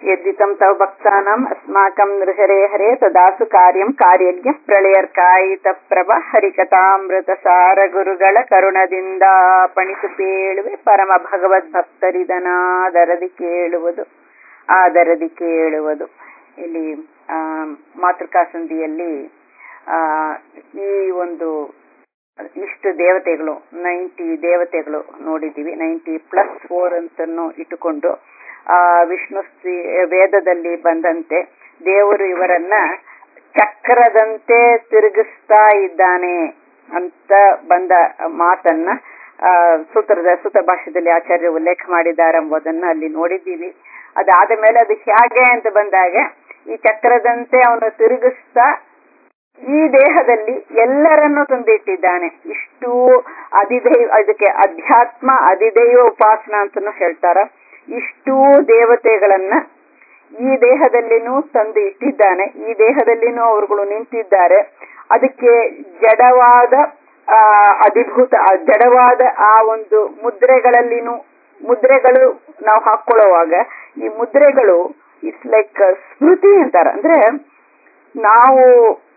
यद्दितं तव भक्तानाम् अस्माकं नृहरे हरे तदासु कार्यं कार्यಜ್ಞ ಪ್ರಳಯರ್ಕಾಯಿತಪ್ರಭ ಹರಿಕಥಾಮೃತಸಾರ ಗುರುಗಳ ಕರುಣದಿಂದ ಪಣಿಸು ಪೇಳುವೆ ಪರಮ ಭಗವದ್ಭಕ್ತರಿದನಾದರದಿ ಕೇಳುವುದು ಆದರದಿ ಕೇಳುವುದು ಇಲ್ಲಿ ಆ ಮಾತೃಕಾಸಂಧಿಯಲ್ಲಿ ಆ ಈ ಒಂದು ಇಷ್ಟು ದೇವತೆಗಳು ನೈಂಟಿ ದೇವತೆಗಳು ನೋಡಿದ್ದೀವಿ ನೈಂಟಿ ಪ್ಲಸ್ ಫೋರ್ ಅಂತನ್ನು ಇಟ್ಟುಕೊಂಡು ಆ ವಿಷ್ಣು ವೇದದಲ್ಲಿ ಬಂದಂತೆ ದೇವರು ಇವರನ್ನ ಚಕ್ರದಂತೆ ತಿರುಗಿಸ್ತಾ ಇದ್ದಾನೆ ಅಂತ ಬಂದ ಮಾತನ್ನ ಆ ಸೂತ್ರದ ಸೂತ್ರ ಭಾಷೆಯಲ್ಲಿ ಆಚಾರ್ಯ ಉಲ್ಲೇಖ ಮಾಡಿದ್ದಾರೆ ಎಂಬುದನ್ನ ಅಲ್ಲಿ ನೋಡಿದ್ದೀವಿ ಅದಾದ ಮೇಲೆ ಅದು ಹೇಗೆ ಅಂತ ಬಂದಾಗ ಈ ಚಕ್ರದಂತೆ ಅವನು ತಿರುಗಿಸ್ತಾ ಈ ದೇಹದಲ್ಲಿ ಎಲ್ಲರನ್ನು ತಂದಿಟ್ಟಿದ್ದಾನೆ ಇಷ್ಟು ಅಧಿದೈವ ಅದಕ್ಕೆ ಅಧ್ಯಾತ್ಮ ಅಧಿದೈವ ಉಪಾಸನ ಅಂತಾನು ಹೇಳ್ತಾರ ಇಷ್ಟೂ ದೇವತೆಗಳನ್ನ ಈ ದೇಹದಲ್ಲಿನೂ ತಂದು ಇಟ್ಟಿದ್ದಾನೆ ಈ ದೇಹದಲ್ಲಿನೂ ಅವರುಗಳು ನಿಂತಿದ್ದಾರೆ ಅದಕ್ಕೆ ಜಡವಾದ ಆ ಅಧಿಭೂತ ಜಡವಾದ ಆ ಒಂದು ಮುದ್ರೆಗಳಲ್ಲಿನೂ ಮುದ್ರೆಗಳು ನಾವು ಹಾಕೊಳ್ಳುವಾಗ ಈ ಮುದ್ರೆಗಳು ಇಟ್ಸ್ ಲೈಕ್ ಸ್ಮೃತಿ ಅಂತಾರ ಅಂದ್ರೆ ನಾವು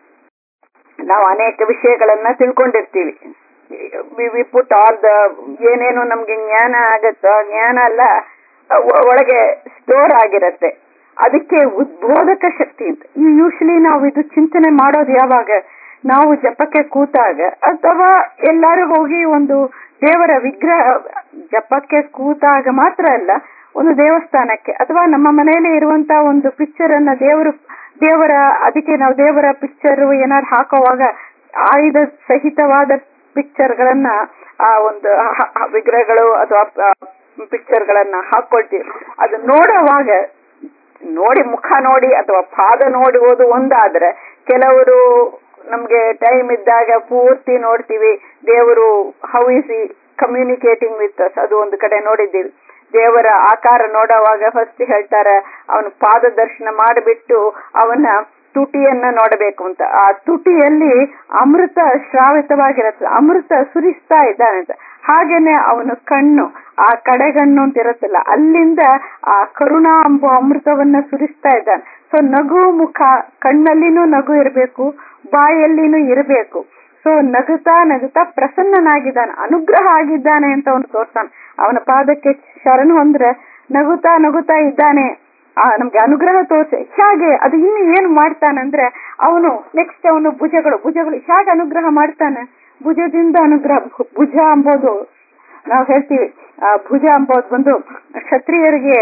ನಾವು ಅನೇಕ ವಿಷಯಗಳನ್ನ ತಿಳ್ಕೊಂಡಿರ್ತೀವಿ ವಿ ಪುಟ್ ಆಲ್ ದ ಏನೇನು ನಮ್ಗೆ ಜ್ಞಾನ ಆಗತ್ತೋ ಜ್ಞಾನ ಎಲ್ಲ ಒಳಗೆ ಸ್ಟೋರ್ ಆಗಿರತ್ತೆ ಅದಕ್ಕೆ ಉದ್ಬೋಧಕ ಶಕ್ತಿ ಅಂತ ಈ ಯೂಶಲಿ ನಾವು ಇದು ಚಿಂತನೆ ಮಾಡೋದು ಯಾವಾಗ ನಾವು ಜಪಕ್ಕೆ ಕೂತಾಗ ಅಥವಾ ಎಲ್ಲಾರು ಹೋಗಿ ಒಂದು ದೇವರ ವಿಗ್ರಹ ಜಪಕ್ಕೆ ಕೂತಾಗ ಮಾತ್ರ ಅಲ್ಲ ಒಂದು ದೇವಸ್ಥಾನಕ್ಕೆ ಅಥವಾ ನಮ್ಮ ಮನೆಯಲ್ಲಿ ಇರುವಂತ ಒಂದು ಪಿಕ್ಚರ್ ಅನ್ನ ದೇವರು ದೇವರ ಅದಕ್ಕೆ ನಾವು ದೇವರ ಪಿಕ್ಚರ್ ಏನಾದ್ರು ಹಾಕುವಾಗ ಆಯುಧ ಸಹಿತವಾದ ಪಿಕ್ಚರ್ ಗಳನ್ನ ಆ ಒಂದು ವಿಗ್ರಹಗಳು ಅಥವಾ ಪಿಕ್ಚರ್ ಗಳನ್ನ ಹಾಕೊಳ್ತೀವಿ ಅದು ನೋಡುವಾಗ ನೋಡಿ ಮುಖ ನೋಡಿ ಅಥವಾ ಪಾದ ನೋಡುವುದು ಒಂದಾದ್ರೆ ಕೆಲವರು ನಮ್ಗೆ ಟೈಮ್ ಇದ್ದಾಗ ಪೂರ್ತಿ ನೋಡ್ತೀವಿ ದೇವರು how is communicating with us ಅದು ಒಂದು ಕಡೆ ನೋಡಿದ್ದೀವಿ ದೇವರ ಆಕಾರ ನೋಡುವಾಗ ಫಸ್ಟ್ ಹೇಳ್ತಾರೆ ಅವನ ಪಾದ ದರ್ಶನ ಮಾಡಿಬಿಟ್ಟು ಅವನ ತುಟಿಯನ್ನ ನೋಡಬೇಕು ಅಂತ ಆ ತುಟಿಯಲ್ಲಿ ಅಮೃತ ಶ್ರಾವಿತವಾಗಿರುತ್ತೆ ಅಮೃತ ಸುರಿಸ್ತಾ ಇದ್ದಾನೆ ಅಂತ ಹಾಗೇನೆ ಅವನ ಕಣ್ಣು ಆ ಕಡೆಗಣ್ಣು ಅಂತ ಇರುತ್ತಲ್ಲ ಅಲ್ಲಿಂದ ಆ ಕರುಣಾ ಎಂಬ ಅಮೃತವನ್ನ ಸುರಿಸ್ತಾ ಇದ್ದಾನೆ ಸೊ ನಗು ಮುಖ ಕಣ್ಣಲ್ಲಿನೂ ನಗು ಇರಬೇಕು ಬಾಯಲ್ಲಿನೂ ಇರಬೇಕು ಸೊ ನಗುತ್ತಾ ನಗುತ್ತಾ ಪ್ರಸನ್ನನಾಗಿದ್ದಾನೆ ಅನುಗ್ರಹ ಆಗಿದ್ದಾನೆ ಅಂತ ಅವನು ತೋರ್ತಾನೆ ಅವನ ಪಾದಕ್ಕೆ ಶರಣು ಅಂದ್ರೆ ನಗುತ್ತಾ ನಗುತ್ತಾ ಇದ್ದಾನೆ ಆ ನಮ್ಗೆ ಅನುಗ್ರಹ ತೋರ್ಸಿ ಹೇಗೆ ಅದು ಇನ್ನು ಏನು ಮಾಡ್ತಾನಂದ್ರೆ ಅವನು ನೆಕ್ಸ್ಟ್ ಅವನು ಭುಜಗಳು ಭುಜಗಳು ಹೇಗೆ ಅನುಗ್ರಹ ಮಾಡ್ತಾನೆ ಭುಜದಿಂದ ಅನುಗ್ರಹ ಭುಜ ಅಂಬೋದು ನಾವು ಹೇಳ್ತೀವಿ ಆ ಭುಜ ಅಂಬೋದು ಬಂದು ಕ್ಷತ್ರಿಯರಿಗೆ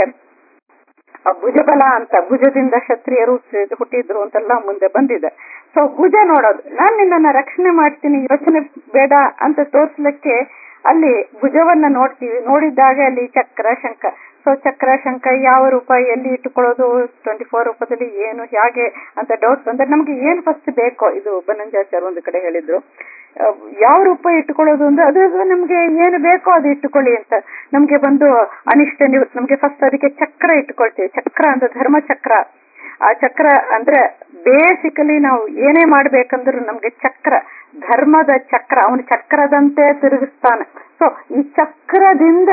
ಭುಜಬಲ ಅಂತ ಭುಜದಿಂದ ಕ್ಷತ್ರಿಯರು ಹುಟ್ಟಿದ್ರು ಅಂತೆಲ್ಲ ಮುಂದೆ ಬಂದಿದೆ ಸೊ ಭುಜ ನೋಡೋದು ನಾನ್ ನಿನ್ನನ್ನ ರಕ್ಷಣೆ ಮಾಡ್ತೀನಿ ಯೋಚನೆ ಬೇಡ ಅಂತ ತೋರ್ಸ್ಲಿಕ್ಕೆ ಅಲ್ಲಿ ಭುಜವನ್ನ ನೋಡ್ತೀವಿ ನೋಡಿದಾಗ ಅಲ್ಲಿ ಚಕ್ರ ಶಂಖ ಸೊ ಚಕ್ರ ಶಂಖ ಯಾವ ರೂಪ ಎಲ್ಲಿ ಇಟ್ಟುಕೊಳ್ಳೋದು ಟ್ವೆಂಟಿ ಫೋರ್ ರೂಪದಲ್ಲಿ ಏನು ಹೇಗೆ ಅಂತ ಡೌಟ್ ಬಂದ್ರೆ ನಮ್ಗೆ ಏನ್ ಫಸ್ಟ್ ಬೇಕೋ ಇದು ಬನಂಜಾಚಾರ್ ಒಂದು ಕಡೆ ಹೇಳಿದ್ರು ಯಾವ ರೂಪ ಇಟ್ಟುಕೊಳ್ಳೋದು ಅಂದ್ರೆ ಅದು ನಮ್ಗೆ ಏನು ಬೇಕೋ ಅದು ಇಟ್ಟುಕೊಳ್ಳಿ ಅಂತ ನಮ್ಗೆ ಬಂದು ಅನಿಷ್ಟ ನಮ್ಗೆ ಫಸ್ಟ್ ಅದಕ್ಕೆ ಚಕ್ರ ಇಟ್ಕೊಳ್ತೀವಿ ಚಕ್ರ ಅಂತ ಧರ್ಮ ಚಕ್ರ ಆ ಚಕ್ರ ಅಂದ್ರೆ ಬೇಸಿಕಲಿ ನಾವು ಏನೇ ಮಾಡ್ಬೇಕಂದ್ರೂ ನಮ್ಗೆ ಚಕ್ರ ಧರ್ಮದ ಚಕ್ರ ಅವನು ಚಕ್ರದಂತೆ ತಿರುಗಿಸ್ತಾನೆ ಸೊ ಈ ಚಕ್ರದಿಂದ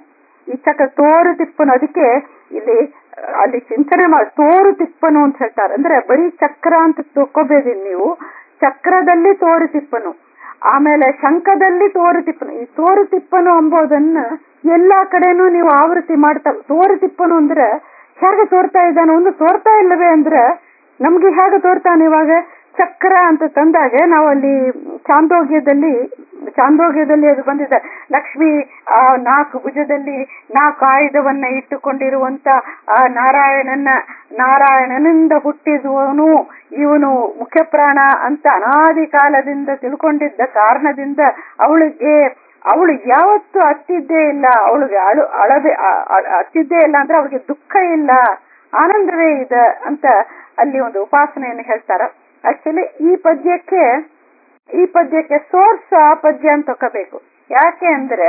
ಈ ಚಕ್ರ ತೋರು ತಿಪ್ಪನು ಅದಕ್ಕೆ ಇಲ್ಲಿ ಅಲ್ಲಿ ಚಿಂತನೆ ಮಾಡಿ ತೋರು ತಿಪ್ಪನು ಅಂತ ಹೇಳ್ತಾರೆ ಅಂದ್ರೆ ಬರೀ ಚಕ್ರ ಅಂತ ತಕೋಬೇಡಿ ನೀವು ಚಕ್ರದಲ್ಲಿ ತೋರು ತಿಪ್ಪನು ಆಮೇಲೆ ಶಂಖದಲ್ಲಿ ತೋರು ತಿಪ್ಪನು ಈ ತೋರು ತಿಪ್ಪನು ಎಂಬುದನ್ನ ಎಲ್ಲಾ ಕಡೆನೂ ನೀವು ಆವೃತ್ತಿ ಮಾಡ್ತಾ ತೋರು ತಿಪ್ಪನು ಅಂದ್ರೆ ಹೇಗೆ ತೋರ್ತಾ ಇದ್ದಾನೆ ಒಂದು ತೋರ್ತಾ ಇಲ್ಲವೇ ಅಂದ್ರೆ ನಮ್ಗೆ ಹೇಗೆ ತೋರ್ತಾನೆ ಇವಾಗ ಚಕ್ರ ಅಂತ ತಂದಾಗ ನಾವು ಅಲ್ಲಿ ಚಾಂದೋಗ್ಯದಲ್ಲಿ ಚಾಂದೋಗ್ಯದಲ್ಲಿ ಅದು ಬಂದಿದೆ ಲಕ್ಷ್ಮಿ ಆ ನಾಲ್ಕು ಭುಜದಲ್ಲಿ ನಾಲ್ಕು ಆಯುಧವನ್ನ ಇಟ್ಟುಕೊಂಡಿರುವಂತ ಆ ನಾರಾಯಣನ ನಾರಾಯಣನಿಂದ ಹುಟ್ಟಿದುವನು ಇವನು ಮುಖ್ಯ ಪ್ರಾಣ ಅಂತ ಅನಾದಿ ಕಾಲದಿಂದ ತಿಳ್ಕೊಂಡಿದ್ದ ಕಾರಣದಿಂದ ಅವಳಿಗೆ ಅವಳು ಯಾವತ್ತು ಅತ್ತಿದ್ದೇ ಇಲ್ಲ ಅವಳಿಗೆ ಅಳು ಅಳದೆ ಅತ್ತಿದ್ದೇ ಇಲ್ಲ ಅಂದ್ರೆ ಅವಳಿಗೆ ದುಃಖ ಇಲ್ಲ ಆನಂದವೇ ಇದೆ ಅಂತ ಅಲ್ಲಿ ಒಂದು ಉಪಾಸನೆಯನ್ನು ಹೇಳ್ತಾರ ಆಕ್ಚುಲಿ ಈ ಪದ್ಯಕ್ಕೆ ಈ ಪದ್ಯಕ್ಕೆ ಸೋರ್ಸ್ ಆ ಪದ್ಯ ಅಂತ ತಗೋಬೇಕು ಯಾಕೆ ಅಂದ್ರೆ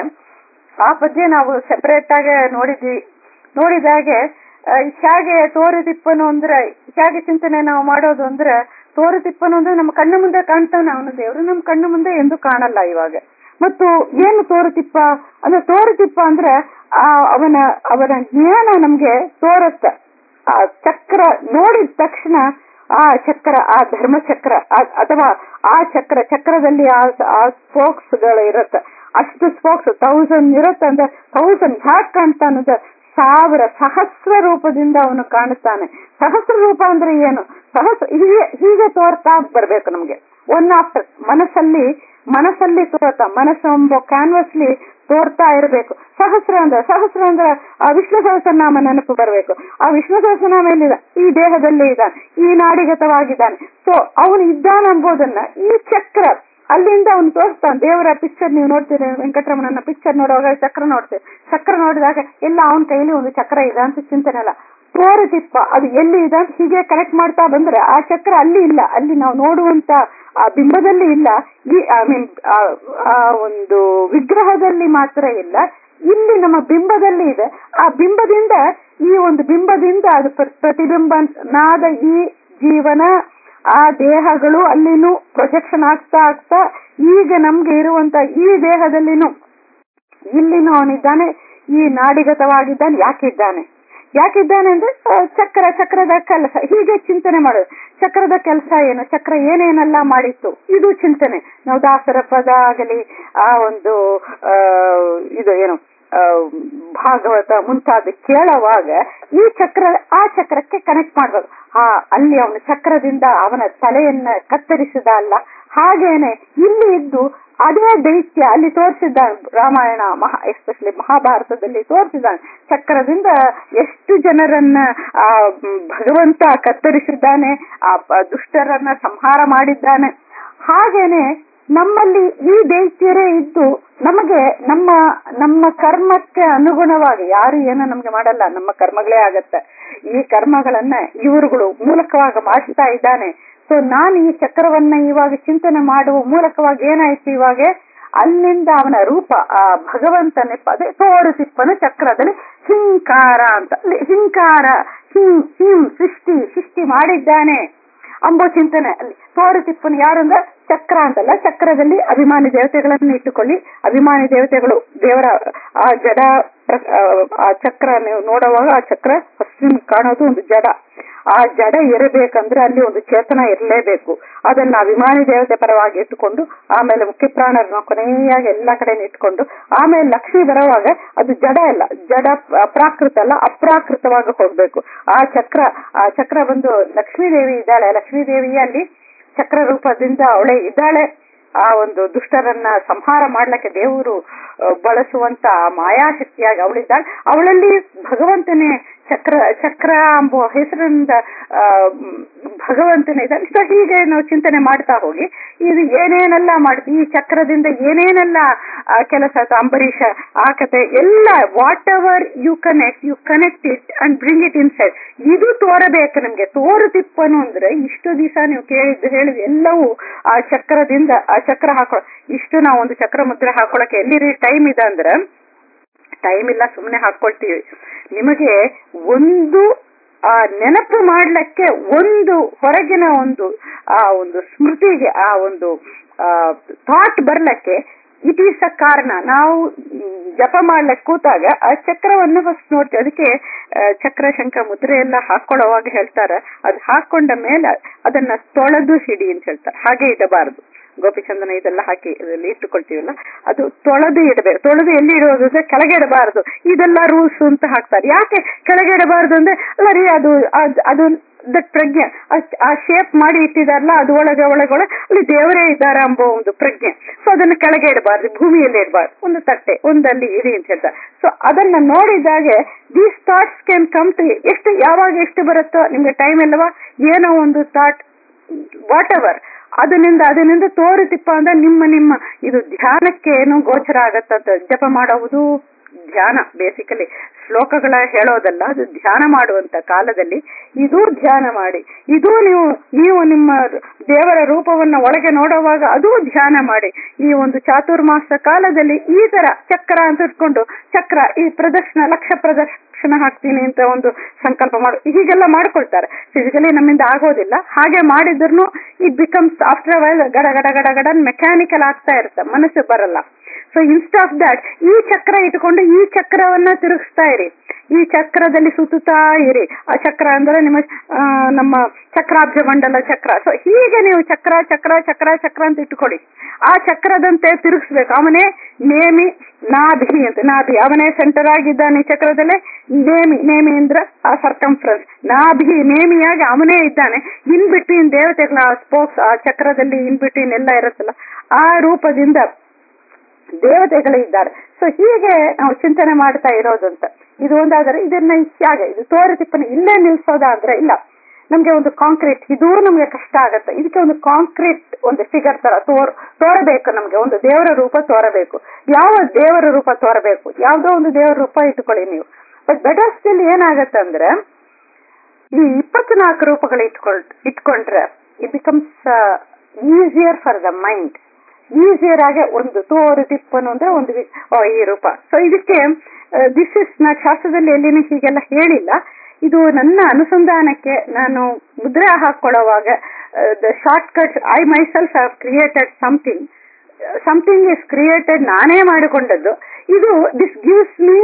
ಆ ಪದ್ಯ ನಾವು ಸೆಪರೇಟ್ ಆಗಿ ನೋಡಿದ್ವಿ ನೋಡಿದಾಗೆ ಹೇಗೆ ತೋರು ತಿಪ್ಪನು ಅಂದ್ರೆ ಹೇಗೆ ಚಿಂತನೆ ನಾವು ಮಾಡೋದು ಅಂದ್ರೆ ತೋರು ತಿಪ್ಪನು ಅಂದ್ರೆ ನಮ್ಮ ಕಣ್ಣು ಮುಂದೆ ಕಾಣ್ತಾನೆ ಅವನು ದೇವರು ನಮ್ಮ ಕಣ್ಣು ಮುಂದೆ ಎಂದು ಕಾಣಲ್ಲ ಇವಾಗ ಮತ್ತು ಏನು ತೋರುತಿಪ್ಪ ಅಂದ್ರೆ ತೋರುತಿಪ್ಪ ಅಂದ್ರೆ ಆ ಅವನ ಅವನ ಜ್ಞಾನ ನಮ್ಗೆ ತೋರತ್ತ ಆ ಚಕ್ರ ನೋಡಿದ ತಕ್ಷಣ ಆ ಚಕ್ರ ಆ ಧರ್ಮಚಕ್ರ ಆ- ಅಥವಾ ಆ ಚಕ್ರ ಚಕ್ರದಲ್ಲಿ ಆ ಆ ಸ್ಪೋಕ್ಸ್ ಗಳು ಇರುತ್ತೆ ಅಷ್ಟು ಸ್ಪೋಕ್ಸ್ ತೌಸಂಡ್ ಇರುತ್ತೆ ಅಂದ್ರೆ ತೌಸಂಡ್ ಹ್ಯಾಕ್ ಕಾಣ್ತಾನದ ಸಾವಿರ ಸಹಸ್ರ ರೂಪದಿಂದ ಅವನು ಕಾಣುತ್ತಾನೆ ಸಹಸ್ರ ರೂಪ ಅಂದ್ರೆ ಏನು ಸಹಸ್ರ ಹೀಗೆ ಹೀಗೆ ತೋರ್ತಾ ಬರ್ಬೇಕು ನಮ್ಗೆ ಒನ್ ಆಫ್ಟರ್ ಮನಸ್ಸಲ್ಲಿ ಮನಸ್ಸಲ್ಲಿ ತೋರ್ತಾ ಮನಸ್ಸು ಎಂಬ ಕ್ಯಾನ್ವಸ್ಲಿ ತೋರ್ತಾ ಇರಬೇಕು ಸಹಸ್ರ ಅಂದ್ರೆ ಸಹಸ್ರ ಅಂದ್ರೆ ಆ ವಿಷ್ಣು ಸಹಸ್ರನಾಮ ನೆನಪು ಬರಬೇಕು ಆ ವಿಷ್ಣು ಸಹಸ್ರನಾಮ ಎಲ್ಲಿದೆ ಈ ದೇಹದಲ್ಲಿ ಇದ್ದಾನೆ ಈ ನಾಡಿಗತವಾಗಿದ್ದಾನೆ ಸೊ ಅವನು ಇದ್ದಾನೆ ಎಂಬುದನ್ನ ಈ ಚಕ್ರ ಅಲ್ಲಿಂದ ಅವನು ತೋರಿಸ್ತಾನೆ ದೇವರ ಪಿಕ್ಚರ್ ನೀವು ನೋಡ್ತೀರಿ ವೆಂಕಟರಮಣನ ಪಿಕ್ಚರ್ ನೋಡುವಾಗ ಚಕ್ರ ನೋಡ್ತೀವಿ ಚಕ್ರ ನೋಡಿದಾಗ ಎಲ್ಲ ಅವನ ಕೈಲಿ ಒಂದು ಚಕ್ರ ಇದೆ ಅಂತ ಚಿಂತನೆ ಅಲ್ಲ ತೋರಿಸಿಪ್ಪ ಅದು ಎಲ್ಲಿ ಇದೆ ಅಂತ ಹೀಗೆ ಕನೆಕ್ಟ್ ಮಾಡ್ತಾ ಬಂದ್ರೆ ಆ ಚಕ್ರ ಅಲ್ಲಿ ಇಲ್ಲ ಅಲ್ಲಿ ನಾವು ನೋಡುವಂತ ಆ ಬಿಂಬದಲ್ಲಿ ಇಲ್ಲ ಈ ಐ ಮೀನ್ ಆ ಒಂದು ವಿಗ್ರಹದಲ್ಲಿ ಮಾತ್ರ ಇಲ್ಲ ಇಲ್ಲಿ ನಮ್ಮ ಬಿಂಬದಲ್ಲಿ ಇದೆ ಆ ಬಿಂಬದಿಂದ ಈ ಒಂದು ಬಿಂಬದಿಂದ ಅದು ಪ್ರ- ಪ್ರತಿಬಿಂಬ ನಾದ ಈ ಜೀವನ ಆ ದೇಹಗಳು ಅಲ್ಲಿನೂ ಪ್ರೊಜೆಕ್ಷನ್ ಆಗ್ತಾ ಆಗ್ತಾ ಈಗ ನಮ್ಗೆ ಇರುವಂತ ಈ ದೇಹದಲ್ಲಿನೂ ಇಲ್ಲಿನೂ ಅವನಿದ್ದಾನೆ ಈ ನಾಡಿಗತವಾಗಿದ್ದಾನೆ ಯಾಕಿದ್ದಾನೆ ಯಾಕಿದ್ದಾನೆ ಅಂದ್ರೆ ಆ, ಚಕ್ರ ಚಕ್ರದ ಕೆಲಸ ಹೀಗೆ ಚಿಂತನೆ ಮಾಡೋದು ಚಕ್ರದ ಕೆಲಸ ಏನು ಚಕ್ರ ಏನೇನೆಲ್ಲ ಮಾಡಿತ್ತು ಇದು ಚಿಂತನೆ ನಾವು ದಾಸರ ಪದ ಆಗಲಿ ಆ ಒಂದು ಆ, ಇದು ಏನು ಆ, ಭಾಗವತ ಮುಂತಾದ ಕೇಳುವಾಗ ಈ ಚಕ್ರ ಆ ಚಕ್ರಕ್ಕೆ ಕನೆಕ್ಟ್ ಮಾಡ್ಬೇಕು ಆ ಅಲ್ಲಿ ಅವನ ಚಕ್ರದಿಂದ ಅವನ ತಲೆಯನ್ನ ಕತ್ತರಿಸಿದ ಅಲ್ಲ ಹಾಗೇನೆ ಇಲ್ಲಿ ಇದ್ದು ಅದೇ ದೈತ್ಯ ಅಲ್ಲಿ ತೋರಿಸಿದ್ದಾನೆ ರಾಮಾಯಣ ಮಹಾ ಎಸ್ಪೆಷಲಿ ಮಹಾಭಾರತದಲ್ಲಿ ತೋರಿಸಿದ್ದಾನೆ ಚಕ್ರದಿಂದ ಎಷ್ಟು ಜನರನ್ನ ಆ ಮ್, ಭಗವಂತ ಕತ್ತರಿಸಿದ್ದಾನೆ ಆ ಪ- ದುಷ್ಟರನ್ನ ಸಂಹಾರ ಮಾಡಿದ್ದಾನೆ ಹಾಗೇನೆ ನಮ್ಮಲ್ಲಿ ಈ ದೈತ್ಯರೇ ಇದ್ದು ನಮಗೆ ನಮ್ಮ ನಮ್ಮ ಕರ್ಮಕ್ಕೆ ಅನುಗುಣವಾಗಿ ಯಾರು ಏನೋ ನಮ್ಗೆ ಮಾಡಲ್ಲ ನಮ್ಮ ಕರ್ಮಗಳೇ ಆಗತ್ತೆ ಈ ಕರ್ಮಗಳನ್ನ ಇವರುಗಳು ಮೂಲಕವಾಗಿ ಮಾಡಿಸ್ತಾ ಇದ್ದಾನೆ ಸೊ ನಾನು ಈ ಚಕ್ರವನ್ನ ಇವಾಗ ಚಿಂತನೆ ಮಾಡುವ ಮೂಲಕವಾಗಿ ಏನಾಯ್ತು ಇವಾಗ ಅಲ್ಲಿಂದ ಅವನ ರೂಪ ಆ ಭಗವಂತನ ಪದೇ ತೋರಿಸಿಪ್ಪನ ಚಕ್ರದಲ್ಲಿ ಹಿಂಕಾರ ಅಂತ ಅಲ್ಲಿ ಹಿಂಕಾರ ಹಿಂ ಹಿಂ ಸೃಷ್ಟಿ ಸೃಷ್ಟಿ ಮಾಡಿದ್ದಾನೆ ಅಂಬೋ ಚಿಂತನೆ ಅಲ್ಲಿ ತೋರಿಸಿಪ್ಪನ ಯಾರು ಅಂದ್ರೆ ಚಕ್ರ ಅಂತಲ್ಲ ಚಕ್ರದಲ್ಲಿ ಅಭಿಮಾನಿ ದೇವತೆಗಳನ್ನು ಇಟ್ಟುಕೊಳ್ಳಿ ಅಭಿಮಾನಿ ದೇವತೆಗಳು ದೇವರ ಆ ಜಡ ಪ್ರ- ಆ, ಆ ಚಕ್ರ ನೀವು ನೋಡುವಾಗ ಆ ಚಕ್ರ ಫಸ್ಟ್ ಕಾಣೋದು ಒಂದು ಜಡ ಆ ಜಡ ಇರಬೇಕಂದ್ರೆ ಅಲ್ಲಿ ಒಂದು ಚೇತನ ಇರಲೇಬೇಕು ಅದನ್ನ ಅಭಿಮಾನಿ ದೇವತೆ ಪರವಾಗಿ ಇಟ್ಟುಕೊಂಡು ಆಮೇಲೆ ಮುಖ್ಯ ಪ್ರಾಣರನ್ನ ಕೊನೆಯಾಗಿ ಎಲ್ಲಾ ಕಡೆ ಇಟ್ಕೊಂಡು ಆಮೇಲೆ ಲಕ್ಷ್ಮಿ ಬರುವಾಗ ಅದು ಜಡ ಇಲ್ಲ ಜಡ ಅಪ್ರಾಕೃತ ಅಲ್ಲ ಅಪ್ರಾಕೃತವಾಗಿ ಹೋಗ್ಬೇಕು ಆ ಚಕ್ರ ಆ ಚಕ್ರ ಬಂದು ಲಕ್ಷ್ಮೀ ದೇವಿ ಇದ್ದಾಳೆ ಲಕ್ಷ್ಮೀ ದೇವಿ ಅಲ್ಲಿ ಚಕ್ರ ರೂಪದಿಂದ ಅವಳೇ ಇದ್ದಾಳೆ ಆ ಒಂದು ದುಷ್ಟರನ್ನ ಸಂಹಾರ ಮಾಡ್ಲಿಕ್ಕೆ ದೇವರು ಆ, ಬಳಸುವಂತ ಆ ಮಾಯಾಶಕ್ತಿಯಾಗಿ ಅವಳಿದ್ದಾಳೆ ಅವಳಲ್ಲಿ ಭಗವಂತನೇ ಚಕ್ರ ಚಕ್ರ ಎಂಬ ಹೆಸರಿಂದ ಆ, ಮ್, ಭಗವಂತನೇ ಇದ್ದಾನೆ ಸೊ ಹೀಗೆ ನಾವು ಚಿಂತನೆ ಮಾಡ್ತಾ ಹೋಗಿ ಇದು ಏನೇನೆಲ್ಲ ಮಾಡ್ತೀವಿ ಈ ಚಕ್ರದಿಂದ ಏನೇನೆಲ್ಲ ಆ, ಕೆಲಸ ಆಯ್ತು ಅಂಬರೀಷ ಆ ಕತೆ ಎಲ್ಲ whatever you connect you connect it and bring it inside ಇದು ತೋರಬೇಕು ನಿಮ್ಗೆ ತೋರುತಿಪ್ಪನು ಅಂದ್ರೆ ಇಷ್ಟು ದಿವಸ ನೀವು ಕೇಳಿದ್ದು ಹೇಳಿದ ಎಲ್ಲವೂ ಆ ಚಕ್ರದಿಂದ ಆ ಚಕ್ರ ಹಾಕೋ ಇಷ್ಟು ನಾವು ಒಂದು ಚಕ್ರ ಮುದ್ರೆ ಹಾಕೊಳಕ್ಕೆ ಎಲ್ಲಿ ಟೈಮ್ ಇದೆ ಅಂದ್ರೆ ಟೈಮ್ ಇಲ್ಲ ಸುಮ್ಮನೆ ಹಾಕೊಳ್ತೀವಿ ನಿಮಗೆ ಒಂದು ಆ ನೆನಪು ಮಾಡ್ಲಿಕ್ಕೆ ಒಂದು ಹೊರಗಿನ ಒಂದು ಆ ಒಂದು ಸ್ಮೃತಿಗೆ ಆ ಒಂದು ಥಾಟ್ ಬರ್ಲಿಕ್ಕೆ ಇಟ್ ಈಸ್ ಅ ಕಾರಣ ನಾವು ಮ್, ಜಪ ಮಾಡ್ಲಿಕ್ಕೆ ಕೂತಾಗ ಆ ಚಕ್ರವನ್ನು ಫಸ್ಟ್ ನೋಡ್ತೀವಿ ಅದಕ್ಕೆ ಆ, ಚಕ್ರ ಶಂಖ ಮುದ್ರೆ ಎಲ್ಲ ಹಾಕೊಳ್ಳುವಾಗ ಹೇಳ್ತಾರೆ ಅದು ಹಾಕೊಂಡ ಮೇಲೆ ಅದನ್ನ ತೊಳೆದು ಹಿಡಿ ಅಂತ ಹೇಳ್ತಾರೆ ಹಾಗೆ ಇಡಬಾರದು ಗೋಪಿಚಂದನ ಇದೆಲ್ಲ ಹಾಕಿ ಇದರಲ್ಲಿ ಇಟ್ಟುಕೊಳ್ತೀವಲ್ಲ ಅದು ತೊಳೆದು ಇಡಬೇಕು ತೊಳೆದು ಎಲ್ಲಿ ಇಡೋದು ಅಂದ್ರೆ ಕೆಳಗೆ ಇಡಬಾರದು ಇದೆಲ್ಲ ರೂಲ್ಸ್ ಅಂತ ಹಾಕ್ತಾರೆ ಯಾಕೆ ಕೆಳಗೆ ಇಡಬಾರದು ಅಂದ್ರೆ ಅಲ್ಲ ರೀ ಅದು ಅದ್- ಅದು ದಟ್ ಪ್ರಜ್ಞೆ ಅದ್- ಆ ಶೇಪ್ ಮಾಡಿ ಇಟ್ಟಿದಾರಲ್ಲ ಅದು ಒಳಗೆ ಒಳಗೆ ಒಳಗೆ ಅಲ್ಲಿ ದೇವರೇ ಇದ್ದಾರೆ ಎಂಬ ಒಂದು ಪ್ರಜ್ಞೆ ಸೊ ಅದನ್ನ ಕೆಳಗೆ ಇಡಬಾರ್ದು ಭೂಮಿಯಲ್ಲಿ ಇಡಬಾರ್ದು ಒಂದು ತಟ್ಟೆ ಒಂದಲ್ಲಿ ಇಡಿ ಅಂತ ಹೇಳ್ತಾರೆ ಸೊ ಅದನ್ನ ನೋಡಿದಾಗೆ these thoughts can come to ಎಷ್ಟು ಯಾವಾಗ ಎಷ್ಟು ಬರುತ್ತೋ ನಿಮ್ಗೆ ಟೈಮ್ ಇಲ್ಲವಾ ಏನೋ ಒಂದು ಥಾಟ್ ವಾಟ್ ಎವರ್ ಅದರಿಂದ ಅದರಿಂದ ತೋರಿತಿಪ್ಪ ಅಂದ್ರೆ ನಿಮ್ಮ ನಿಮ್ಮ ಇದು ಧ್ಯಾನಕ್ಕೆ ಏನು ಗೋಚರ ಆಗತ್ತಂತ ಜಪ ಮಾಡುವುದು ಧ್ಯಾನ ಬೇಸಿಕಲಿ ಶ್ಲೋಕಗಳ ಹೇಳೋದಲ್ಲ ಅದು ಧ್ಯಾನ ಮಾಡುವಂತ ಕಾಲದಲ್ಲಿ ಇದು ಧ್ಯಾನ ಮಾಡಿ ಇದು ನೀವು ನೀವು ನಿಮ್ಮ ದೇವರ ರೂಪವನ್ನ ಒಳಗೆ ನೋಡುವಾಗ ಅದು ಧ್ಯಾನ ಮಾಡಿ ಈ ಒಂದು ಚಾತುರ್ಮಾಸ ಕಾಲದಲ್ಲಿ ಈ ತರ ಚಕ್ರ ಅಂತ ಇಟ್ಕೊಂಡು ಚಕ್ರ ಈ ಪ್ರದಕ್ಷಿಣ ಲಕ್ಷ ಪ್ರದಕ್ಷಿಣ ಹಾಕ್ತೀನಿ ಅಂತ ಒಂದು ಸಂಕಲ್ಪ ಮಾಡು ಹೀಗೆಲ್ಲ ಮಾಡ್ಕೊಳ್ತಾರೆ ಫಿಸಿಕಲಿ ನಮ್ಮಿಂದ ಆಗೋದಿಲ್ಲ ಹಾಗೆ ಮಾಡಿದ್ರು ಇಟ್ ಬಿಕಮ್ಸ್ ಆಫ್ಟರ್ ವೈಲ್ ಗಡ ಗಡ ಗಡ ಗಡ ಮೆಕ್ಯಾನಿಕಲ್ ಆಗ್ತಾ ಇರುತ್ತೆ ಮನಸ್ಸು ಬರಲ್ಲ ಸೊ ಇನ್ಸ್ಟ್ ಆಫ್ ದಟ್ ಈ ಚಕ್ರ ಇಟ್ಕೊಂಡು ಈ ಚಕ್ರವನ್ನ ತಿರುಗಿಸ್ತಾ ಇರಿ ಈ ಚಕ್ರದಲ್ಲಿ ಸುತ್ತುತ್ತಾ ಇರಿ ಆ ಚಕ್ರ ಅಂದ್ರೆ ನಿಮ್ಮ ಆ, ನಮ್ಮ ಚಕ್ರಾಬ್ಜ ಮಂಡಲ ಚಕ್ರ ಸೊ ಹೀಗೆ ನೀವು ಚಕ್ರ ಚಕ್ರ ಚಕ್ರ ಚಕ್ರ ಅಂತ ಇಟ್ಕೊಳ್ಳಿ ಆ ಚಕ್ರದಂತೆ ತಿರುಗಿಸ್ಬೇಕು ಅವನೇ ನೇಮಿ ನಾಭಿ ಅಂತ ನಾಭಿ ಅವನೇ ಸೆಂಟರ್ ಆಗಿದ್ದಾನೆ ಈ ಚಕ್ರದಲ್ಲೇ ನೇಮಿ ನೇಮಿ ಅಂದ್ರೆ ಆ ಸರ್ಕಂಫರೆನ್ಸ್ ನಾಭಿ ನೇಮಿಯಾಗಿ ಅವನೇ ಇದ್ದಾನೆ ಇನ್ ಬಿಟ್ವೀನ್ ದೇವತೆಗಳ ಸ್ಪೋಕ್ಸ್ ಆ ಚಕ್ರದಲ್ಲಿ ಇನ್ ಬಿಟ್ವೀನ್ ಎಲ್ಲ ಇರುತ್ತಲ್ಲ ಆ ರೂಪದಿಂದ ದೇವತೆಗಳು ಇದ್ದಾರೆ ಸೊ ಹೀಗೆ ನಾವು ಚಿಂತನೆ ಮಾಡ್ತಾ ಇರೋದಂತ ಇದು ಒಂದಾದರೆ ಇದನ್ನ ಹೇಗೆ ಇದು ತೋರ ತಿಪ್ಪನ ಇಲ್ಲೇ ನಿಲ್ಸೋದಾದ್ರೆ ಇಲ್ಲ ನಮ್ಗೆ ಒಂದು ಕಾಂಕ್ರೀಟ್ ಇದು ನಮ್ಗೆ ಕಷ್ಟ ಆಗತ್ತೆ ಇದಕ್ಕೆ ಒಂದು ಕಾಂಕ್ರೀಟ್ ಒಂದು ಫಿಗರ್ ತರ ತೋರ್ ತೋರಬೇಕು ನಮ್ಗೆ ಒಂದು ದೇವರ ರೂಪ ತೋರಬೇಕು ಯಾವ ದೇವರ ರೂಪ ತೋರಬೇಕು ಯಾವ್ದೋ ಒಂದು ದೇವರ ರೂಪ ಇಟ್ಕೊಳ್ಳಿ ನೀವು ಬಟ್ ಬೆಟರ್ ಸ್ಟಿಲ್ ಏನಾಗತ್ತಂದ್ರೆ ಈ ಇಪ್ಪತ್ನಾಲ್ಕು ರೂಪಗಳು ಇಟ್ಕೊಳ್ ಇಟ್ಕೊಂಡ್ರೆ it becomes easier for the mind easier ಆಗಿ ಒಂದು ತೋರು ತಿಪ್ಪನು ಅಂದ್ರೆ ಒಂದು ವಿ- ಓ, ಈ ರೂಪ ಸೊ ಇದಕ್ಕೆ ದಿಸ್ ಇಸ್ ನಾ ಶಾಸ್ತ್ರದಲ್ಲಿ ಎಲ್ಲಿನೂ ಹೀಗೆಲ್ಲ ಹೇಳಿಲ್ಲ ಇದು ನನ್ನ ಅನುಸಂಧಾನಕ್ಕೆ ನಾನು ಮುದ್ರೆ ಹಾಕೊಳ್ಳುವಾಗ the shortcut I myself have created something something is created ನಾನೇ ಮಾಡಿಕೊಂಡದ್ದು ಇದು this gives me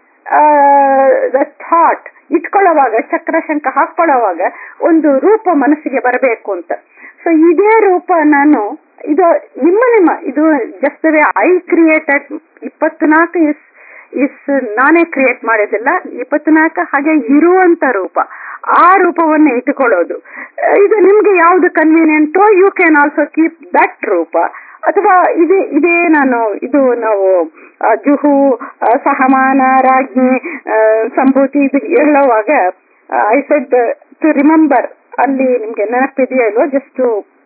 the thought ಇಟ್ಕೊಳ್ಳೋವಾಗ ಚಕ್ರ ಶಂಕ ಹಾಕೊಳ್ಳೋವಾಗ ಒಂದು ರೂಪ ಮನಸ್ಸಿಗೆ ಬರಬೇಕು ಅಂತ ಸೊ ಇದೇ ರೂಪ ನಾನು ಇದು ನಿಮ್ಮ ನಿಮ್ಮ ಇದು ಜಸ್ಟ್ ವೇ ಐ ಕ್ರಿಯೇಟೆಡ್ ಇಪ್ಪತ್ನಾಲ್ಕು ಇಸ್ ಇಸ್ ನಾನೇ ಕ್ರಿಯೇಟ್ ಮಾಡಿದಿಲ್ಲ ಇಪ್ಪತ್ನಾಲ್ಕು ಹಾಗೆ ಇರುವಂತ ರೂಪ ಆ ರೂಪವನ್ನು ಇಟ್ಟುಕೊಳ್ಳೋದು ಅಹ್, ಇದು ನಿಮ್ಗೆ ಯಾವ್ದು ಕನ್ವೀನಿಯಂಟೋ you can also keep that ರೂಪ ಅಥವಾ ಇದೇ ಇದೇ ನಾನು ಇದು ನಾವು ಆ, ಜುಹು ಆ, ಸಹಮಾನ ರಾಜ್ಞಿ ಆ, ಸಂಭೂತಿ ಇದು ಹೇಳುವಾಗ ಐ ಸೆಡ್ ಟು ರಿಮೆಂಬರ್ ಅಲ್ಲಿ ನಿಮ್ಗೆ ನೆನಪಿದೆಯೋ ಇಲ್ವೋ ಜಸ್ಟ್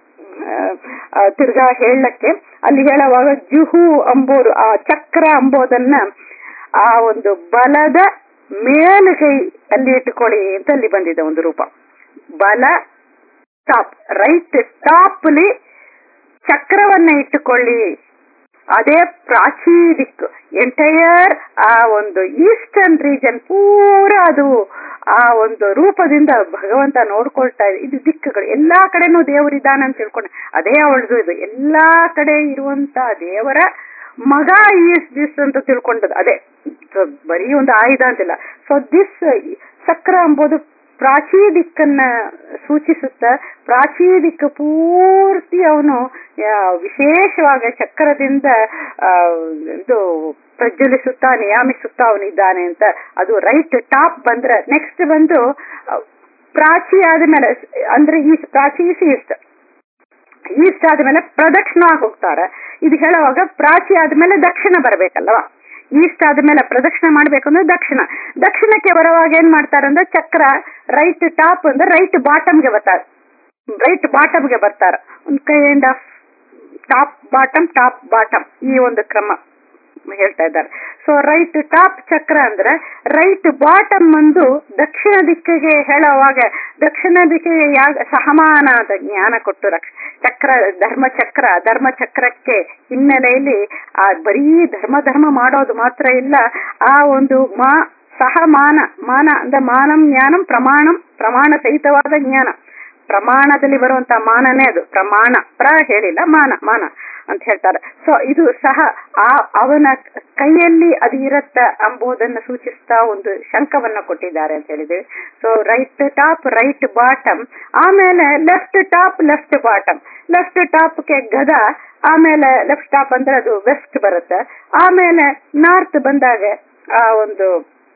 ತಿರ್ಗಾ ಹೇಳಕ್ಕೆ ಅಲ್ಲಿ ಹೇಳುವಾಗ ಜುಹು ಅಂಬೋದು ಆ ಚಕ್ರ ಅಂಬೋದನ್ನ ಆ ಒಂದು ಬಲದ ಮೇಲುಗೈ ಅಲ್ಲಿ ಇಟ್ಟುಕೊಳ್ಳಿ ಅಂತ ಅಲ್ಲಿ ಬಂದಿದೆ ಒಂದು ರೂಪ ಬಲ ಟಾಪ್ ರೈಟ್ ಟಾಪ್ಲಿ ಚಕ್ರವನ್ನ ಇಟ್ಟುಕೊಳ್ಳಿ ಅದೇ ಪ್ರಾಚೀ ದಿಕ್ಕು ಎಂಟೈಯರ್ ಆ ಒಂದು ಈಸ್ಟರ್ನ್ ರೀಜನ್ ಪೂರ ಅದು ಆ ಒಂದು ರೂಪದಿಂದ ಭಗವಂತ ನೋಡ್ಕೊಳ್ತಾ ಇದೆ ಇದು ದಿಕ್ಕುಗಳು ಎಲ್ಲಾ ಕಡೆನೂ ದೇವರಿದ್ದಾನೆ ಅಂತ ತಿಳ್ಕೊಂಡು ಅದೇ ಅವಳದು ಇದು ಎಲ್ಲಾ ಕಡೆ ಇರುವಂತ ದೇವರ ಮಗ ಈಸ್ ದಿಸ್ ಅಂತ ತಿಳ್ಕೊಂಡದ್ದು ಅದೇ So, ಬರೀ ಒಂದು ಆಯುಧ ಅಂತಿಲ್ಲ ಸೊ ದಿಸ್ ಚಕ್ರ ಎಂಬುದು ಪ್ರಾಚೀ ದಿಕ್ಕನ್ನ ಸೂಚಿಸುತ್ತ ಪ್ರಾಚೀ ದಿಕ್ಕು ಪೂರ್ತಿ ಅವನು ವಿಶೇಷವಾಗಿ ಚಕ್ರದಿಂದ ಆ, ಇದು ಪ್ರಜ್ವಲಿಸುತ್ತಾ ನಿಯಾಮಿಸುತ್ತಾ ಅವನಿದ್ದಾನೆ ಅಂತ ಅದು ರೈಟ್ ಟಾಪ್ ಬಂದ್ರೆ ನೆಕ್ಸ್ಟ್ ಬಂದು ಆ, ಪ್ರಾಚಿ ಆದ್ಮೇಲೆ ಅಂದ್ರೆ ಈ ಪ್ರಾಚಿ ಈಸ್ಟ್ ಈಸ್ಟ್ ಆದ್ಮೇಲೆ ಪ್ರದಕ್ಷಿಣ ಹೋಗ್ತಾರೆ ಇದು ಹೇಳುವಾಗ ಪ್ರಾಚಿ ಆದ್ಮೇಲೆ ದಕ್ಷಿಣ ಬರಬೇಕಲ್ವಾ ಈಸ್ಟ್ ಆದ್ಮೇಲೆ ಪ್ರದಕ್ಷಿಣ ಮಾಡ್ಬೇಕು ಅಂದ್ರೆ ದಕ್ಷಿಣ ದಕ್ಷಿಣಕ್ಕೆ ಬರುವಾಗ ಏನ್ ಮಾಡ್ತಾರೆ ಅಂದ್ರೆ ಚಕ್ರ ರೈಟ್ ಟಾಪ್ ಅಂದ್ರೆ ರೈಟ್ ಬಾಟಮ್ಗೆ ಬರ್ತಾರೆ ರೈಟ್ ಬಾಟಮ್ಗೆ ಬರ್ತಾರೆ ಒಂದು kind of top bottom top bottom ಈ ಒಂದು ಕ್ರಮ ಹೇಳ್ತಾ ಇದ್ದಾರೆ ಸೊ ರೈಟ್ ಟಾಪ್ ಚಕ್ರ ಅಂದ್ರೆ ರೈಟ್ ಬಾಟಮ್ ಒಂದು ದಕ್ಷಿಣ ದಿಕ್ಕಿಗೆ ಹೇಳುವಾಗ ದಕ್ಷಿಣ ದಿಕ್ಕಿಗೆ ಯಾವ ಸಹಮಾನದ ಜ್ಞಾನ ಕೊಟ್ಟು ರಕ್ಷ ಚಕ್ರ ಧರ್ಮ ಚಕ್ರ ಧರ್ಮ ಚಕ್ರಕ್ಕೆ ಹಿನ್ನೆಲೆಯಲ್ಲಿ ಆ ಬರೀ ಧರ್ಮ ಧರ್ಮ ಮಾಡೋದು ಮಾತ್ರ ಇಲ್ಲ ಆ ಒಂದು ಮಾ ಸಹಮಾನ ಮಾನ ಅಂದ್ರೆ ಮಾನಂ ಜ್ಞಾನಂ ಪ್ರಮಾಣಂ ಪ್ರಮಾಣ ಸಹಿತವಾದ ಜ್ಞಾನ ಪ್ರಮಾಣದಲ್ಲಿ ಬರುವಂತ ಮಾನನೇ ಅದು ಪ್ರಮಾಣ ಪ್ರ ಹೇಳಿಲ್ಲ ಮಾನ ಮಾನ ಅಂತ ಹೇಳ್ತಾರೆ ಸೊ ಇದು ಸಹ ಆ ಅವನ ಕೈಯಲ್ಲಿ ಅದು ಇರತ್ತ ಎಂಬುದನ್ನು ಸೂಚಿಸ್ತಾ ಒಂದು ಶಂಕವನ್ನ ಕೊಟ್ಟಿದ್ದಾರೆ ಅಂತ ಹೇಳಿದ್ರೆ so right top right bottom ಆಮೇಲೆ left top left bottom left ಟಾಪ್ಗೆ ಗದ ಆಮೇಲೆ ಲೆಫ್ಟ್ ಟಾಪ್ ಅಂದ್ರೆ ಅದು ವೆಸ್ಟ್ ಬರುತ್ತೆ ಆಮೇಲೆ ನಾರ್ತ್ ಬಂದಾಗ ಆ ಒಂದು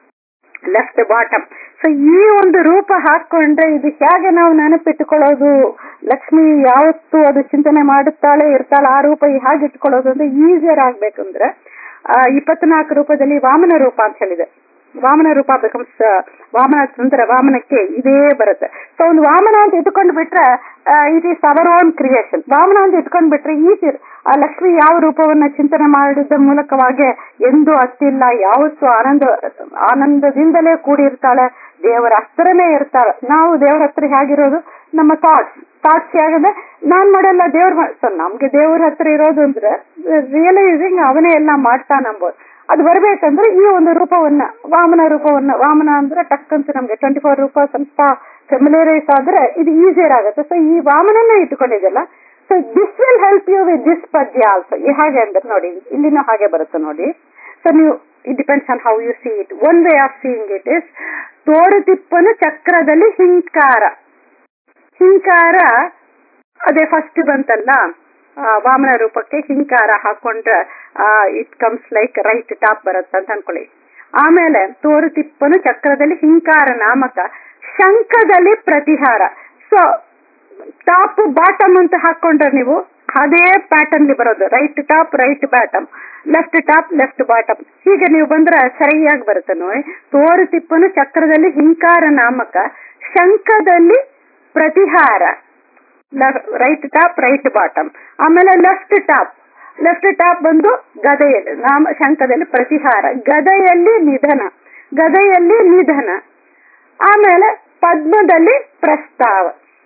ಲೆಫ್ಟ್ ಬಾಟಮ್ ಸೊ ಈ ಒಂದು ರೂಪ ಹಾಕೊಂಡ್ರೆ ಇದು ಹೇಗೆ ನಾವು ನೆನಪಿಟ್ಟುಕೊಳ್ಳೋದು ಲಕ್ಷ್ಮಿ ಯಾವತ್ತು ಅದು ಚಿಂತನೆ ಮಾಡುತ್ತಾಳೆ ಇರ್ತಾಳೆ ಆ ರೂಪ ಹೇಗೆ ಇಟ್ಕೊಳ್ಳೋದು ಅಂದ್ರೆ ಈಸಿಯರ್ ಆಗ್ಬೇಕಂದ್ರೆ ಆ ಇಪ್ಪತ್ನಾಲ್ಕು ರೂಪದಲ್ಲಿ ವಾಮನ ರೂಪ ಅಂತ ಹೇಳಿದೆ ವಾಮನ ರೂಪ ಬಿಕಮ್ಸ್ ವಾಮನ ತಂತ್ರ ವಾಮನಕ್ಕೆ ಇದೇ ಬರುತ್ತೆ ಸೊ ಒಂದು ವಾಮನ ಅಂತ ಇಟ್ಕೊಂಡು ಬಿಟ್ರೆ it is our own creation Vamana ಅಂತ ಇಟ್ಕೊಂಡ್ ಬಿಟ್ರೆ ಈಸಿ ಆ ಲಕ್ಷ್ಮಿ ಯಾವ ರೂಪವನ್ನ ಚಿಂತನೆ ಮಾಡಿದ ಮೂಲಕವಾಗಿ ಎಂದು ಅತ್ತಿಲ್ಲ ಯಾವತ್ತು ಆನಂದ ಆನಂದದಿಂದಲೇ ಕೂಡಿರ್ತಾಳೆ ದೇವರ ಹತ್ರನೇ ಇರ್ತಾಳೆ ನಾವು ದೇವರ ಹತ್ರ ಹೇಗಿರೋದು ನಮ್ಮ ಥಾಟ್ಸ್ ಥಾಟ್ಸ್ ಹೇಗಿದೆ ನಾನ್ ಮಾಡಲ್ಲ ದೇವ್ರ ಸೊ ನಮ್ಗೆ ದೇವ್ರ ಹತ್ರ ಇರೋದು ಅಂದ್ರೆ ರಿಯಲೈಸಿಂಗ್ ಅವನೇ ಎಲ್ಲ ಮಾಡ್ತಾನಂಬೋದು ಅದು ಬರ್ಬೇಕಂದ್ರೆ ಈ ಒಂದು ರೂಪವನ್ನ ವಾಮನ ರೂಪವನ್ನ ವಾಮನ ಅಂದ್ರೆ ಟಕ್ ಅಂತ ನಮ್ಗೆ ಟ್ವೆಂಟಿ ಫೋರ್ ರೂಪ ಸ್ವಲ್ಪ ಫೆಮಿಲಿಯರೈಸ್ ಆದ್ರೆ ಇದು ಈಸಿಯರ್ ಆಗುತ್ತೆ ಸೊ ಈ ವಾಮನನ್ನ ಇಟ್ಕೊಂಡಿದ್ದಲ್ಲ so this will help you with this ಪದ್ಯ ಆಲ್ಸೋ ಈ ಹಾಗೆ ಅಂದ್ರೆ ನೋಡಿ ಇಲ್ಲಿನೂ ಹಾಗೆ ಬರುತ್ತೆ ನೋಡಿ ಸೊ ನೀವು it depends on how you see it one way of seeing it is ತೋರುತಿಪ್ಪನು ಚಕ್ರದಲ್ಲಿ ಹಿಂಕಾರ ಹಿಂಕಾರ ಅದೇ ಫಸ್ಟ್ ಬಂತಲ್ಲ ಆ, ವಾಮನ ರೂಪಕ್ಕೆ ಹಿಂಕಾರ ಹಾಕೊಂಡ್ರೆ it comes like right top ಬರುತ್ತೆ ಅಂತ ಅನ್ಕೊಳ್ಳಿ ಆಮೇಲೆ ತೋರುತಿಪ್ಪನು ಚಕ್ರದಲ್ಲಿ ಹಿಂಕಾರ ನಾಮಕ ಶಂಖದಲ್ಲಿ ಪ್ರತಿಹಾರ ಸೊ ಟಾಪ್ ಬಾಟಮ್ ಅಂತ ಹಾಕೊಂಡ್ರೆ ನೀವು ಅದೇ ಪ್ಯಾಟರ್ನ್ ಬರೋದು right top right bottom left top left bottom ಹೀಗೆ ನೀವು ಬಂದ್ರೆ ಸರಿಯಾಗಿ ಬರುತ್ತೆ ನೋಡಿ ತೋರುತಿಪ್ಪನು ಚಕ್ರದಲ್ಲಿ ಹಿಂಕಾರ ನಾಮಕ ಶಂಖದಲ್ಲಿ ಪ್ರತಿಹಾರ ರೈಟ್ ಟಾಪ್ ರೈಟ್ ಬಾಟಮ್ ಆಮೇಲೆ ಲೆಫ್ಟ್ ಟಾಪ್ ಲೆಫ್ಟ್ ಟಾಪ್ ಬಂದು ಗದೆಯಲ್ಲಿ ನಾಮ ಶಂಖದಲ್ಲಿ ಪ್ರತಿಹಾರ ಗದೆಯಲ್ಲಿ ನಿಧನ ಗದೆಯಲ್ಲಿ ನಿಧನ ಆಮೇಲೆ ಪದ್ಮದಲ್ಲಿ ಪ್ರಸ್ತಾವ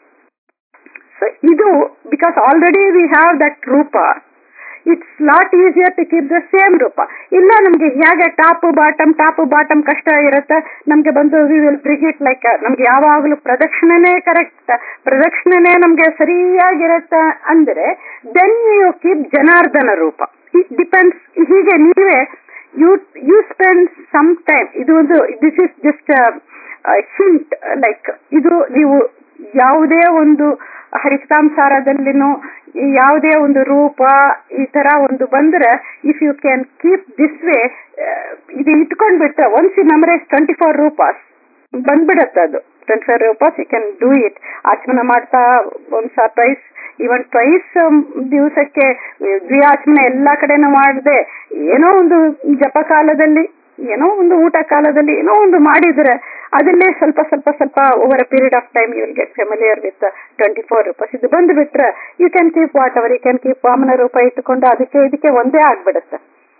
ಸೊ ಇದು because already we have that ರೂಪ it's not easier to keep the same ರೂಪ ಇಲ್ಲ ನಮ್ಗೆ ಹೇಗೆ ಟಾಪ್ ಬಾಟಮ್ ಟಾಪ್ ಬಾಟಮ್ ಕಷ್ಟ ಇರುತ್ತೆ ನಮ್ಗೆ ಬಂದು ವಿ ವಿಲ್ ಬ್ರಿಗಿಟ್ ಲೈಕ್ ನಮ್ಗೆ ಯಾವಾಗಲೂ ಪ್ರದಕ್ಷಿಣೆನೇ ಕರೆಕ್ಟ್ ಪ್ರದಕ್ಷಿಣೆನೇ ನಮ್ಗೆ ಸರಿಯಾಗಿರುತ್ತೆ ಅಂದ್ರೆ ದೆನ್ ಯು ಕೀಪ್ ಜನಾರ್ದನ ರೂಪ ಇಟ್ ಡಿಪೆಂಡ್ಸ್ ಹೀಗೆ ನೀವೇ you you spend some time ಇದು ಒಂದು this is just hint like ಇದು ನೀವು ಯಾವುದೇ ಒಂದು ಹರಿತಾಂಸಾರದಲ್ಲಿನೂ ಯಾವುದೇ ಒಂದು ರೂಪ ಈ ತರ ಒಂದು ಬಂದ್ರೆ if you can keep this way ಇದು ಇಟ್ಕೊಂಡ್ಬಿಟ್ರೆ once you memorize twenty four ರೂಪಾಸ್ ಬಂದ್ಬಿಡತ್ತೆ ಅದು ಟ್ವೆಂಟಿ ಫೋರ್ ರೂಪಾಸ್ ಯು ಕ್ಯಾನ್ ಡೂ ಇಟ್ ಆಚಮನ ಮಾಡ್ತಾ ಒಂದ್ಸ ಟ್ವೈಸ್ ಇವನ್ ಟ್ವೈಸ್ ದಿವಸಕ್ಕೆ ದ್ವಿಯಾಚಮನ ಎಲ್ಲಾ ಕಡೆನೂ ಮಾಡದೆ ಏನೋ ಒಂದು ಜಪ ಕಾಲದಲ್ಲಿ ಏನೋ ಒಂದು ಊಟ ಕಾಲದಲ್ಲಿ ಏನೋ ಒಂದು ಮಾಡಿದ್ರೆ ಅದನ್ನೇ ಸ್ವಲ್ಪ ಸ್ವಲ್ಪ ಸ್ವಲ್ಪ over a period of time you will get familiar with twenty four ರೂಪಾಸ್ ಇದು ಬಂದು ಬಿಟ್ರೆ you can keep what our you can keep ವಾಮನ ರೂಪ ಇಟ್ಟುಕೊಂಡು ಅದಕ್ಕೆ ಇದಕ್ಕೆ ಒಂದೇ ಆಗ್ಬಿಡುತ್ತೆ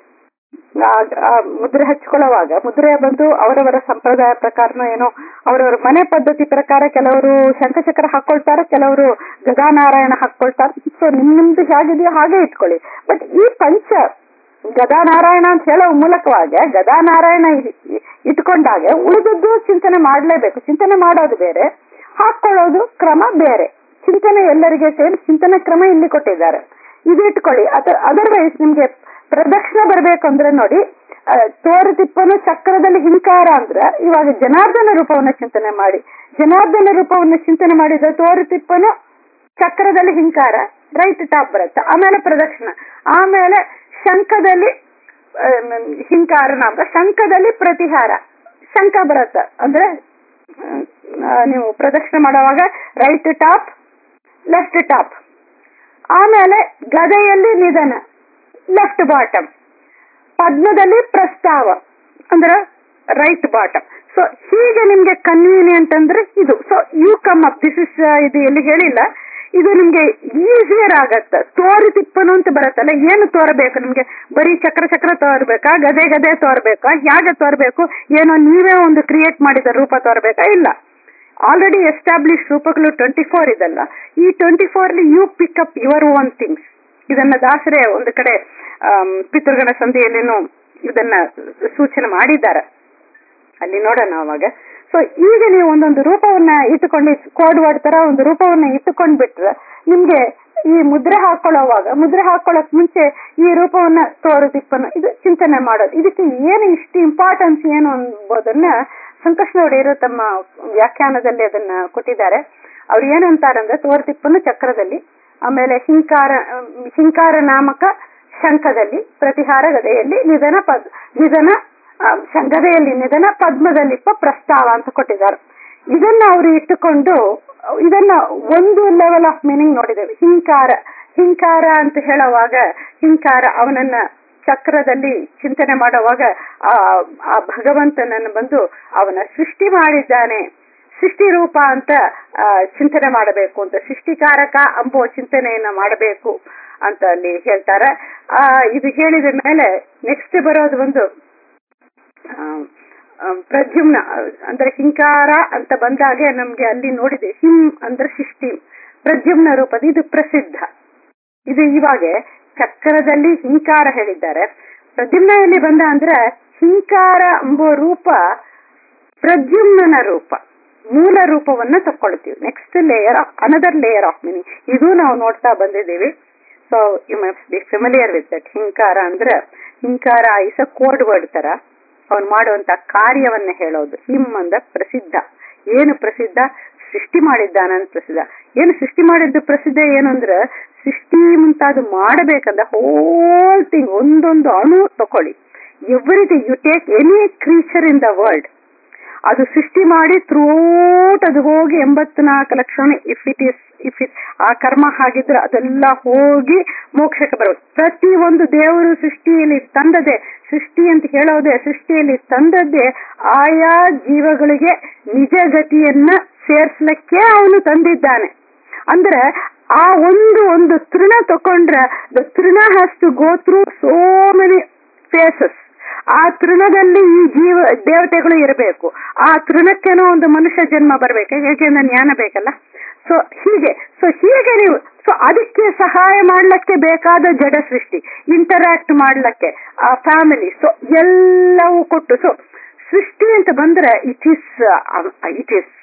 ಆ- ಆ ಮುದ್ರೆ ಹಚ್ಕೊಳ್ಳುವಾಗ ಮುದ್ರೆ ಬಂದು ಅವರವರ ಸಂಪ್ರದಾಯ ಪ್ರಕಾರನೋ ಏನೋ ಅವರವರ ಮನೆ ಪದ್ಧತಿ ಪ್ರಕಾರ ಕೆಲವರು ಶಂಖಚಕ್ರ ಹಾಕೊಳ್ತಾರೆ ಕೆಲವರು ಗದಾನಾರಾಯಣ ಹಾಕೊಳ್ತಾರೆ ಸೊ ನಿಮ್ ನಿಮ್ದು ಹೇಗಿದೆಯೋ ಹಾಗೆ ಇಟ್ಕೊಳ್ಳಿ ಬಟ್ ಈ ಪಂಚ ಗದಾನಾರಾಯಣ ಅಂತ ಹೇಳೋ ಮೂಲಕವಾಗಿ ಗದಾನಾರಾಯಣ ಇ- ಇಟ್ಕೊಂಡಾಗ ಉಳಿದದ್ದು ಚಿಂತನೆ ಮಾಡಲೇಬೇಕು ಚಿಂತನೆ ಮಾಡೋದು ಬೇರೆ ಹಾಕೊಳ್ಳೋದು ಕ್ರಮ ಬೇರೆ ಚಿಂತನೆ ಎಲ್ಲರಿಗೆ ಸೇರಿ ಚಿಂತನೆ ಕ್ರಮ ಇಲ್ಲಿ ಕೊಟ್ಟಿದ್ದಾರೆ ಇದು ಇಟ್ಕೊಳ್ಳಿ ಅದರ್ವೈಸ್ ನಿಮ್ಗೆ ಪ್ರದಕ್ಷಿಣ ಬರ್ಬೇಕು ಅಂದ್ರೆ ನೋಡಿ ಆ, ತೋರುತಿಪ್ಪನು ಚಕ್ರದಲ್ಲಿ ಹಿಂಕಾರ ಅಂದ್ರೆ ಇವಾಗ ಜನಾರ್ದನ ರೂಪವನ್ನ ಚಿಂತನೆ ಮಾಡಿ ಜನಾರ್ದನ ರೂಪವನ್ನ ಚಿಂತನೆ ಮಾಡಿದ್ರೆ ತೋರುತಿಪ್ಪನು ಚಕ್ರದಲ್ಲಿ ಹಿಂಕಾರ ರೈಟ್ ಟಾಪ್ ಬರುತ್ತೆ ಆಮೇಲೆ ಪ್ರದಕ್ಷಿಣ ಆಮೇಲೆ ಶಂಖದಲ್ಲಿ ಆ, ಹಿಂಕಾರ ನಾಮ ಶಂಖದಲ್ಲಿ ಪ್ರತಿಹಾರ ಶಂಖ ಬರುತ್ತೆ ಅಂದ್ರೆ ಆ, ನೀವು ಪ್ರದಕ್ಷಿಣೆ ಮಾಡುವಾಗ ರೈಟ್ ಟಾಪ್ ಲೆಫ್ಟ್ ಟಾಪ್ ಆಮೇಲೆ ಗದೆಯಲ್ಲಿ ನಿಧನ ಲೆಫ್ಟ್ ಬಾಟಮ್ ಪದ್ಮದಲ್ಲಿ ಪ್ರಸ್ತಾವ ಅಂದ್ರೆ ರೈಟ್ ಬಾಟಮ್ ಸೊ ಹೀಗೆ ನಿಮ್ಗೆ ಕನ್ವೀನಿಯಂಟ್ ಅಂದ್ರೆ ಇದು so you come up this is ಇದು ಎಲ್ಲಿ ಹೇಳಿಲ್ಲ ಇದು ನಿಮ್ಗೆ ಈಸಿಯರ್ ಆಗತ್ತೆ ತೋರಿ ತಿಪ್ಪನು ಅಂತ ಬರುತ್ತಲ್ಲ ಏನು ತೋರಬೇಕು ನಿಮ್ಗೆ ಬರೀ ಚಕ್ರ ಚಕ್ರ ತೋರ್ಬೇಕಾ ಗದೆ ಗದೆ ತೋರ್ಬೇಕಾ ಹೇಗೆ ತೋರ್ಬೇಕು ಏನೋ ನೀವೇ ಒಂದು ಕ್ರಿಯೇಟ್ ಮಾಡಿದ ರೂಪ ತೋರ್ಬೇಕಾ ಇಲ್ಲ ಆಲ್ರೆಡಿ ಎಸ್ಟಾಬ್ಲಿಷ್ ರೂಪಗಳು ಟ್ವೆಂಟಿ ಫೋರ್ ಇದಲ್ಲ ಈ ಟ್ವೆಂಟಿ ಫೋರ್ಲಿ you pick up your own things ಇದನ್ನ ದಾಸರೇ ಒಂದು ಕಡೆ ಆಮ್, ಪಿತೃಗಣ ಸಂಧಿಯಲ್ಲೇನು ಇದನ್ನ ಸೂಚನೆ ಮಾಡಿದ್ದಾರೆ ಅಲ್ಲಿ ನೋಡೋಣ ಅವಾಗ ಸೊ ಈಗ ನೀವು ಒಂದೊಂದು ರೂಪವನ್ನ ಇಟ್ಟುಕೊಂಡು ಕೋಡ್ ವರ್ಡ್ ತರ ಒಂದು ರೂಪವನ್ನ ಇಟ್ಟುಕೊಂಡ್ ಬಿಟ್ರೆ ನಿಮ್ಗೆ ಈ ಮುದ್ರೆ ಹಾಕೊಳ್ಳೋವಾಗ ಮುದ್ರೆ ಹಾಕೊಳ್ಳಕ್ ಮುಂಚೆ ಈ ರೂಪವನ್ನ ತೋರು ತಿಪ್ಪನ್ನು ಇದು ಚಿಂತನೆ ಮಾಡೋದು ಇದಕ್ಕೆ ಏನು ಇಷ್ಟು ಇಂಪಾರ್ಟೆನ್ಸ್ ಏನು ಅನ್ಬೋದನ್ನ ಸಂಕಷ್ಟ ಒಡೆಯರು ತಮ್ಮ ವ್ಯಾಖ್ಯಾನದಲ್ಲಿ ಅದನ್ನ ಕೊಟ್ಟಿದ್ದಾರೆ ಅವ್ರು ಏನಂತಾರಂದ್ರೆ ತೋರ್ತಿಪ್ಪನು ಚಕ್ರದಲ್ಲಿ ಆಮೇಲೆ ಹಿಂಕಾರ ಹಿಂಕಾರ ನಾಮಕ ಶಂಖದಲ್ಲಿ ಪ್ರತಿಹಾರ ಗದೆಯಲ್ಲಿ ನಿಧನ ಪದ್ ನಿಧನ ಆ, ಶ- ಗದೆಯಲ್ಲಿ ನಿಧನ ಪದ್ಮದಲ್ಲಿ ಪ ಪ್ರಸ್ತಾವ ಅಂತ ಕೊಟ್ಟಿದ್ದಾರೆ ಇದನ್ನ ಅವರು ಇಟ್ಟುಕೊಂಡು ಇದನ್ನ ಒಂದು ಲೆವೆಲ್ ಆಫ್ ಮೀನಿಂಗ್ ನೋಡಿದ್ದೇವೆ ಹಿಂಕಾರ ಹಿಂಕಾರ ಅಂತ ಹೇಳುವಾಗ ಹಿಂಕಾರ ಅವನನ್ನ ಚಕ್ರದಲ್ಲಿ ಚಿಂತನೆ ಮಾಡುವಾಗ ಆ ಆ ಭಗವಂತನನ್ನು ಬಂದು ಅವನ ಸೃಷ್ಟಿ ಮಾಡಿದ್ದಾನೆ ಸೃಷ್ಟಿ ರೂಪ ಅಂತ ಆ, ಚಿಂತನೆ ಮಾಡಬೇಕು ಅಂತ ಸೃಷ್ಟಿಕಾರಕ ಅಂಬೋ ಚಿಂತನೆಯನ್ನ ಮಾಡಬೇಕು ಅಂತ ಅಲ್ಲಿ ಹೇಳ್ತಾರೆ ಆ ಇದು ಹೇಳಿದ ಮೇಲೆ ನೆಕ್ಸ್ಟ್ ಬರೋದು ಒಂದು ಆ, ಆ, ಪ್ರದ್ಯುಮ್ನ ಅಂದ್ರೆ ಹಿಂಕಾರ ಅಂತ ಬಂದಾಗೆ ನಮ್ಗೆ ಅಲ್ಲಿ ನೋಡಿದೆ ಹಿಂ ಅಂದ್ರೆ ಸೃಷ್ಟಿ ಪ್ರದ್ಯುಮ್ನ ರೂಪದ ಇದು ಪ್ರಸಿದ್ಧ ಇದು ಇವಾಗ ಚಕ್ರದಲ್ಲಿ ಹಿಂಕಾರ ಹೇಳಿದ್ದಾರೆ ಪ್ರದ್ಯುಮ್ನಲ್ಲಿ ಬಂದ ಅಂದ್ರೆ ಹಿಂಕಾರ ಎಂಬೋ ರೂಪ ಪ್ರದ್ಯುಮ್ನ ರೂಪ ಮೂಲ ರೂಪವನ್ನ ತಕ್ಕೊಳ್ತೀವಿ next layer another layer of meaning ಇದು ನಾವು ನೋಡ್ತಾ ಬಂದಿದ್ದೀವಿ so you must be familiar with that ಹಿಂಕಾರ ಅಂದ್ರೆ ಹಿಂಕಾರ ಇಸ್ ಅ ಕೋಡ್ ವರ್ಡ್ ತರ ಅವನು ಮಾಡುವಂತ ಕಾರ್ಯವನ್ನ ಹೇಳೋದು ಹಿಮ್ ಅಂದ ಪ್ರಸಿದ್ಧ ಏನು ಪ್ರಸಿದ್ಧ ಸೃಷ್ಟಿ ಮಾಡಿದ್ದಾನಂತ ಪ್ರಸಿದ್ಧ ಏನು ಸೃಷ್ಟಿ ಮಾಡಿದ್ದು ಪ್ರಸಿದ್ಧ ಏನು ಅಂದ್ರೆ ಸೃಷ್ಟಿ ಮುಂತಾದ ಮಾಡಬೇಕಂದ್ರೆ ಹೋಲ್ ಥಿಂಗ್ ಒಂದೊಂದು ಅಣು ತಕೊಳ್ಳಿ everything you take any creature in the world ಅದು ಸೃಷ್ಟಿ ಮಾಡಿ ಥ್ರೂಟ್ ಅದು ಹೋಗಿ ಎಂಬತ್ನಾಲ್ಕು ಲಕ್ಷ if it is if it ಆ ಕರ್ಮ ಹಾಗಿದ್ರೆ ಅದೆಲ್ಲ ಹೋಗಿ ಮೋಕ್ಷಕ್ಕೆ ಬರೋದು ಪ್ರತಿ ಒಂದು ದೇವರು ಸೃಷ್ಟಿಯಲ್ಲಿ ತಂದದೆ ಸೃಷ್ಟಿ ಅಂತ ಹೇಳೋದೆ ಸೃಷ್ಟಿಯಲ್ಲಿ ತಂದದ್ದೇ ಆಯಾ ಜೀವಗಳಿಗೆ ನಿಜ ಗತಿಯನ್ನ ಸೇರ್ಸ್ಲಿಕ್ಕೆ ಅವನು ತಂದಿದ್ದಾನೆ ಅಂದ್ರೆ ಆ ಒಂದು ಒಂದು ತೃಣ ತಕೊಂಡ್ರೆ ದ ತೃಣ has to go through so many phases ಆ ತೃಣದಲ್ಲಿ ಈ ಜೀವ ದೇವತೆಗಳು ಇರಬೇಕು ಆ ತೃಣಕ್ಕೇನೋ ಒಂದು ಮನುಷ್ಯ ಜನ್ಮ ಬರ್ಬೇಕು ಹೇಗೆಂದ್ರೆ ಜ್ಞಾನ ಬೇಕಲ್ಲ ಸೊ ಹೀಗೆ ಸೊ ಹೀಗೆ ನೀವು ಸೊ ಅದಕ್ಕೆ ಸಹಾಯ ಮಾಡ್ಲಿಕ್ಕೆ ಬೇಕಾದ ಜಡ ಸೃಷ್ಟಿ ಇಂಟರಾಕ್ಟ್ ಮಾಡ್ಲಿಕ್ಕೆ ಆ ಫ್ಯಾಮಿಲಿ ಸೊ ಎಲ್ಲವೂ ಕೊಟ್ಟು ಸೊ ಸೃಷ್ಟಿ ಅಂತ ಬಂದ್ರೆ it is it is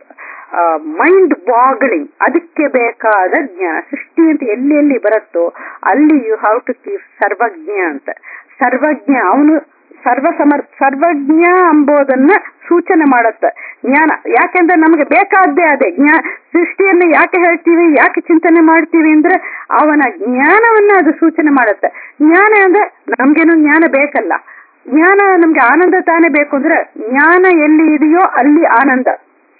mind boggling ಅದಕ್ಕೆ ಬೇಕಾದ ಜ್ಞಾನ ಸೃಷ್ಟಿ ಅಂತ ಎಲ್ಲಿ ಎಲ್ಲಿ ಬರುತ್ತೋ ಅಲ್ಲಿ ಯು ಹ್ಯಾವ್ ಟು ಕೀಪ್ ಸರ್ವಜ್ಞ ಅಂತ ಸರ್ವಜ್ಞ ಅವನು ಸರ್ವ ಸಮರ್ ಸರ್ವಜ್ಞ ಎಂಬುದನ್ನ ಸೂಚನೆ ಮಾಡುತ್ತೆ ಜ್ಞಾನ ಯಾಕೆಂದ್ರೆ ನಮಗೆ ಬೇಕಾದ್ದೇ ಅದೇ ಜ್ಞಾ ಸೃಷ್ಟಿಯನ್ನು ಯಾಕೆ ಹೇಳ್ತೀವಿ ಯಾಕೆ ಚಿಂತನೆ ಮಾಡ್ತೀವಿ ಅಂದ್ರೆ ಅವನ ಜ್ಞಾನವನ್ನ ಅದು ಸೂಚನೆ ಮಾಡುತ್ತೆ ಜ್ಞಾನ ಅಂದ್ರೆ ನಮ್ಗೇನು ಜ್ಞಾನ ಬೇಕಲ್ಲ ಜ್ಞಾನ ನಮ್ಗೆ ಆನಂದ ತಾನೇ ಬೇಕು ಅಂದ್ರೆ ಜ್ಞಾನ ಎಲ್ಲಿ ಇದೆಯೋ ಅಲ್ಲಿ ಆನಂದ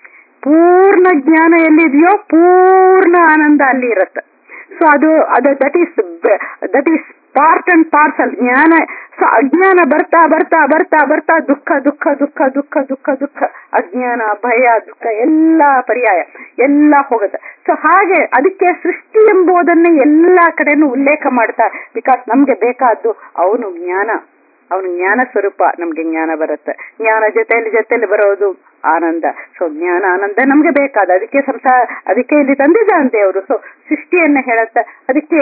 ಪೂರ್ಣ ಜ್ಞಾನ ಎಲ್ಲಿದೆಯೋ ಪೂರ್ಣ ಆನಂದ ಅಲ್ಲಿ ಇರುತ್ತೆ ಸೊ ಅದು ಅದು that is that is part and parcel ಜ್ಞಾನ ಸೊ ಅಜ್ಞಾನ ಬರ್ತಾ ಬರ್ತಾ ಬರ್ತಾ ಬರ್ತಾ ದುಃಖ ದುಃಖ ದುಃಖ ದುಃಖ ದುಃಖ ದುಃಖ ಅಜ್ಞಾನ ಭಯ ದುಃಖ ಎಲ್ಲ ಪರ್ಯಾಯ ಎಲ್ಲ ಹೋಗುತ್ತೆ ಸೊ ಹಾಗೆ ಅದಕ್ಕೆ ಸೃಷ್ಟಿ ಎಂಬುದನ್ನ ಎಲ್ಲಾ ಕಡೆನೂ ಉಲ್ಲೇಖ ಮಾಡ್ತಾ ಬಿಕಾಸ್ ನಮ್ಗೆ ಬೇಕಾದ್ದು ಅವನು ಜ್ಞಾನ ಅವನು ಜ್ಞಾನ ಸ್ವರೂಪ ನಮ್ಗೆ ಜ್ಞಾನ ಬರುತ್ತೆ ಜ್ಞಾನ ಜೊತೆಯಲ್ಲಿ ಜೊತೆಯಲ್ಲಿ ಬರೋದು ಆನಂದ ಸೊ ಜ್ಞಾನ ಆನಂದ ನಮ್ಗೆ ಬೇಕಾದ ಅದಕ್ಕೆ ಸಂಸಾರ ಅದಕ್ಕೆ ಇಲ್ಲಿ ತಂದಿದ್ದಾಂತೆ ಅವರು ಸೊ ಸೃಷ್ಟಿಯನ್ನ ಹೇಳತ್ತ ಅದಕ್ಕೆ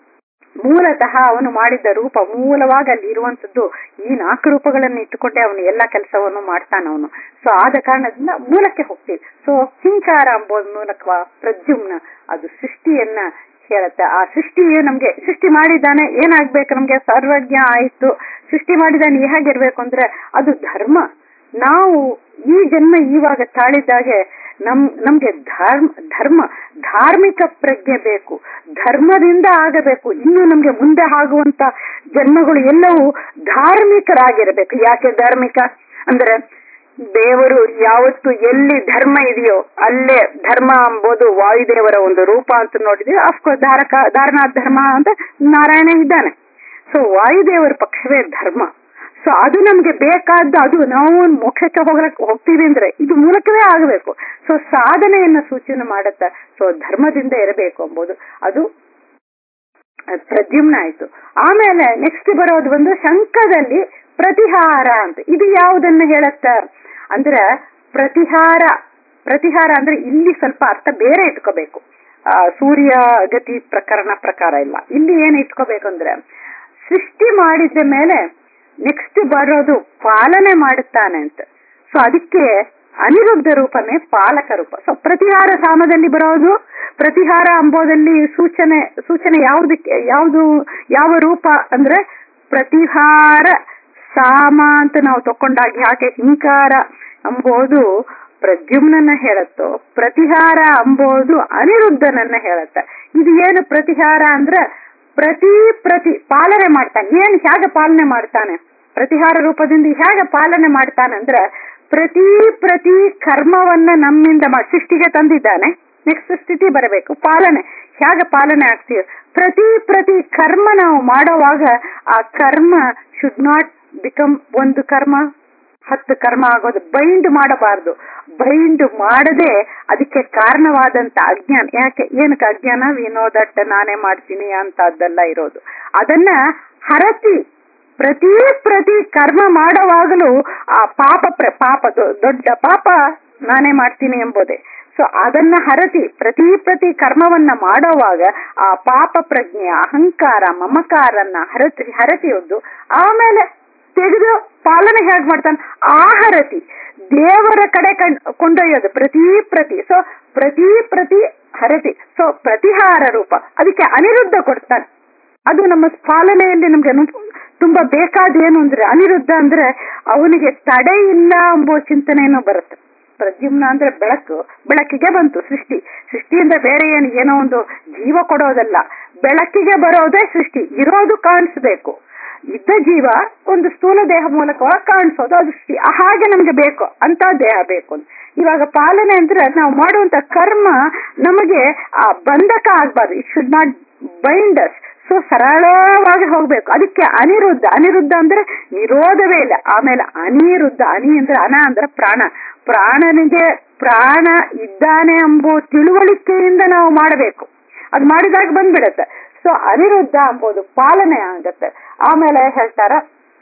ಮೂಲತಃ ಅವನು ಮಾಡಿದ್ದ ರೂಪ ಮೂಲವಾಗಿ ಅಲ್ಲಿ ಇರುವಂತದ್ದು ಈ ನಾಲ್ಕು ರೂಪಗಳನ್ನು ಇಟ್ಟುಕೊಂಡೇ ಅವನು ಎಲ್ಲಾ ಕೆಲಸವನ್ನು ಮಾಡ್ತಾನ ಅವನು ಸೊ ಆದ ಕಾರಣದಿಂದ ಮೂಲಕ್ಕೆ ಹೋಗ್ತೀವಿ ಸೊ ಹಿಂಕಾರ ಎಂಬುದು ಮೂಲಕ ಪ್ರದ್ಯುಮ್ನ ಅದು ಸೃಷ್ಟಿಯನ್ನ ಹೇಳುತ್ತೆ ಆ ಸೃಷ್ಟಿಯು ನಮ್ಗೆ ಸೃಷ್ಟಿ ಮಾಡಿದ್ದಾನೆ ಏನಾಗ್ಬೇಕು ನಮ್ಗೆ ಸರ್ವಜ್ಞ ಆಯ್ತು ಸೃಷ್ಟಿ ಮಾಡಿದ್ದಾನೆ ಹೇಗಿರ್ಬೇಕು ಅಂದ್ರೆ ಅದು ಧರ್ಮ ನಾವು ಈ ಜನ್ಮ ಇವಾಗ ತಾಳಿದ್ದಾಗೆ ನಮ್ ನಮ್ಗೆ ಧರ್ಮ ಧರ್ಮ ಧಾರ್ಮಿಕ ಪ್ರಜ್ಞೆ ಬೇಕು ಧರ್ಮದಿಂದ ಆಗಬೇಕು ಇನ್ನು ನಮ್ಗೆ ಮುಂದೆ ಆಗುವಂತ ಜನ್ಮಗಳು ಎಲ್ಲವೂ ಧಾರ್ಮಿಕರಾಗಿರಬೇಕು ಯಾಕೆ ಧಾರ್ಮಿಕ ಅಂದ್ರೆ ದೇವರು ಯಾವತ್ತು ಎಲ್ಲಿ ಧರ್ಮ ಇದೆಯೋ ಅಲ್ಲೇ ಧರ್ಮ ಎಂಬುದು ವಾಯುದೇವರ ಒಂದು ರೂಪ ಅಂತ ನೋಡಿದ್ವಿ ಅಫ್ಕೋರ್ಸ್ ಧಾರಕ ಧಾರನಾಥ್ ಧರ್ಮ ಅಂತ ನಾರಾಯಣ ಇದ್ದಾನೆ ಸೊ ವಾಯುದೇವರ ಪಕ್ಷವೇ ಧರ್ಮ ಸೊ ಅದು ನಮ್ಗೆ ಬೇಕಾದ ಅದು ನಾವು ಮೋಕ್ಷಕ್ಕೆ ಹೋಗ್ಲಕ್ ಹೋಗ್ತೀವಿ ಅಂದ್ರೆ ಇದು ಮೂಲಕವೇ ಆಗಬೇಕು ಸೊ ಸಾಧನೆಯನ್ನ ಸೂಚನೆ ಮಾಡುತ್ತ ಸೊ ಧರ್ಮದಿಂದ ಇರಬೇಕು ಎಂಬುದು ಅದು ಪ್ರದ್ಯುಮ್ನ ಆಯ್ತು ಆಮೇಲೆ ನೆಕ್ಸ್ಟ್ ಬರೋದು ಒಂದು ಶಂಕದಲ್ಲಿ ಪ್ರತಿಹಾರ ಅಂತ ಇದು ಯಾವುದನ್ನ ಹೇಳತ್ತ ಅಂದ್ರೆ ಪ್ರತಿಹಾರ ಪ್ರತಿಹಾರ ಅಂದ್ರೆ ಇಲ್ಲಿ ಸ್ವಲ್ಪ ಅರ್ಥ ಬೇರೆ ಇಟ್ಕೋಬೇಕು ಆ ಸೂರ್ಯ ಗತಿ ಪ್ರಕರಣ ಪ್ರಕಾರ ಇಲ್ಲ ಇಲ್ಲಿ ಏನ್ ಇಟ್ಕೋಬೇಕು ಅಂದ್ರೆ ಸೃಷ್ಟಿ ಮಾಡಿದ ಮೇಲೆ ನೆಕ್ಸ್ಟ್ ಬರೋದು ಪಾಲನೆ ಮಾಡುತ್ತಾನೆ ಅಂತ ಸೊ ಅದಕ್ಕೆ ಅನಿರುದ್ಧ ರೂಪನೇ ಪಾಲಕ ರೂಪ ಸೊ ಪ್ರತಿಹಾರ ಸಾಮದಲ್ಲಿ ಬರೋದು ಪ್ರತಿಹಾರ ಅಂಬೋದಲ್ಲಿ ಸೂಚನೆ ಸೂಚನೆ ಯಾವುದಕ್ಕೆ ಯಾವುದು ಯಾವ ರೂಪ ಅಂದ್ರೆ ಪ್ರತಿಹಾರ ಸಾಮ ಅಂತ ನಾವು ತಕೊಂಡಾಗ ಯಾಕೆ ಹಿಂಕಾರ ಅಂಬೋದು ಪ್ರದ್ಯುಮ್ನನ್ನ ಹೇಳತ್ತೋ ಪ್ರತಿಹಾರ ಅಂಬೋದು ಅನಿರುದ್ಧನನ್ನ ಹೇಳತ್ತ ಇದು ಏನು ಪ್ರತಿಹಾರ ಅಂದ್ರೆ ಪ್ರತಿ ಪ್ರತಿ ಪಾಲನೆ ಮಾಡ್ತಾನೆ ಏನ್ ಹೇಗೆ ಪಾಲನೆ ಮಾಡ್ತಾನೆ ಪ್ರತಿಹಾರ ರೂಪದಿಂದ ಹೇಗೆ ಪಾಲನೆ ಮಾಡ್ತಾನೆ ಅಂದ್ರೆ ಪ್ರತಿ ಪ್ರತಿ ಕರ್ಮವನ್ನ ನಮ್ಮಿಂದ ಸೃಷ್ಟಿಗೆ ತಂದಿದ್ದಾನೆ ನೆಕ್ಸ್ಟ್ ಸ್ಥಿತಿ ಬರಬೇಕು ಪಾಲನೆ ಹೇಗೆ ಪಾಲನೆ ಆಗ್ತೀವಿ ಪ್ರತಿ ಪ್ರತಿ ಕರ್ಮ ನಾವು ಮಾಡುವಾಗ ಆ ಕರ್ಮ ಶುಡ್ ನಾಟ್ ಬಿಕಮ್ ಒಂದು ಕರ್ಮ ಹತ್ತು ಕರ್ಮ ಆಗೋದು ಬೈಂಡ್ ಮಾಡಬಾರ್ದು ಬೈಂಡ್ ಮಾಡದೆ ಅದಕ್ಕೆ ಕಾರಣವಾದಂತ ಅಜ್ಞಾನ ಯಾಕೆ ಏನಕ್ಕೆ ಅಜ್ಞಾನ ವಿನೋದಟ್ಟ ನಾನೇ ಮಾಡ್ತೀನಿ ಅಂತದ್ದೆಲ್ಲ ಇರೋದು ಅದನ್ನ ಹರತಿ ಪ್ರತಿ ಪ್ರತಿ ಕರ್ಮ ಮಾಡುವಾಗಲೂ ಆ ಪಾಪ ಪಾಪ ದೊಡ್ಡ ಪಾಪ ನಾನೇ ಮಾಡ್ತೀನಿ ಎಂಬುದೇ ಸೊ ಅದನ್ನ ಹರತಿ ಪ್ರತಿ ಪ್ರತಿ ಕರ್ಮವನ್ನ ಮಾಡೋವಾಗ ಆ ಪಾಪ ಪ್ರಜ್ಞೆ ಅಹಂಕಾರ ಮಮಕಾರನ್ನ ಹರತಿ ಹರತಿಯೊಂದು ಆಮೇಲೆ ತೆಗೆದು ಪಾಲನೆ ಹೇಗೆ ಮಾಡ್ತಾನೆ ಆಹರತಿ ದೇವರ ಕಡೆ ಕಣ್- ಕೊಂಡೊಯ್ಯೋದು ಪ್ರತಿ ಪ್ರತಿ ಸೊ ಪ್ರತಿ ಪ್ರತಿ ಹರತಿ ಸೊ ಪ್ರತಿಹಾರ ರೂಪ ಅದಕ್ಕೆ ಅನಿರುದ್ಧ ಕೊಡ್ತಾನೆ ಅದು ನಮ್ಮ ಪಾಲನೆಯಲ್ಲಿ ನಮ್ಗೆ ನು- ತುಂಬಾ ಬೇಕಾದ ಏನು ಅಂದ್ರೆ ಅನಿರುದ್ಧ ಅಂದ್ರೆ ಅವನಿಗೆ ತಡೆ ಇಲ್ಲ ಎಂಬುವ ಚಿಂತನೆಯನ್ನು ಬರುತ್ತೆ ಪ್ರದ್ಯುಮ್ನ ಅಂದ್ರೆ ಬೆಳಕು ಬೆಳಕಿಗೆ ಬಂತು ಸೃಷ್ಟಿ ಸೃಷ್ಟಿಯಿಂದ ಬೇರೆ ಏನು ಏನೋ ಒಂದು ಜೀವ ಕೊಡೋದಲ್ಲ ಬೆಳಕಿಗೆ ಬರೋದೇ ಸೃಷ್ಟಿ ಇರೋದು ಕಾಣಿಸ್ಬೇಕು ಇದ್ದ ಜೀವ ಒಂದು ಸ್ಥೂಲ ದೇಹ ಮೂಲಕವಾಗಿ ಕಾಣಿಸೋದು ಅದು ಸೃಷ್ಟಿ ಹಾಗೆ ನಮ್ಗೆ ಬೇಕು ಅಂತ ದೇಹ ಬೇಕು ಅಂತ. ಇವಾಗ ಪಾಲನೆ ಅಂದ್ರೆ ನಾವು ಮಾಡುವಂತ ಕರ್ಮ ನಮಗೆ ಆ ಬಂಧಕ ಆಗ್ಬಾರ್ದು it should not bind us so ಸರಳವಾಗಿ ಹೋಗ್ಬೇಕು ಅದಕ್ಕೆ ಅನಿರುದ್ಧ ಅನಿರುದ್ಧ ಅಂದ್ರೆ ನಿರೋಧವೇ ಇಲ್ಲ ಆಮೇಲೆ ಅನಿರುದ್ಧ ಅನಿ ಅಂದ್ರೆ ಅನ ಅಂದ್ರೆ ಪ್ರಾಣ ಪ್ರಾಣನಿಗೆ ಪ್ರಾಣ ಇದ್ದಾನೆ ಎಂಬುವ ತಿಳುವಳಿಕೆಯಿಂದ ನಾವು ಮಾಡಬೇಕು ಅದು ಮಾಡಿದಾಗ ಬಂದ್ಬಿಡತ್ತೆ ಸೊ ಅನಿರುದ್ಧ ಎಂಬುದು ಪಾಲನೆ ಆಗತ್ತೆ ಆಮೇಲೆ ಹೇಳ್ತಾರ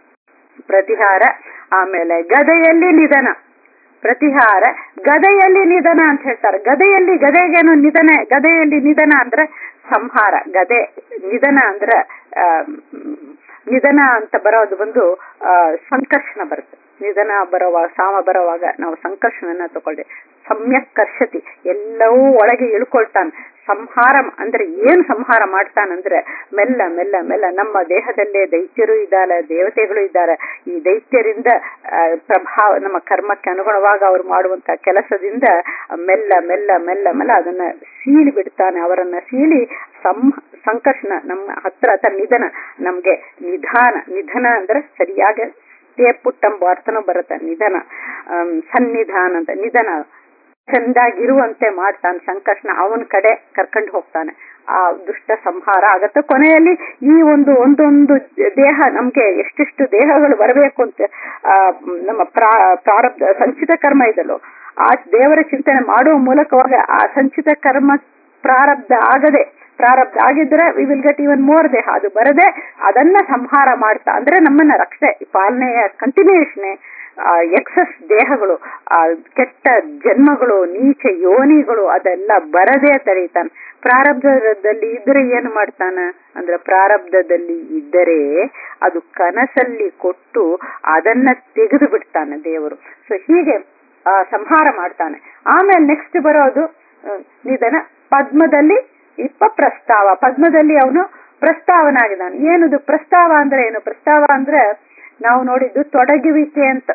ಪ್ರತಿಹಾರ ಆಮೇಲೆ ಗದೆಯಲ್ಲಿ ನಿಧನ ಪ್ರತಿಹಾರ ಗದೆಯಲ್ಲಿ ನಿಧನ ಅಂತ ಹೇಳ್ತಾರೆ ಗದೆಯಲ್ಲಿ ಗದೆಗೇನು ನಿಧನ ಗದೆಯಲ್ಲಿ ನಿಧನ ಅಂದ್ರೆ ಸಂಹಾರ ಗದೆ ನಿಧನ ಅಂದ್ರೆ ಆ, ಮ್, ನಿಧನ ಅಂತ ಬರೋದು ಬಂದು ಆ, ಸಂಕರ್ಷಣ ಬರುತ್ತೆ ನಿಧನ ಬರೋವಾಗ ಸಾಮ ಬರೋವಾಗ ನಾವು ಸಂಕರ್ಷಣನ ತಗೊಳ್ಳಿ ಸಮ್ಯಕ್ ಕರ್ಷತಿ ಎಲ್ಲವೂ ಒಳಗೆ ಇಳ್ಕೊಳ್ತಾನೆ ಸಂಹಾರ ಅಂದ್ರೆ ಏನ್ ಸಂಹಾರ ಮಾಡ್ತಾನಂದ್ರೆ ಮೆಲ್ಲ ಮೆಲ್ಲ ಮೆಲ್ಲ ನಮ್ಮ ದೇಹದಲ್ಲೇ ದೈತ್ಯರು ಇದ್ದಾರೆ ದೇವತೆಗಳು ಇದ್ದಾರೆ ಈ ದೈತ್ಯರಿಂದ ಆ, ಪ್ರಭಾವ ನಮ್ಮ ಕರ್ಮಕ್ಕೆ ಅನುಗುಣವಾಗಿ ಅವ್ರು ಮಾಡುವಂತ ಕೆಲಸದಿಂದ ಮೆಲ್ಲ ಮೆಲ್ಲ ಮೆಲ್ಲ ಮೆಲ್ಲ ಅದನ್ನ ಸೀಳಿ ಬಿಡ್ತಾನೆ ಅವರನ್ನ ಸೀಳಿ ಸಂ ಸಂಕರ್ಷಣ ನಮ್ಮ ಹತ್ರ ಹತ್ರ ನಿಧನ ನಮ್ಗೆ ನಿಧಾನ ನಿಧನ ಅಂದ್ರೆ ಸರಿಯಾಗಿ ಪುಟ್ಟಂಬ ಅರ್ಥನೂ ಬರುತ್ತೆ ನಿಧನ ಆಮ್, ಸನ್ನಿಧಾನ ಅಂತ ನಿಧನ ಚಂದಾಗಿರುವಂತೆ ಮಾಡ್ತಾನೆ ಸಂಕರ್ಷಣ ಅವನ ಕಡೆ ಕರ್ಕೊಂಡು ಹೋಗ್ತಾನೆ ಆ ದುಷ್ಟ ಸಂಹಾರ ಆಗತ್ತೆ ಕೊನೆಯಲ್ಲಿ ಈ ಒಂದು ಒಂದೊಂದು ದೇಹ ನಮ್ಗೆ ಎಷ್ಟೆಷ್ಟು ದೇಹಗಳು ಬರಬೇಕು ಅಂತ ಆ, ನಮ್ಮ ಪ್ರಾ ಪ್ರಾರಬ್ಧ ಸಂಚಿತ ಕರ್ಮ ಇದಲ್ಲೋ ಆ ದೇವರ ಚಿಂತನೆ ಮಾಡುವ ಮೂಲಕವಾಗಿ ಆ ಸಂಚಿತ ಕರ್ಮ ಪ್ರಾರಬ್ಧ ಆಗದೆ ಪ್ರಾರಬ್ಧ ಆಗಿದ್ರೆ we will get even more ದೇಹ ಅದು ಬರದೆ ಅದನ್ನ ಸಂಹಾರ ಮಾಡ್ತಾ ಅಂದ್ರೆ ನಮ್ಮನ್ನ ರಕ್ಷಣೆ ಪಾಲನೆಯ ಕಂಟಿನ್ಯೂಷನ್ ಎಕ್ಸಸ್ ದೇಹಗಳು ಆ ಕೆಟ್ಟ ಜನ್ಮಗಳು ನೀಚ ಯೋನಿಗಳು ಅದೆಲ್ಲ ಬರದೇ ತಡೀತಾನೆ ಪ್ರಾರಬ್ಧದಲ್ಲಿ ಇದ್ರೆ ಏನು ಮಾಡ್ತಾನ ಅಂದ್ರೆ ಪ್ರಾರಬ್ಧದಲ್ಲಿ ಇದ್ದರೆ ಅದು ಕನಸಲ್ಲಿ ಕೊಟ್ಟು ಅದನ್ನ ತೆಗೆದು ಬಿಡ್ತಾನೆ ದೇವರು ಸೊ ಹೀಗೆ ಆ, ಸಂಹಾರ ಮಾಡ್ತಾನೆ ಆಮೇಲೆ ನೆಕ್ಸ್ಟ್ ಬರೋದು ಆ, ನಿಧನ ಪದ್ಮದಲ್ಲಿ ಇಪ್ಪ ಪ್ರಸ್ತಾವ ಪದ್ಮದಲ್ಲಿ ಅವನು ಪ್ರಸ್ತಾವನಾಗಿದ್ದಾನೆ ಏನದು ಪ್ರಸ್ತಾವ ಅಂದ್ರೆ ಏನು ಪ್ರಸ್ತಾವ ಅಂದ್ರೆ ನಾವು ನೋಡಿದ್ದು ತೊಡಗುವಿಕೆ ಅಂತ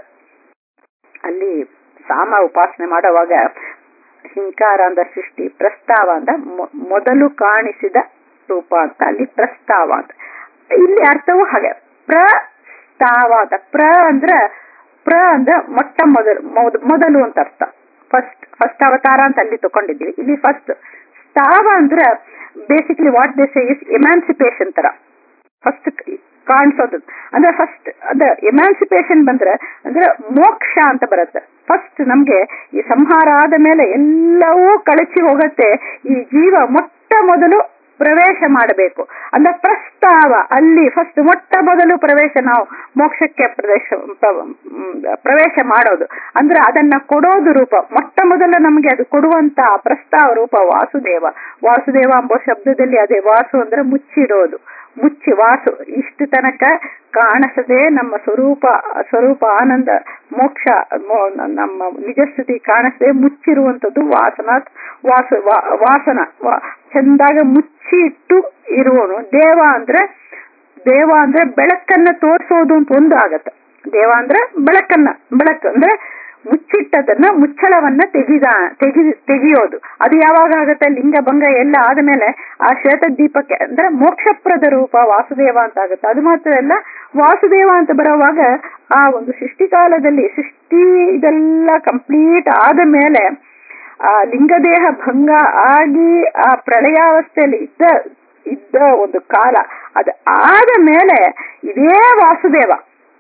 ಅಲ್ಲಿ ಸಾಮ ಉಪಾಸನೆ ಮಾಡುವಾಗ ಹಿಂಕಾರ ಅಂದ ಸೃಷ್ಟಿ ಪ್ರಸ್ತಾವ ಅಂತ ಮೊ- ಮೊದಲು ಕಾಣಿಸಿದ ರೂಪ ಅಂತ ಅಲ್ಲಿ ಪ್ರಸ್ತಾವ ಅಂತ ಇಲ್ಲಿ ಅರ್ಥವು ಹಾಗೆ ಪ್ರಸ್ತಾವ ಅಂತ ಪ್ರ ಅಂದ್ರೆ ಪ್ರ ಅಂದ್ರೆ ಮೊಟ್ಟ ಮೊದಲು ಮೊದ- ಮೊದಲು ಅಂತ ಅರ್ಥ ಫಸ್ಟ್ ಫಸ್ಟ್ ಅವತಾರ ಅಂತ ಅಲ್ಲಿ ತಕೊಂಡಿದ್ದೀವಿ ಇಲ್ಲಿ ಫಸ್ಟ್ ಸ್ತಾವ ಅಂದ್ರೆ basically what they say is emancipation ತರ ಫಸ್ಟ್ ಕಾಣಿಸೋದು ಅಂದ್ರೆ ಫಸ್ಟ್ ಅದ ಎಮ್ಯಾನ್ಸಿಪೇಷನ್ ಬಂದ್ರೆ ಅಂದ್ರೆ ಮೋಕ್ಷ ಅಂತ ಬರುತ್ತೆ ಫಸ್ಟ್ ನಮ್ಗೆ ಈ ಸಂಹಾರ ಆದ ಮೇಲೆ ಎಲ್ಲವೂ ಕಳಚಿ ಹೋಗತ್ತೆ ಈ ಜೀವ ಮೊಟ್ಟ ಮೊದಲು ಪ್ರವೇಶ ಮಾಡಬೇಕು ಅಂದ್ರೆ ಪ್ರಸ್ತಾವ ಅಲ್ಲಿ ಫಸ್ಟ್ ಮೊಟ್ಟ ಮೊದಲು ಪ್ರವೇಶ ನಾವು ಮೋಕ್ಷಕ್ಕೆ ಪ್ರವೇಶ ಪ್ರ- ಮ್, ಪ್ರವೇಶ ಮಾಡೋದು ಅಂದ್ರೆ ಅದನ್ನ ಕೊಡೋದು ರೂಪ ಮೊಟ್ಟ ಮೊದಲು ನಮಗೆ ಅದು ಕೊಡುವಂತ ಪ್ರಸ್ತಾವ ರೂಪ ವಾಸುದೇವ ವಾಸುದೇವ ಎಂಬ ಶಬ್ದದಲ್ಲಿ ಅದೇ ವಾಸು ಅಂದ್ರೆ ಮುಚ್ಚಿಡೋದು ಮುಚ್ಚಿ ವಾಸು ಇಷ್ಟು ತನಕ ಕಾಣಿಸದೆ ನಮ್ಮ ಸ್ವರೂಪ ಸ್ವರೂಪ ಆನಂದ ಮೋಕ್ಷ ಮೋ- ನಮ್ಮ ನಿಜಸ್ಥಿತಿ ಕಾಣಿಸದೆ ಮುಚ್ಚಿರುವಂತದ್ದು ವಾಸನ ವಾಸ ವಾ- ವಾಸನ ವಾ- ಚಂದಾಗ ಮುಚ್ಚಿಟ್ಟು ಇರುವನು ದೇವ ಅಂದ್ರೆ ದೇವ ಅಂದ್ರೆ ಬೆಳಕನ್ನ ತೋರಿಸೋದು ಅಂತ ಒಂದು ಆಗತ್ತೆ ದೇವ ಅಂದ್ರೆ ಬೆಳಕನ್ನ ಬೆಳಕು ಅಂದ್ರೆ ಮುಚ್ಚಿಟ್ಟದನ್ನ ಮುಚ್ಚಳವನ್ನ ತೆಗಿದ ತೆಗಿ ತೆಗಿಯೋದು ಅದು ಯಾವಾಗ ಆಗತ್ತೆ ಲಿಂಗ ಭಂಗ ಎಲ್ಲ ಆದ್ಮೇಲೆ ಆ ಶ್ವೇತ ದೀಪಕ್ಕೆ ಅಂದ್ರೆ ಮೋಕ್ಷಪ್ರದ ರೂಪ ವಾಸುದೇವ ಅಂತ ಆಗುತ್ತೆ ಅದು ಮಾತ್ರ ಅಲ್ಲ ವಾಸುದೇವ ಅಂತ ಬರೋವಾಗ ಆ ಒಂದು ಸೃಷ್ಟಿ ಕಾಲದಲ್ಲಿ ಸೃಷ್ಟಿ ಇದೆಲ್ಲ ಕಂಪ್ಲೀಟ್ ಆದ ಮೇಲೆ ಆ ಲಿಂಗದೇಹ ಭಂಗ ಆಗಿ ಆ ಪ್ರಳಯಾವಸ್ಥೆಯಲ್ಲಿ ಇದ್ದ ಇದ್ದ ಒಂದು ಕಾಲ ಅದು ಆದ ಮೇಲೆ ಇದೇ ವಾಸುದೇವ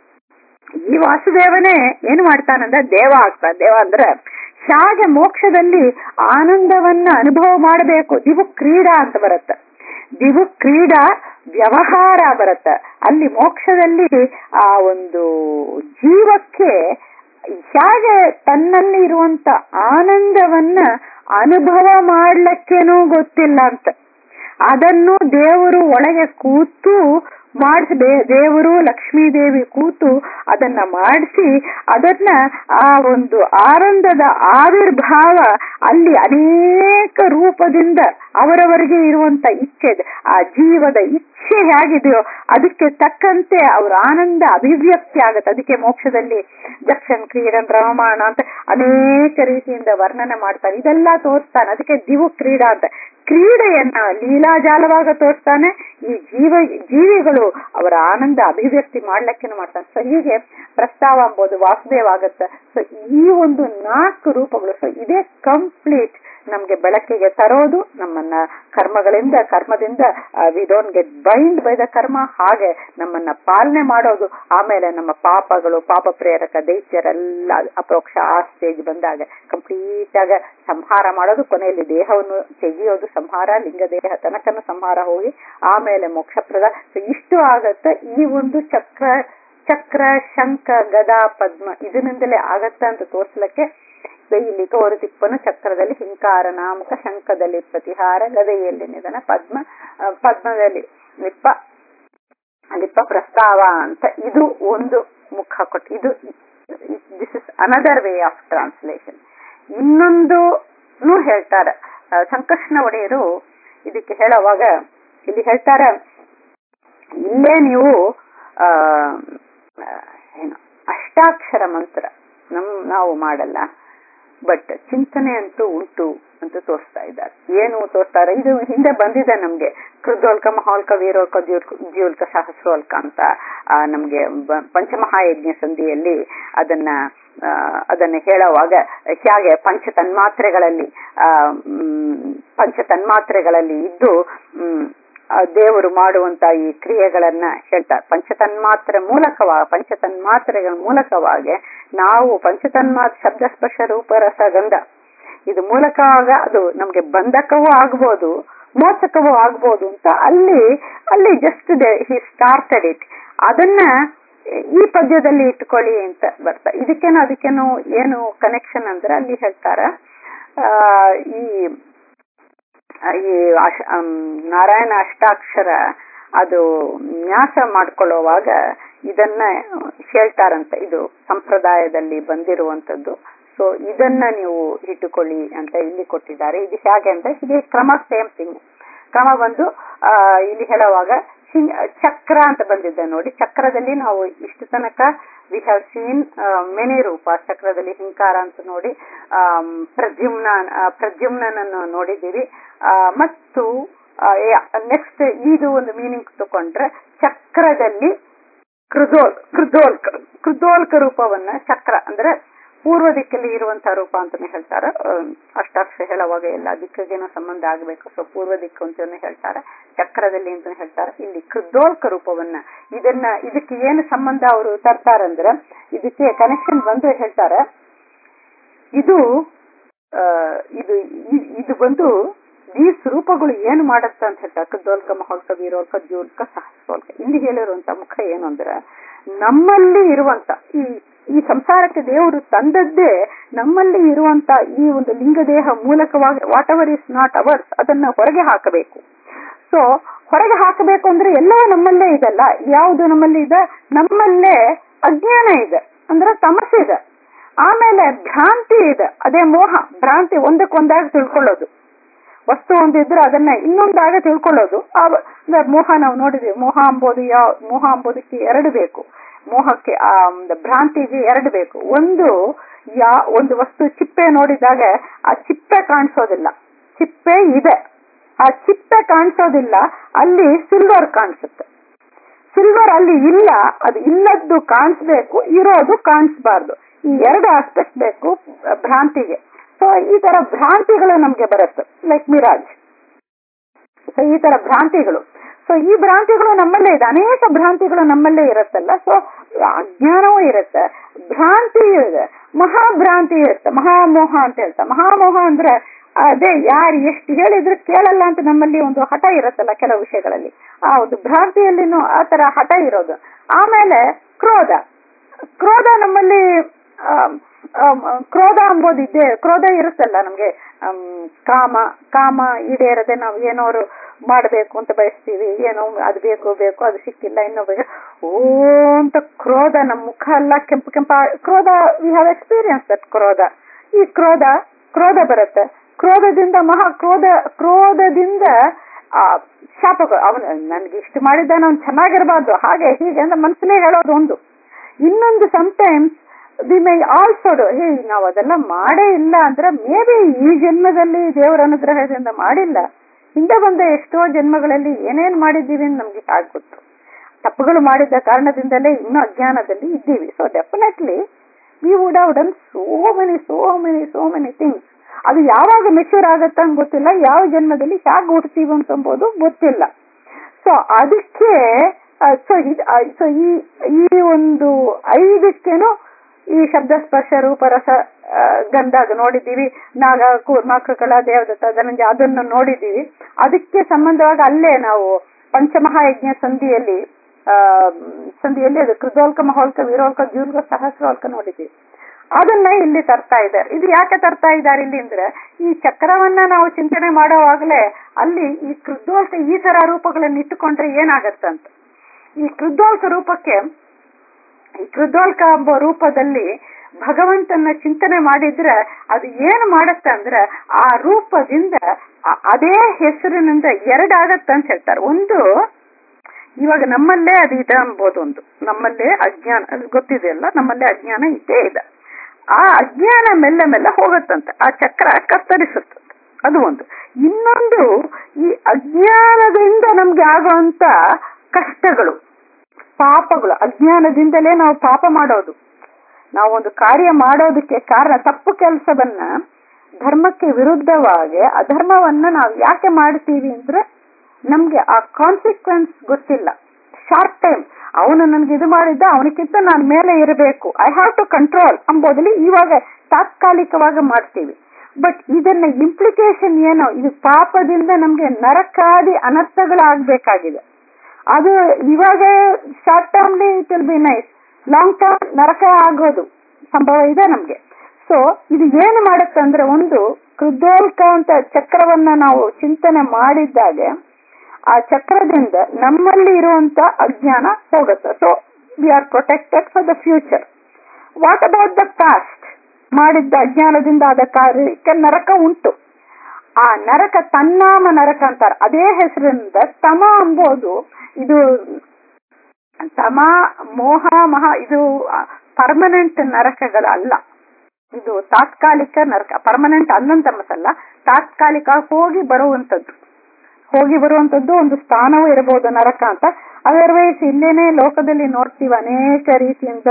ಈ ವಾಸುದೇವನೇ ಏನ್ ಮಾಡ್ತಾನಂದ್ರೆ ದೇವ ಆಗ್ತಾನೆ ದೇವ ಅಂದ್ರೆ ಹೇಗೆ ಮೋಕ್ಷದಲ್ಲಿ ಆನಂದವನ್ನ ಅನುಭವ ಮಾಡಬೇಕು ದಿವು ಕ್ರೀಡಾ ಅಂತ ಬರುತ್ತೆ ದಿವು ಕ್ರೀಡಾ ವ್ಯವಹಾರ ಬರುತ್ತೆ ಅಲ್ಲಿ ಮೋಕ್ಷದಲ್ಲಿ ಆ ಒಂದು ಜೀವಕ್ಕೆ ಹೇಗೆ ತನ್ನಲ್ಲಿ ಇರುವಂತ ಆನಂದವನ್ನ ಅನುಭವ ಮಾಡ್ಲಿಕ್ಕೇನೂ ಗೊತ್ತಿಲ್ಲ ಅಂತ ಅದನ್ನು ದೇವರು ಒಳಗೆ ಕೂತು ಮಾಡಿಸಿ ದೇವರು ಲಕ್ಷ್ಮೀ ದೇವಿ ಕೂತು ಅದನ್ನ ಮಾಡಿಸಿ ಅದನ್ನ ಆ ಒಂದು ಆನಂದದ ಆವಿರ್ಭಾವ ಅಲ್ಲಿ ಅನೇಕ ರೂಪದಿಂದ ಅವರವರಿಗೆ ಇರುವಂತ ಇಚ್ಛೆ ಇದೆ. ಆ ಜೀವದ ಇಚ್ಛೆ ಹೇಗಿದೆಯೋ ಅದಕ್ಕೆ ತಕ್ಕಂತೆ ಅವ್ರ ಆನಂದ ಅಭಿವ್ಯಕ್ತಿ ಆಗತ್ತೆ ಅದಕ್ಕೆ ಮೋಕ್ಷದಲ್ಲಿ ಜಕ್ಷನ್ ಕ್ರೀಡನ್ ರಮಮಾಣ ಅಂತ ಅನೇಕ ರೀತಿಯಿಂದ ವರ್ಣನೆ ಮಾಡ್ತಾರೆ ಇದೆಲ್ಲ ತೋರಿಸ್ತಾನೆ ಅದಕ್ಕೆ ದಿವು ಕ್ರೀಡಾ ಅಂತ ಕ್ರೀಡೆಯನ್ನ ಲೀಲಾಜಾಲವಾಗ ತೋರಿಸ್ತಾನೆ ಈ ಜೀವ ಜೀವಿಗಳು ಅವರ ಆನಂದ ಅಭಿವ್ಯಕ್ತಿ ಮಾಡ್ಲಿಕ್ಕೆ ಮಾಡ್ತಾನೆ ಸೊ ಹೀಗೆ ಪ್ರಸ್ತಾವ ಎಂಬುದು ವಾಸುದೇವ ಆಗತ್ತೆ ಸೊ ಈ ಒಂದು ನಾಲ್ಕು ರೂಪಗಳು ಸೊ ಇದೇ ಕಂಪ್ಲೀಟ್ ನಮ್ಗೆ ಬೆಳಕಿಗೆ ತರೋದು ನಮ್ಮನ್ನ ಕರ್ಮಗಳಿಂದ ಕರ್ಮದಿಂದ we don't get bind by the ಕರ್ಮ ಹಾಗೆ ನಮ್ಮನ್ನ ಪಾಲನೆ ಮಾಡೋದು ಆಮೇಲೆ ನಮ್ಮ ಪಾಪಗಳು ಪಾಪ ಪ್ರೇರಕ ದೈತ್ಯರೆಲ್ಲ ಅಪರೋಕ್ಷ ಆ ಸ್ಟೇಜ್ ಬಂದಾಗ ಕಂಪ್ಲೀಟ್ ಆಗ ಸಂಹಾರ ಮಾಡೋದು ಕೊನೆಯಲ್ಲಿ ದೇಹವನ್ನು ತೆಗೆಯೋದು ಸಂಹಾರ ಲಿಂಗ ದೇಹ ತನಕನು ಸಂಹಾರ ಹೋಗಿ ಆಮೇಲೆ ಮೋಕ್ಷಪ್ರದ ಸೊ ಇಷ್ಟು ಆಗತ್ತೆ ಈ ಒಂದು ಚಕ್ರ ಚಕ್ರ ಶಂಖ ಗದಾ ಪದ್ಮ ಇದರಿಂದಲೇ ಆಗತ್ತ ಅಂತ ತೋರ್ಸ್ಲಿಕ್ಕೆ ಇಲ್ಲಿ ತೋರುತಿಪ್ಪನು ಚಕ್ರದಲ್ಲಿ ಹಿಂಕಾರ ನಾಮಕ ಶಂಖದಲ್ಲಿ ಪ್ರತಿಹಾರ ಗದೆಯಲ್ಲಿ ನಿಧನ ಪದ್ಮ ಆ, ಪದ್ಮದಲ್ಲಿ ಲಿಪ್ಪ ಲಿಪ್ಪ ಪ್ರಸ್ತಾವ ಅಂತ ಇದು ಒಂದು ಮುಖ ಕೊಟ್ಟು ಇದು this is another way of translation ಇನ್ನೊಂದು ಹೇಳ್ತಾರೆ ಆ, ಸಂಕರ್ಷಣ ಒಡೆಯರು ಇದಕ್ಕೆ ಹೇಳುವಾಗ ಇಲ್ಲಿ ಹೇಳ್ತಾರೆ ಇಲ್ಲೇ ನೀವು ಆ ಆ, ಏನು ಅಷ್ಟಾಕ್ಷರ ಮಂತ್ರ ನಮ್ ನಾವು ಮಾಡಲ್ಲ ಬಟ್ ಚಿಂತನೆ ಅಂತೂ ಉಂಟು ಅಂತ ತೋರಿಸ್ತಾ ಇದ್ದಾರೆ ಏನು ತೋರಿಸ್ತಾರೆ ಇದು ಹಿಂದೆ ಬಂದಿದೆ ನಮ್ಗೆ ಕೃದೋಲ್ಕ ಮಹೋಲ್ಕ ವೀರೋಲ್ಕ ಜ್ಯೂಲ್ಕ ಜ್ಯೂಲ್ಕ ಸಹಸ್ರೋಲ್ಕ ಅಂತ ಆ, ನಮ್ಗೆ ಬ- ಪಂಚಮಹಾಯಜ್ಞ ಸಂಧಿಯಲ್ಲಿ ಅದನ್ನ ಆ, ಅದನ್ನ ಹೇಳುವಾಗ ಹೇಗೆ ಪಂಚ ತನ್ಮಾತ್ರೆಗಳಲ್ಲಿ ಆ ಮ್, ಪಂಚ ತನ್ಮಾತ್ರೆಗಳಲ್ಲಿ ಇದ್ದು ಮ್, ಆ ದೇವರು ಮಾಡುವಂತ ಈ ಕ್ರಿಯೆಗಳನ್ನ ಹೇಳ್ತಾರೆ ಪಂಚತನ್ಮಾತ್ರೆ ಮೂಲಕವ ಪಂಚತನ್ಮಾತ್ರೆಗಳ ಮೂಲಕವಾಗಿ ನಾವು ಪಂಚತನ್ಮಾತ್ರ ಶಬ್ದ ಸ್ಪರ್ಶ ರೂಪ ರಸ ಗಂಧ ಇದು ಮೂಲಕವಾಗ ಅದು ನಮ್ಗೆ ಬಂಧಕವೂ ಆಗ್ಬೋದು ಮೋಚಕವೂ ಆಗ್ಬೋದು ಅಂತ ಅಲ್ಲಿ ಅಲ್ಲಿ ಜಸ್ಟ್ ಹಿ ಸ್ಟಾರ್ಟೆಡ್ ಇಟ್ ಅದನ್ನ ಈ ಪದ್ಯದಲ್ಲಿ ಇಟ್ಕೊಳ್ಳಿ ಅಂತ ಬರ್ತಾ ಇದಕ್ಕೇನು ಅದಕ್ಕೇನು ಏನು ಕನೆಕ್ಷನ್ ಅಂದ್ರೆ ಅಲ್ಲಿ ಹೇಳ್ತಾರ ಆ, ಈ ಈ ಅಶ- ಅಮ್, ನಾರಾಯಣ ಅಷ್ಟಾಕ್ಷರ ಅದು ನ್ಯಾಸ ಮಾಡ್ಕೊಳ್ಳುವಾಗ ಇದನ್ನ ಹೇಳ್ತಾರಂತೆ ಇದು ಸಂಪ್ರದಾಯದಲ್ಲಿ ಬಂದಿರುವಂತದ್ದು ಸೊ ಇದನ್ನ ನೀವು ಇಟ್ಟುಕೊಳ್ಳಿ ಅಂತ ಇಲ್ಲಿ ಕೊಟ್ಟಿದ್ದಾರೆ ಇದು ಹೇಗೆ ಅಂತ ಇದು ಕ್ರಮ ಸೇಮ್ ಥಿಂಗ್ ಕ್ರಮ ಬಂದು ಆ, ಇಲ್ಲಿ ಹೇಳುವಾಗ ಹಿಂಗ್- ಚಕ್ರ ಅಂತ ಬಂದಿದೆ ನೋಡಿ ಚಕ್ರದಲ್ಲಿ ನಾವು ಇಷ್ಟು ತನಕ ವಿ ಹ್ಯಾವ್ ಸೀನ್ ಮೆನಿ ರೂಪ ಚಕ್ರದಲ್ಲಿ ಹಿಂಕಾರ ಅಂತ ನೋಡಿ ಆಮ್, ಪ್ರದ್ಯುಮ್ನ ಆ, ಪ್ರದ್ಯುಮ್ನನನ್ನು ನೋಡಿದ್ದೀವಿ ಆ, ಮತ್ತು ನೆಕ್ಸ್ಟ್ ಇದು ಒಂದು ಮೀನಿಂಗ್ ತಗೊಂಡ್ರೆ ಚಕ್ರದಲ್ಲಿ ಕೃದೋಲ್ ಕೃದೋಲ್ಕ ಕೃದೋಲ್ಕ ರೂಪವನ್ನ ಚಕ್ರ ಅಂದ್ರೆ ಪೂರ್ವ ದಿಕ್ಕಲ್ಲಿ ಇರುವಂತಹ ರೂಪ ಅಂತಾನೆ ಹೇಳ್ತಾರೆ ಅಹ್, ಅಷ್ಟಾಕ್ಷರ ಹೇಳುವಾಗ ಎಲ್ಲ ದಿಕ್ಕಿಗೇನೋ ಸಂಬಂಧ ಆಗಬೇಕು ಸೊ ಪೂರ್ವ ದಿಕ್ಕು ಅಂತಾನೆ ಹೇಳ್ತಾರೆ ಚಕ್ರದಲ್ಲಿ ಅಂತ ಹೇಳ್ತಾರೆ ಇಲ್ಲಿ ಕೃದೋಲ್ಕ ರೂಪವನ್ನ ಇದನ್ನ ಇದಕ್ಕೆ ಏನು ಸಂಬಂಧ ಅವರು ತರ್ತಾರಂದ್ರೆ ಇದಕ್ಕೆ ಕನೆಕ್ಷನ್ ಬಂದು ಹೇಳ್ತಾರೆ ಇದು ಆ, ಇದು ಇ- ಇದು ಬಂದು ಈ ಸ್ವರೂಪಗಳು ಏನು ಮಾಡತ್ತ ಅಂತ ಹೇಳ್ತಾರೆ ಕದ್ದೋಲ್ಕ ಮಹೋಲ್ಕ ವೀರೋಲ್ಕ ಜೂಲ್ಕ ಸಹಸ್ರೋಲ್ಕ ಇಲ್ಲಿ ಹೇಳಿರುವಂತ ಮುಖ ಏನು ಅಂದ್ರೆ ನಮ್ಮಲ್ಲಿ ಇರುವಂತ ಈ ಈ ಸಂಸಾರಕ್ಕೆ ದೇವರು ತಂದದ್ದೇ ನಮ್ಮಲ್ಲಿ ಇರುವಂತ ಈ ಒಂದು ಲಿಂಗದೇಹ ಮೂಲಕವಾಗಿ whatever is not ours ಅದನ್ನ ಹೊರಗೆ ಹಾಕಬೇಕು ಸೊ ಹೊರಗೆ ಹಾಕಬೇಕು ಅಂದ್ರೆ ಎಲ್ಲವೂ ನಮ್ಮಲ್ಲೇ ಇದಲ್ಲ ಯಾವುದು ನಮ್ಮಲ್ಲಿ ಇದೆ ನಮ್ಮಲ್ಲೇ ಅಜ್ಞಾನ ಇದೆ ಅಂದ್ರೆ ತಮಸ್ಸೆ ಇದೆ ಆಮೇಲೆ ಭ್ರಾಂತಿ ಇದೆ ಅದೇ ಮೋಹ ಭ್ರಾಂತಿ ಒಂದಕ್ಕೊಂದಾಗ ತಿಳ್ಕೊಳ್ಳೋದು ವಸ್ತು ಒಂದಿದ್ರೆ ಅದನ್ನ ಇನ್ನೊಂದಾಗ ತಿಳ್ಕೊಳ್ಳೋದು ಆ ವ- ಅಂದ್ರೆ ಮೋಹ ನಾವು ನೋಡಿದ್ವಿ ಮೋಹ ಅಂಬೋದು ಯಾವ ಮೋಹ ಅಂಬೋದಕ್ಕೆ ಎರಡು ಬೇಕು ಮೋಹಕ್ಕೆ ಆ ಒಂದು ಭ್ರಾಂತಿಗೆ ಎರಡು ಬೇಕು ಒಂದು ಯಾ ಒಂದು ವಸ್ತು ಚಿಪ್ಪೆ ನೋಡಿದಾಗ ಆ ಚಿಪ್ಪೆ ಕಾಣಿಸೋದಿಲ್ಲ ಚಿಪ್ಪೆ ಇದೆ ಆ ಚಿಪ್ಪೆ ಕಾಣಿಸೋದಿಲ್ಲ ಅಲ್ಲಿ ಸಿಲ್ವರ್ ಕಾಣಿಸುತ್ತೆ ಸಿಲ್ವರ್ ಅಲ್ಲಿ ಇಲ್ಲ ಅದು ಇಲ್ಲದ್ದು ಕಾಣಿಸ್ಬೇಕು ಇರೋದು ಕಾಣಿಸ್ಬಾರ್ದು ಈ ಎರಡು ಆಸ್ಪೆಕ್ಟ್ ಬೇಕು ಅಹ್, ಭ್ರಾಂತಿಗೆ ಸೊ ಈ ತರ ಭ್ರಾಂತಿಗಳು ನಮ್ಗೆ ಬರುತ್ತೆ ಲೈಕ್ ಮಿರಾಜ್ ಸೊ ಈ ತರ ಭ್ರಾಂತಿಗಳು ಸೊ ಈ ಭ್ರಾಂತಿಗಳು ನಮ್ಮಲ್ಲೇ ಇದೆ ಅನೇಕ ಭ್ರಾಂತಿಗಳು ನಮ್ಮಲ್ಲೇ ಇರುತ್ತಲ್ಲ ಸೊ ಅಜ್ಞಾನವೂ ಇರುತ್ತೆ ಭ್ರಾಂತಿ ಇದೆ ಮಹಾಭ್ರಾಂತಿ ಇರುತ್ತೆ ಮಹಾಮೋಹ ಅಂತ ಹೇಳ್ತಾ ಮಹಾಮೋಹ ಅಂದ್ರೆ ಅದೇ ಯಾರು ಎಷ್ಟು ಹೇಳಿದ್ರು ಕೇಳಲ್ಲ ಅಂತ ನಮ್ಮಲ್ಲಿ ಒಂದು ಹಠ ಇರುತ್ತಲ್ಲ ಕೆಲವು ವಿಷಯಗಳಲ್ಲಿ ಆ ಒಂದು ಭ್ರಾಂತಿಯಲ್ಲಿನೂ ಆ ತರ ಹಠ ಇರೋದು ಆಮೇಲೆ ಕ್ರೋಧ ಕ್ರೋಧ ನಮ್ಮಲ್ಲಿ ಆಮ್, ಆಮ್, ಕ್ರೋಧ ಅಂಬೋದು ಇದ್ದೇ ಕ್ರೋಧ ಇರುತ್ತಲ್ಲ ನಮ್ಗೆ ಆಮ್, ಕಾಮ ಕಾಮ ಈಡೇರದೆ ನಾವು ಏನೋರು ಮಾಡಬೇಕು ಅಂತ ಬಯಸ್ತೀವಿ ಏನೋ ಅದು ಬೇಕು ಬೇಕು ಅದು ಸಿಕ್ಕಿಲ್ಲ ಇನ್ನೊಬ್ಬ ಓ ಅಂತ ಕ್ರೋಧ ನಮ್ಮ ಮುಖ ಎಲ್ಲ ಕೆಂಪು ಕೆಂಪ ಕ್ರೋಧ ವಿ ಹ್ಯಾವ್ ಎಕ್ಸ್ಪೀರಿಯನ್ಸ್ ದಟ್ ಕ್ರೋಧ ಈ ಕ್ರೋಧ ಕ್ರೋಧ ಬರುತ್ತೆ ಕ್ರೋಧದಿಂದ ಮಹಾ ಕ್ರೋಧ ಕ್ರೋಧದಿಂದ ಆ ಶಾಪಗಳು ಅವನು ನನ್ಗೆ ಇಷ್ಟು ಮಾಡಿದ್ದಾನೆ ಅವ್ನು ಚೆನ್ನಾಗಿರ್ಬಾರ್ದು ಹಾಗೆ ಹೀಗೆ ಅಂತ ಮನಸ್ಸಲ್ಲೇ ಹೇಳೋದು ಒಂದು ಇನ್ನೊಂದು ಸಮಟೈಮ್ಸ್ ವಿ ಮೈ ಆಲ್ಸೋ ಹೇ ನಾವು ಅದೆಲ್ಲ ಮಾಡೇ ಇಲ್ಲ ಅಂದ್ರೆ ಮೇ ಬಿ ಈ ಜನ್ಮದಲ್ಲಿ ದೇವರ ಅನುಗ್ರಹದಿಂದ ಮಾಡಿಲ್ಲ ಹಿಂದೆ ಬಂದ ಎಷ್ಟೋ ಜನ್ಮಗಳಲ್ಲಿ ಏನೇನ್ ಮಾಡಿದ್ದೀವಿ ಅಂತ ನಮ್ಗೆ ಹಾಗೆ ಗೊತ್ತು ತಪ್ಪುಗಳು ಮಾಡಿದ್ದ ಕಾರಣದಿಂದಲೇ ಇನ್ನೂ ಅಜ್ಞಾನದಲ್ಲಿ ಇದ್ದೀವಿ so definitely we would have done so many so many so many things ಅದು ಯಾವಾಗ ಮೆಚೂರ್ ಆಗತ್ತ ಅಂತ ಗೊತ್ತಿಲ್ಲ ಯಾವ ಜನ್ಮದಲ್ಲಿ ಹೇಗೆ ಹುಡ್ತೀವಿ ಅಂತಂಬೋದು ಗೊತ್ತಿಲ್ಲ ಸೊ ಅದಕ್ಕೆ ಸೊ ಸೊ ಈ ಈ ಒಂದು ಐದಕ್ಕೇನು ಈ ಶಬ್ದ ಸ್ಪರ್ಶ ರೂಪರಸ ಗಂಧ ಅದು ನೋಡಿದ್ದೀವಿ ನಾಗ ಕೂರ್ಮಾಕಗಳ ದೇವದತ್ತ ಧನಂಜಯ ಅದನ್ನು ನೋಡಿದ್ದೀವಿ ಅದಕ್ಕೆ ಸಂಬಂಧವಾಗಿ ಅಲ್ಲೇ ನಾವು ಪಂಚಮಹಾಯಜ್ಞ ಸಂಧಿಯಲ್ಲಿ ಆ ಸಂಧಿಯಲ್ಲಿ ಅದು ಕೃದೋಲ್ಕ ಮಹೋಲ್ಕ ವೀರೋಲ್ಕ ದ್ಯೂಲ್ಕ ಸಹಸ್ರೋಲ್ಕ ನೋಡಿದ್ದೀವಿ ಅದನ್ನ ಇಲ್ಲಿ ತರ್ತಾ ಇದ್ದಾರೆ ಇದು ಯಾಕೆ ತರ್ತಾ ಇದ್ದಾರೆ ಇಲ್ಲಿ ಅಂದ್ರೆ ಈ ಚಕ್ರವನ್ನ ನಾವು ಚಿಂತನೆ ಮಾಡೋವಾಗಲೇ ಅಲ್ಲಿ ಈ ಕೃದ್ದೋಲ್ಕ ಈ ತರ ರೂಪಗಳನ್ನು ಇಟ್ಟುಕೊಂಡ್ರೆ ಏನಾಗತ್ತಂತ ಈ ಕೃದ್ದೋಲ್ಕ ರೂಪಕ್ಕೆ ಈ ಕೃದ್ದೋಲ್ಕ ಎಂಬ ರೂಪದಲ್ಲಿ ಭಗವಂತನ ಚಿಂತನೆ ಮಾಡಿದ್ರೆ ಅದು ಏನು ಮಾಡತ್ತೆ ಅಂದ್ರೆ ಆ ರೂಪದಿಂದ ಅದೇ ಹೆಸರಿನಿಂದ ಎರಡಾಗತ್ತ ಅಂತ ಹೇಳ್ತಾರೆ ಒಂದು ಇವಾಗ ನಮ್ಮಲ್ಲೇ ಅದು ಇದೆ ಅನ್ಬೋದು ಒಂದು ನಮ್ಮಲ್ಲೇ ಅಜ್ಞಾನ ಅದು ಗೊತ್ತಿದೆಯಲ್ಲ ನಮ್ಮಲ್ಲೇ ಅಜ್ಞಾನ ಇದ್ದೇ ಇದೆ ಆ ಅಜ್ಞಾನ ಮೆಲ್ಲ ಮೆಲ್ಲ ಹೋಗುತ್ತಂತೆ ಆ ಚಕ್ರ ಕತ್ತರಿಸುತ್ತಂತೆ ಅದು ಒಂದು ಇನ್ನೊಂದು ಈ ಅಜ್ಞಾನದಿಂದ ನಮ್ಗೆ ಆಗುವಂತ ಕಷ್ಟಗಳು ಪಾಪಗಳು ಅಜ್ಞಾನದಿಂದಲೇ ನಾವು ಪಾಪ ಮಾಡೋದು ನಾವು ಒಂದು ಕಾರ್ಯ ಮಾಡೋದಕ್ಕೆ ಕಾರಣ ತಪ್ಪು ಕೆಲಸವನ್ನ ಧರ್ಮಕ್ಕೆ ವಿರುದ್ಧವಾಗಿ ಅಧರ್ಮವನ್ನ ನಾವು ಯಾಕೆ ಮಾಡ್ತೀವಿ ಅಂದ್ರೆ ನಮ್ಗೆ ಆ ಕಾನ್ಸಿಕ್ವೆನ್ಸ್ ಗೊತ್ತಿಲ್ಲ ಶಾರ್ಟ್ ಟೈಮ್ ಅವನು ನನ್ಗೆ ಇದು ಮಾಡಿದ್ದ ಅವನಿಗಿಂತ ನಾನು ಮೇಲೆ ಇರಬೇಕು ಐ ಹ್ಯಾವ್ ಟು ಕಂಟ್ರೋಲ್ ಅಂಬೋದಲ್ಲಿ ಇವಾಗ ತಾತ್ಕಾಲಿಕವಾಗಿ ಮಾಡ್ತೀವಿ ಬಟ್ ಇದನ್ನ ಇಂಪ್ಲಿಕೇಶನ್ ಏನೋ ಇದು ಪಾಪದಿಂದ ನಮ್ಗೆ ನರಕಾದಿ ಅನರ್ಥಗಳಾಗಬೇಕಾಗಿದೆ ಅದು ಇವಾಗ ಶಾರ್ಟ್ ಟರ್ಮ್ಲಿ it will be nice long term ನರಕ ಆಗೋದು ಸಂಭವ ಇದೆ ನಮ್ಗೆ ಸೊ ಇದು ಏನು ಮಾಡುತ್ತೆ ಅಂದ್ರೆ ಒಂದು ಕೃದೋಲ್ಕ ಅಂತ ಚಕ್ರವನ್ನ ನಾವು ಚಿಂತನೆ ಮಾಡಿದ್ದಾಗೆ ಆ ಚಕ್ರದಿಂದ ನಮ್ಮಲ್ಲಿ ಇರುವಂತ ಅಜ್ಞಾನ ಹೋಗುತ್ತೆ so we are protected for the future what about the past ಮಾಡಿದ್ದ ಅಜ್ಞಾನದಿಂದ ಆದ ಕಾರ್ಯಕ್ಕೆ ನರಕ ಉಂಟು ಆ ನರಕ ತನ್ನಾಮ ನರಕ ಅಂತಾರೆ ಅದೇ ಹೆಸರಿನಿಂದ ತಮ ಅಂಬೋದು ಇದು ತಮ ಮೋಹ ಮಹಾ ಇದು ಪರ್ಮನೆಂಟ್ ನರಕಗಳಲ್ಲ ಇದು ತಾತ್ಕಾಲಿಕ ನರಕ ಪರ್ಮನೆಂಟ್ ಅನ್ನಂತಮಸಲ್ಲ ತಾತ್ಕಾಲಿಕ ಹೋಗಿ ಬರುವಂತದ್ದು ಹೋಗಿ ಬರುವಂತದ್ದು ಒಂದು ಸ್ಥಾನವೂ ಇರಬಹುದು ನರಕ ಅಂತ ಅದರ್ವೈಸ್ ಇಲ್ಲೇನೆ ಲೋಕದಲ್ಲಿ ನೋಡ್ತೀವಿ ಅನೇಕ ರೀತಿಯಿಂದ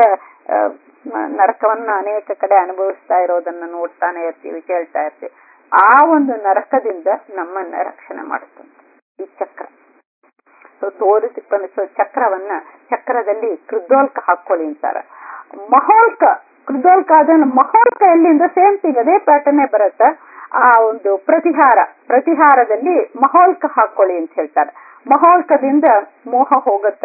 ನರಕವನ್ನ ಅನೇಕ ಕಡೆ ಅನುಭವಿಸ್ತಾ ಇರೋದನ್ನ ನೋಡ್ತಾನೆ ಇರ್ತೀವಿ ಕೇಳ್ತಾ ಇರ್ತೀವಿ ಆ ಒಂದು ನರಕದಿಂದ ನಮ್ಮನ್ನ ರಕ್ಷಣೆ ಮಾಡುತ್ತಂತೆ ಈ ಚಕ್ರ ಸೊ ತೋರಿಸಿ ಸೊ ಚಕ್ರವನ್ನ ಚಕ್ರದಲ್ಲಿ ಕೃದೋಲ್ಕ ಹಾಕೊಳ್ಳಿ ಅಂತಾರ ಮಹೋಲ್ಕ ಕೃದೋಲ್ಕ ಅದನ್ನ ಮಹೋಲ್ಕ ಎಲ್ಲಿಂದ ಸೇಮ್ ಥಿಂಗ್ ಅದೇ ಪ್ಯಾಟರ್ನೇ ಬರುತ್ತೆ ಆ ಒಂದು ಪ್ರತಿಹಾರ ಪ್ರತಿಹಾರದಲ್ಲಿ ಮಹೋಲ್ಕ ಹಾಕೊಳ್ಳಿ ಅಂತ ಹೇಳ್ತಾರೆ ಮಹೋಲ್ಕದಿಂದ ಮೋಹ ಹೋಗುತ್ತ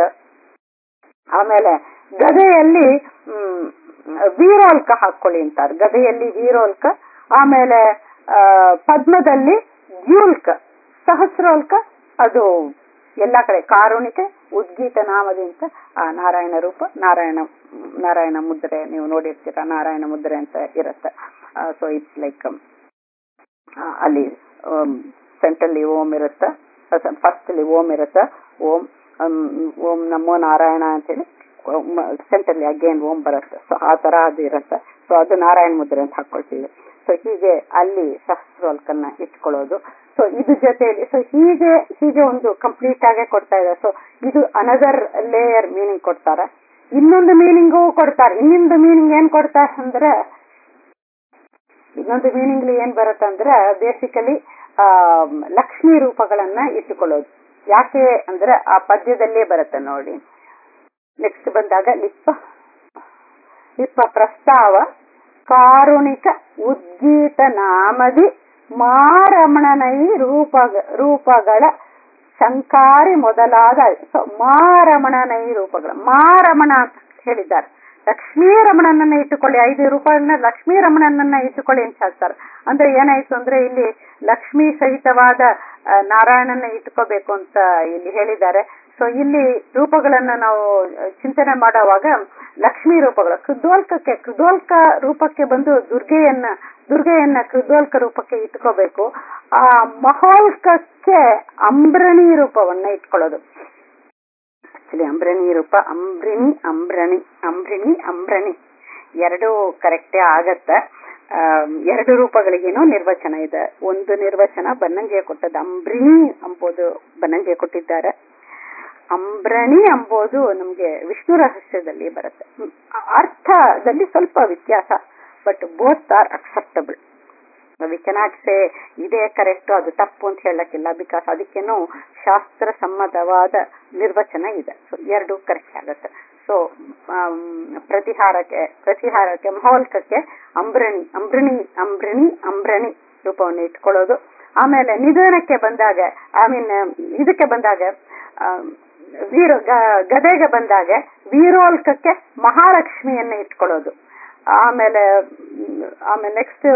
ಆಮೇಲೆ ಗದೆಯಲ್ಲಿ ಹ್ಮ್ ವೀರೋಲ್ಕ ಹಾಕೊಳ್ಳಿ ಅಂತಾರೆ ಗದೆಯಲ್ಲಿ ವೀರೋಲ್ಕ ಆಮೇಲೆ ಆ ಪದ್ಮದಲ್ಲಿ ದ್ಯೂಲ್ಕ ಸಹಸ್ರೋಲ್ಕ ಅದು ಎಲ್ಲಾ ಕಡೆ ಕಾರುಣಿಕೆ ಉದ್ಗೀತ ನಾಮದಿಂದ ಆ ನಾರಾಯಣ ರೂಪ ನಾರಾಯಣ ನಾರಾಯಣ ಮುದ್ರೆ ನೀವು ನೋಡಿರ್ತೀರ ನಾರಾಯಣ ಮುದ್ರೆ ಅಂತ ಇರುತ್ತೆ ಸೊ ಇಟ್ಸ್ ಲೈಕ್ ಅಲ್ಲಿ ಸೆಂಟ್ರಲ್ಲಿ ಓಂ ಇರುತ್ತೆ ಫಸ್ಟ್ ಅಲ್ಲಿ ಓಂ ಇರುತ್ತೆ ಓಂ ಓಂ ನಮೋ ನಾರಾಯಣ ಅಂತೇಳಿ ಸೆಂಟ್ರಲ್ಲಿ ಅಗೇನ್ ಓಂ ಬರುತ್ತೆ ಸೊ ಆ ತರ ಅದು ಇರುತ್ತೆ ಸೊ ಅದು ನಾರಾಯಣ ಮುದ್ರೆ ಅಂತ ಹಾಕೊಳ್ತೀವಿ ಸೊ ಹೀಗೆ ಅಲ್ಲಿ ಸಹಸ್ರೋಲ್ಕನ್ನ ಇಟ್ಕೊಳ್ಳೋದು ಸೊ ಇದು ಜೊತೆಯಲ್ಲಿ ಸೊ ಹೀಗೆ ಹೀಗೆ ಒಂದು ಕಂಪ್ಲೀಟ್ ಆಗೇ ಕೊಡ್ತಾ ಇದೆ ಸೊ ಇದು ಅನದರ್ ಲೇಯರ್ ಮೀನಿಂಗ್ ಕೊಡ್ತಾರೆ ಇನ್ನೊಂದು ಮೀನಿಂಗು ಕೊಡ್ತಾರೆ ಇನ್ನೊಂದು ಮೀನಿಂಗ್ ಏನ್ ಕೊಡ್ತಾರೆ ಅಂದ್ರೆ ಇನ್ನೊಂದು ಮೀನಿಂಗ್ ಏನ್ ಬರುತ್ತಂದ್ರೆ ಬೇಸಿಕಲಿ ಆ ಲಕ್ಷ್ಮಿ ರೂಪಗಳನ್ನ ಇಟ್ಟುಕೊಳ್ಳೋದು ಯಾಕೆ ಅಂದ್ರೆ ಆ ಪದ್ಯದಲ್ಲೇ ಬರುತ್ತೆ ನೋಡಿ ನೆಕ್ಸ್ಟ್ ಬಂದಾಗ ಲಿಪ್ಪ ಲಿಪ್ಪ ಪ್ರಸ್ತಾವ ಕಾರುಣಿಕ ಉದ್ಗೀತ ನಾಮದಿ ಮಾರಮಣನೈ ರೂಪ ರೂಪಗಳ ಶಂಕಾರಿ ಮೊದಲಾದ ಮಾರಮಣನೈ ರೂಪಗಳ ಮಾರಮಣ ಅಂತ ಹೇಳಿದ್ದಾರೆ ಲಕ್ಷ್ಮೀ ರಮಣನನ್ನ ಇಟ್ಟುಕೊಳ್ಳಿ ಐದು ರೂಪಾಯಿನ ಲಕ್ಷ್ಮೀ ರಮಣನನ್ನ ಇಟ್ಟುಕೊಳ್ಳಿ ಅಂತ ಹೇಳ್ತಾರೆ ಅಂದ್ರೆ ಏನಾಯ್ತು ಅಂದ್ರೆ ಇಲ್ಲಿ ಲಕ್ಷ್ಮೀ ಸಹಿತವಾದ ಆ, ನಾರಾಯಣನ ಇಟ್ಕೋಬೇಕು ಅಂತ ಇಲ್ಲಿ ಹೇಳಿದ್ದಾರೆ ಸೊ ಇಲ್ಲಿ ರೂಪಗಳನ್ನ ನಾವು ಆ, ಚಿಂತನೆ ಮಾಡುವಾಗ ಲಕ್ಷ್ಮೀ ರೂಪಗಳು ಕೃದ್ವಲ್ಕಕ್ಕೆ ಕೃದ್ವಲ್ಕ ರೂಪಕ್ಕೆ ಬಂದು ದುರ್ಗೆಯನ್ನ ದುರ್ಗೆಯನ್ನ ಕೃದ್ವಲ್ಕ ರೂಪಕ್ಕೆ ಇಟ್ಕೋಬೇಕು ಆ ಮಹೋಲ್ಕಕ್ಕೆ ಅಂಬ್ರಣಿ ರೂಪವನ್ನ ಇಟ್ಕೊಳ್ಳೋದು ಆಕ್ಚುಲಿ ಅಂಬ್ರಣಿ ರೂಪ ಅಂಬ್ರಿಣಿ ಅಂಬ್ರಣಿ ಅಂಬ್ರಿಣಿ ಅಂಬ್ರಣಿ ಎರಡು ಕರೆಕ್ಟೇ ಆಗತ್ತೆ ಆ, ಎರಡು ರೂಪಗಳಿಗೇನೋ ನಿರ್ವಚನ ಇದೆ ಒಂದು ನಿರ್ವಚನ ಬನ್ನಂಜೆ ಕೊಟ್ಟದ್ದು ಅಂಬ್ರಿಣಿ ಎಂಬುದು ಬನ್ನಂಜೆ ಕೊಟ್ಟಿದ್ದಾರೆ ಅಂಬ್ರಣಿ ಎಂಬುದು ನಮ್ಗೆ ವಿಷ್ಣು ರಹಸ್ಯದಲ್ಲಿ ಬರುತ್ತೆ ಹ್ಮ್. ಅರ್ಥದಲ್ಲಿ ಸ್ವಲ್ಪ ವ್ಯತ್ಯಾಸ but both are acceptable we cannot say ಇದೇ ಕರೆಕ್ಟ್ ಅದು ತಪ್ಪು ಅಂತ ಹೇಳಕ್ಕಿಲ್ಲ ಬಿಕಾಸ್ ಅದಕ್ಕೇನೋ ಶಾಸ್ತ್ರ ಸಮ್ಮತವಾದ ನಿರ್ವಚನ ಇದೆ ಸೊ ಎರಡು ಕರೆಕ್ಟ್ ಆಗುತ್ತೆ ಸೊ ಪ್ರತಿಹಾರಕ್ಕೆ ಪ್ರತಿಹಾರಕ್ಕೆ ಮಹೋಲ್ಕಕ್ಕೆ ಅಂಬ್ರಣಿ ಅಂಬ್ರಣಿ ಅಂಬ್ರಣಿ ಅಂಬ್ರಣಿ ರೂಪವನ್ನು ಇಟ್ಕೊಳ್ಳೋದು ಆಮೇಲೆ ನಿಧನಕ್ಕೆ ಬಂದಾಗ ಐ ಮೀನ್ ಇದಕ್ಕೆ ಬಂದಾಗ ಆ, ವೀರ ಗ- ಗದೆಗೆ ಬಂದಾಗ ವೀರೋಲ್ಕಕ್ಕೆ ಮಹಾಲಕ್ಷ್ಮಿಯನ್ನ ಇಟ್ಕೊಳ್ಳೋದು ಆಮೇಲೆ ಮ್, ಆಮೇಲೆ ನೆಕ್ಸ್ಟ್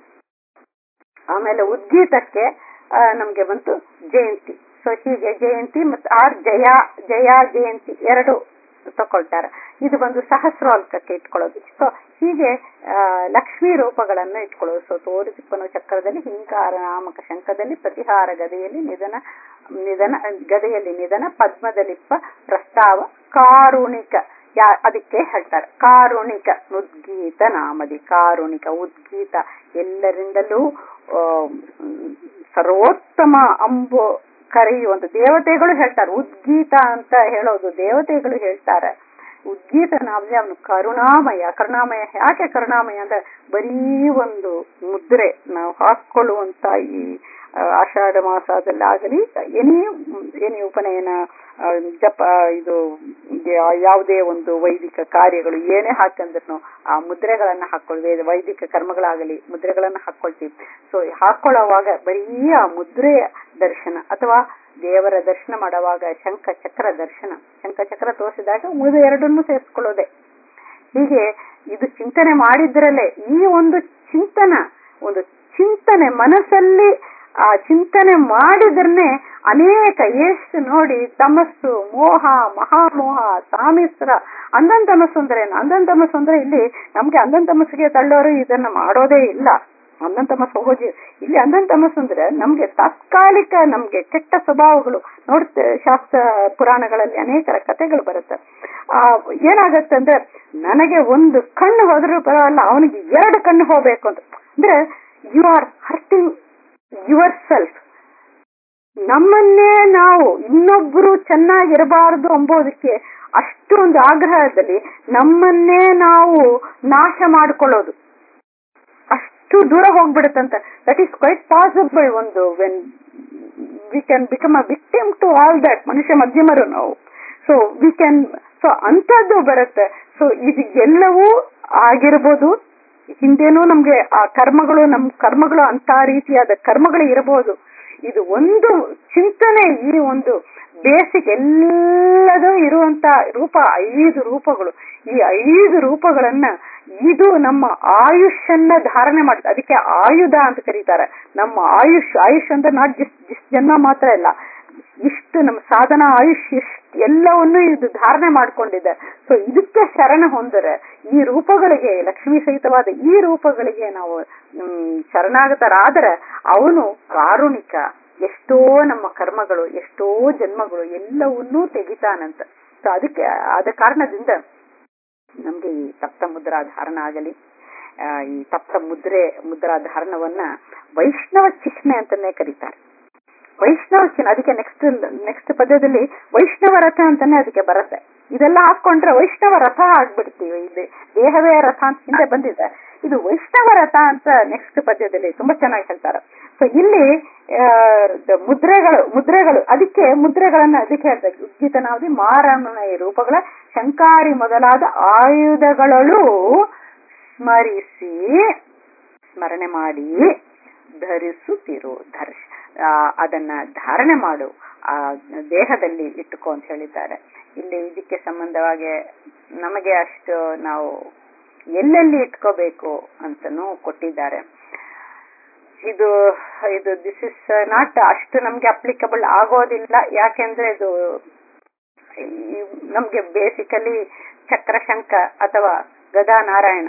ಆಮೇಲೆ ಉದ್ಗೀತಕ್ಕೆ ಆ, ನಮ್ಗೆ ಬಂತು ಜಯಂತಿ ಸೊ ಹೀಗೆ ಜಯಂತಿ ಮತ್ತು ಆರ್ ಜಯ ಜಯ ಜಯಂತಿ ಎರಡು ತಕೊಳ್ತಾರೆ ಇದು ಬಂದು ಸಹಸ್ರೋಲ್ಕಕ್ಕೆ ಇಟ್ಕೊಳ್ಳೋದು ಸೊ ಹೀಗೆ ಆ, ಲಕ್ಷ್ಮೀ ರೂಪಗಳನ್ನು ಇಟ್ಕೊಳ್ಳೋದು ಸೊ ತೋರಿಸಿಪ್ಪನ ಚಕ್ರದಲ್ಲಿ ಹಿಂಕಾರ ನಾಮಕ ಶಂಖದಲ್ಲಿ ಪ್ರತಿಹಾರ ಗದೆಯಲ್ಲಿ ನಿಧನ ನಿಧನ ಗದೆಯಲ್ಲಿ ನಿಧನ ಪದ್ಮದಲಿಪ್ಪ ಪ್ರಸ್ತಾವ ಕಾರುಣಿಕ ಯಾ ಅದಕ್ಕೆ ಹೇಳ್ತಾರೆ ಕಾರುಣಿಕ ಉದ್ಗೀತ ನಾಮದಿ ಕಾರುಣಿಕ ಉದ್ಗೀತ ಎಲ್ಲರಿಂದಲೂ ಆ, ಮ್, ಸರ್ವೋತ್ತಮ ಅಂಬು ಕರೆಯುವಂತ ದೇವತೆಗಳು ಹೇಳ್ತಾರೆ ಉದ್ಗೀತ ಅಂತ ಹೇಳೋದು ದೇವತೆಗಳು ಹೇಳ್ತಾರೆ ಉದ್ಗೀತ ನಾಮದಿ ಅವನು ಕರುಣಾಮಯ ಕರುಣಾಮಯ ಯಾಕೆ ಕರುಣಾಮಯ ಅಂದ್ರೆ ಬರೀ ಒಂದು ಮುದ್ರೆ ನಾವು ಹಾಕೊಳ್ಳುವಂತ ಈ ಆ, ಆಷಾಢ ಮಾಸದಲ್ಲಾಗಲಿ ಎನಿ ಎನಿ ಉಪನಯನ ಆ, ಜಪ ಇದು ಯಾ- ಯಾವುದೇ ಒಂದು ವೈದಿಕ ಕಾರ್ಯಗಳು ಏನೇ ಹಾಕಂದ್ರೂ ಆ ಮುದ್ರೆಗಳನ್ನ ಹಾಕೊಳ್ವಿ ವೈದಿಕ ಕರ್ಮಗಳಾಗಲಿ ಮುದ್ರೆಗಳನ್ನ ಹಾಕೊಳ್ತೀವಿ ಸೊ ಹಾಕೊಳ್ಳುವಾಗ ಬರೀ ಆ ಮುದ್ರೆಯ ದರ್ಶನ ಅಥವಾ ದೇವರ ದರ್ಶನ ಮಾಡುವಾಗ ಶಂಖ ಚಕ್ರ ದರ್ಶನ ಶಂಖ ಚಕ್ರ ತೋರಿಸಿದಾಗ ಉಳಿದ ಎರಡನ್ನೂ ಸೇರಿಸ್ಕೊಳ್ಳೋದೆ ಹೀಗೆ ಇದು ಚಿಂತನೆ ಮಾಡಿದ್ರಲ್ಲೇ ಈ ಒಂದು ಚಿಂತನ ಒಂದು ಚಿಂತನೆ ಮನಸ್ಸಲ್ಲಿ ಆ ಚಿಂತನೆ ಮಾಡಿದ್ರನೆ ಅನೇಕ ಎಷ್ಟು ನೋಡಿ ತಮಸ್ಸು ಮೋಹ ಮಹಾಮೋಹ ತಾಮಿಸ್ರ ಅಂದನ್ ತಮಸ್ಸು ಅಂದ್ರೆ ಏನು ಅಂದನ್ ತಮಸ್ಸು ಅಂದ್ರೆ ಇಲ್ಲಿ ನಮ್ಗೆ ಅಂದನ್ ತಮಸ್ಸಿಗೆ ತಳ್ಳೋರು ಇದನ್ನ ಮಾಡೋದೇ ಇಲ್ಲ ಅಂದನ್ ತಮಸ್ಸು ಹೋಗಿ ಇಲ್ಲಿ ಅಂದನ್ ತಮಸ್ಸು ಅಂದ್ರೆ ನಮ್ಗೆ ತಾತ್ಕಾಲಿಕ ನಮ್ಗೆ ಕೆಟ್ಟ ಸ್ವಭಾವಗಳು ನೋಡ್ತೇವೆ ಶಾಸ್ತ್ರ ಪುರಾಣಗಳಲ್ಲಿ ಅನೇಕರ ಕಥೆಗಳು ಬರುತ್ತೆ ಆ ಏನಾಗತ್ತೆ ಅಂದ್ರೆ ನನಗೆ ಒಂದು ಕಣ್ಣು ಹೋದ್ರೂ ಪರವಾಗಿಲ್ಲ ಅವನಿಗೆ ಎರಡು ಕಣ್ಣು ಹೋಗ್ಬೇಕು ಅಂತ ಅಂದ್ರೆ you are hurting yourself ನಮ್ಮನ್ನೇ ನಾವು ಇನ್ನೊಬ್ರು ಚೆನ್ನಾಗಿರಬಾರದು ಎಂಬುದಕ್ಕೆ ಅಷ್ಟೊಂದು ಆಗ್ರಹದಲ್ಲಿ ನಮ್ಮನ್ನೇ ನಾವು ನಾಶ ಮಾಡಿಕೊಳ್ಳೋದು ಅಷ್ಟು ದೂರ ಹೋಗ್ಬಿಡುತ್ತಂತ ದಟ್ ಈಸ್ ಕ್ವೈಟ್ ಪಾಸಿಬಲ್ ಒಂದು when we can become a victim to all that ಮನುಷ್ಯ ಮಧ್ಯಮರು ನಾವು ಸೊ ವಿ ಕ್ಯಾನ್ ಸೊ ಅಂಥದ್ದು ಬರುತ್ತೆ ಸೊ ಇದು ಎಲ್ಲವೂ ಆಗಿರ್ಬೋದು ಹಿಂದೇನೂ ನಮ್ಗೆ ಆ ಕರ್ಮಗಳು ನಮ್ ಕರ್ಮಗಳು ಅಂತ ರೀತಿಯಾದ ಕರ್ಮಗಳು ಇರಬಹುದು ಇದು ಒಂದು ಚಿಂತನೆ ಈ ಒಂದು ಬೇಸಿಕ್ ಎಲ್ಲದೂ ಇರುವಂತ ರೂಪ ಐದು ರೂಪಗಳು ಈ ಐದು ರೂಪಗಳನ್ನ ಇದು ನಮ್ಮ ಆಯುಷನ್ನ ಧಾರಣೆ ಮಾಡುತ್ತೆ ಅದಕ್ಕೆ ಆಯುಧ ಅಂತ ಕರೀತಾರೆ ನಮ್ಮ ಆಯುಷ್ ಆಯುಷ್ ಅಂದ್ರೆ ನಾಟ್ ಜಸ್ಟ್ ಜಸ್ಟ್ ಜನ್ಮ ಮಾತ್ರ ಇಲ್ಲ ಇಷ್ಟು ನಮ್ಮ ಸಾಧನ ಆಯುಷ್ ಇಷ್ಟು ಎಲ್ಲವನ್ನೂ ಇದು ಧಾರಣೆ ಮಾಡ್ಕೊಂಡಿದೆ ಸೊ ಇದಕ್ಕೆ ಶರಣ ಹೊಂದರೆ ಈ ರೂಪಗಳಿಗೆ ಲಕ್ಷ್ಮೀ ಸಹಿತವಾದ ಈ ರೂಪಗಳಿಗೆ ನಾವು ಹ್ಮ್, ಶರಣಾಗತರಾದರೆ ಅವನು ಕಾರುಣಿಕ ಎಷ್ಟೋ ನಮ್ಮ ಕರ್ಮಗಳು ಎಷ್ಟೋ ಜನ್ಮಗಳು ಎಲ್ಲವನ್ನೂ ತೆಗಿತಾನಂತ ಸೊ ಅದಕ್ಕೆ ಆದ ಕಾರಣದಿಂದ ನಮ್ಗೆ ಈ ಸಪ್ತ ಮುದ್ರಾ ಧಾರಣ ಆಗಲಿ ಆ, ಈ ಸಪ್ತ ಮುದ್ರೆ ಮುದ್ರಾ ಧಾರಣವನ್ನ ವೈಷ್ಣವ ಚಿಹ್ನೆ ಅಂತಾನೆ ಕರೀತಾರೆ ವೈಷ್ಣವ ಚಿಹ್ನೆ ಅದಕ್ಕೆ ನೆಕ್ಸ್ಟ್ ನೆಕ್ಸ್ಟ್ ಪದ್ಯದಲ್ಲಿ ವೈಷ್ಣವ ರಥ ಅಂತಾನೆ ಅದಕ್ಕೆ ಬರುತ್ತೆ ಇದೆಲ್ಲ ಹಾಕೊಂಡ್ರೆ ವೈಷ್ಣವ ರಥ ಆಗ್ಬಿಡ್ತೀವಿ ಇದು ದೇಹವೇ ರಥ ಅಂತ ಹಿಂದೆ ಬಂದಿದೆ ಇದು ವೈಷ್ಣವ ರಥ ಅಂತ ನೆಕ್ಸ್ಟ್ ಪದ್ಯದಲ್ಲಿ ತುಂಬಾ ಚೆನ್ನಾಗಿ ಹೇಳ್ತಾರೆ ಸೊ ಇಲ್ಲಿ ಆ, ದ- ಮುದ್ರೆಗಳು ಮುದ್ರೆಗಳು ಅದಕ್ಕೆ ಮುದ್ರೆಗಳನ್ನ ಅದಕ್ಕೆ ಹೇಳ್ತಾರೆ ಉದ್ಗಿತನಾವಧಿ ಮಾರಮನೆಯ ರೂಪಗಳ ಶಂಕಾರಿ ಮೊದಲಾದ ಆಯುಧಗಳಳು ಸ್ಮರಿಸಿ ಸ್ಮರಣೆ ಮಾಡಿ ಧರಿಸುತ್ತಿರು ಧರ್ಷ ಆ, ಅದನ್ನ ಧಾರಣೆ ಮಾಡು ಆ ದೇಹದಲ್ಲಿ ಇಟ್ಟುಕೋ ಅಂತ ಹೇಳಿದ್ದಾರೆ ಇಲ್ಲಿ ಇದಕ್ಕೆ ಸಂಬಂಧವಾಗಿ ನಮಗೆ ಅಷ್ಟು ನಾವು ಎಲ್ಲೆಲ್ಲಿ ಇಟ್ಕೋಬೇಕು ಅಂತನೂ ಕೊಟ್ಟಿದ್ದಾರೆ ಇದು ಇದು ದಿಸ್ ಇಸ್ ನಾಟ್ ಅಷ್ಟು ನಮ್ಗೆ ಅಪ್ಲಿಕಬಲ್ ಆಗೋದಿಲ್ಲ ಯಾಕೆಂದ್ರೆ ಇದು ಈ- ನಮ್ಗೆ ಬೇಸಿಕಲಿ ಚಕ್ರಶಂಕ ಅಥವಾ ಗದಾ ನಾರಾಯಣ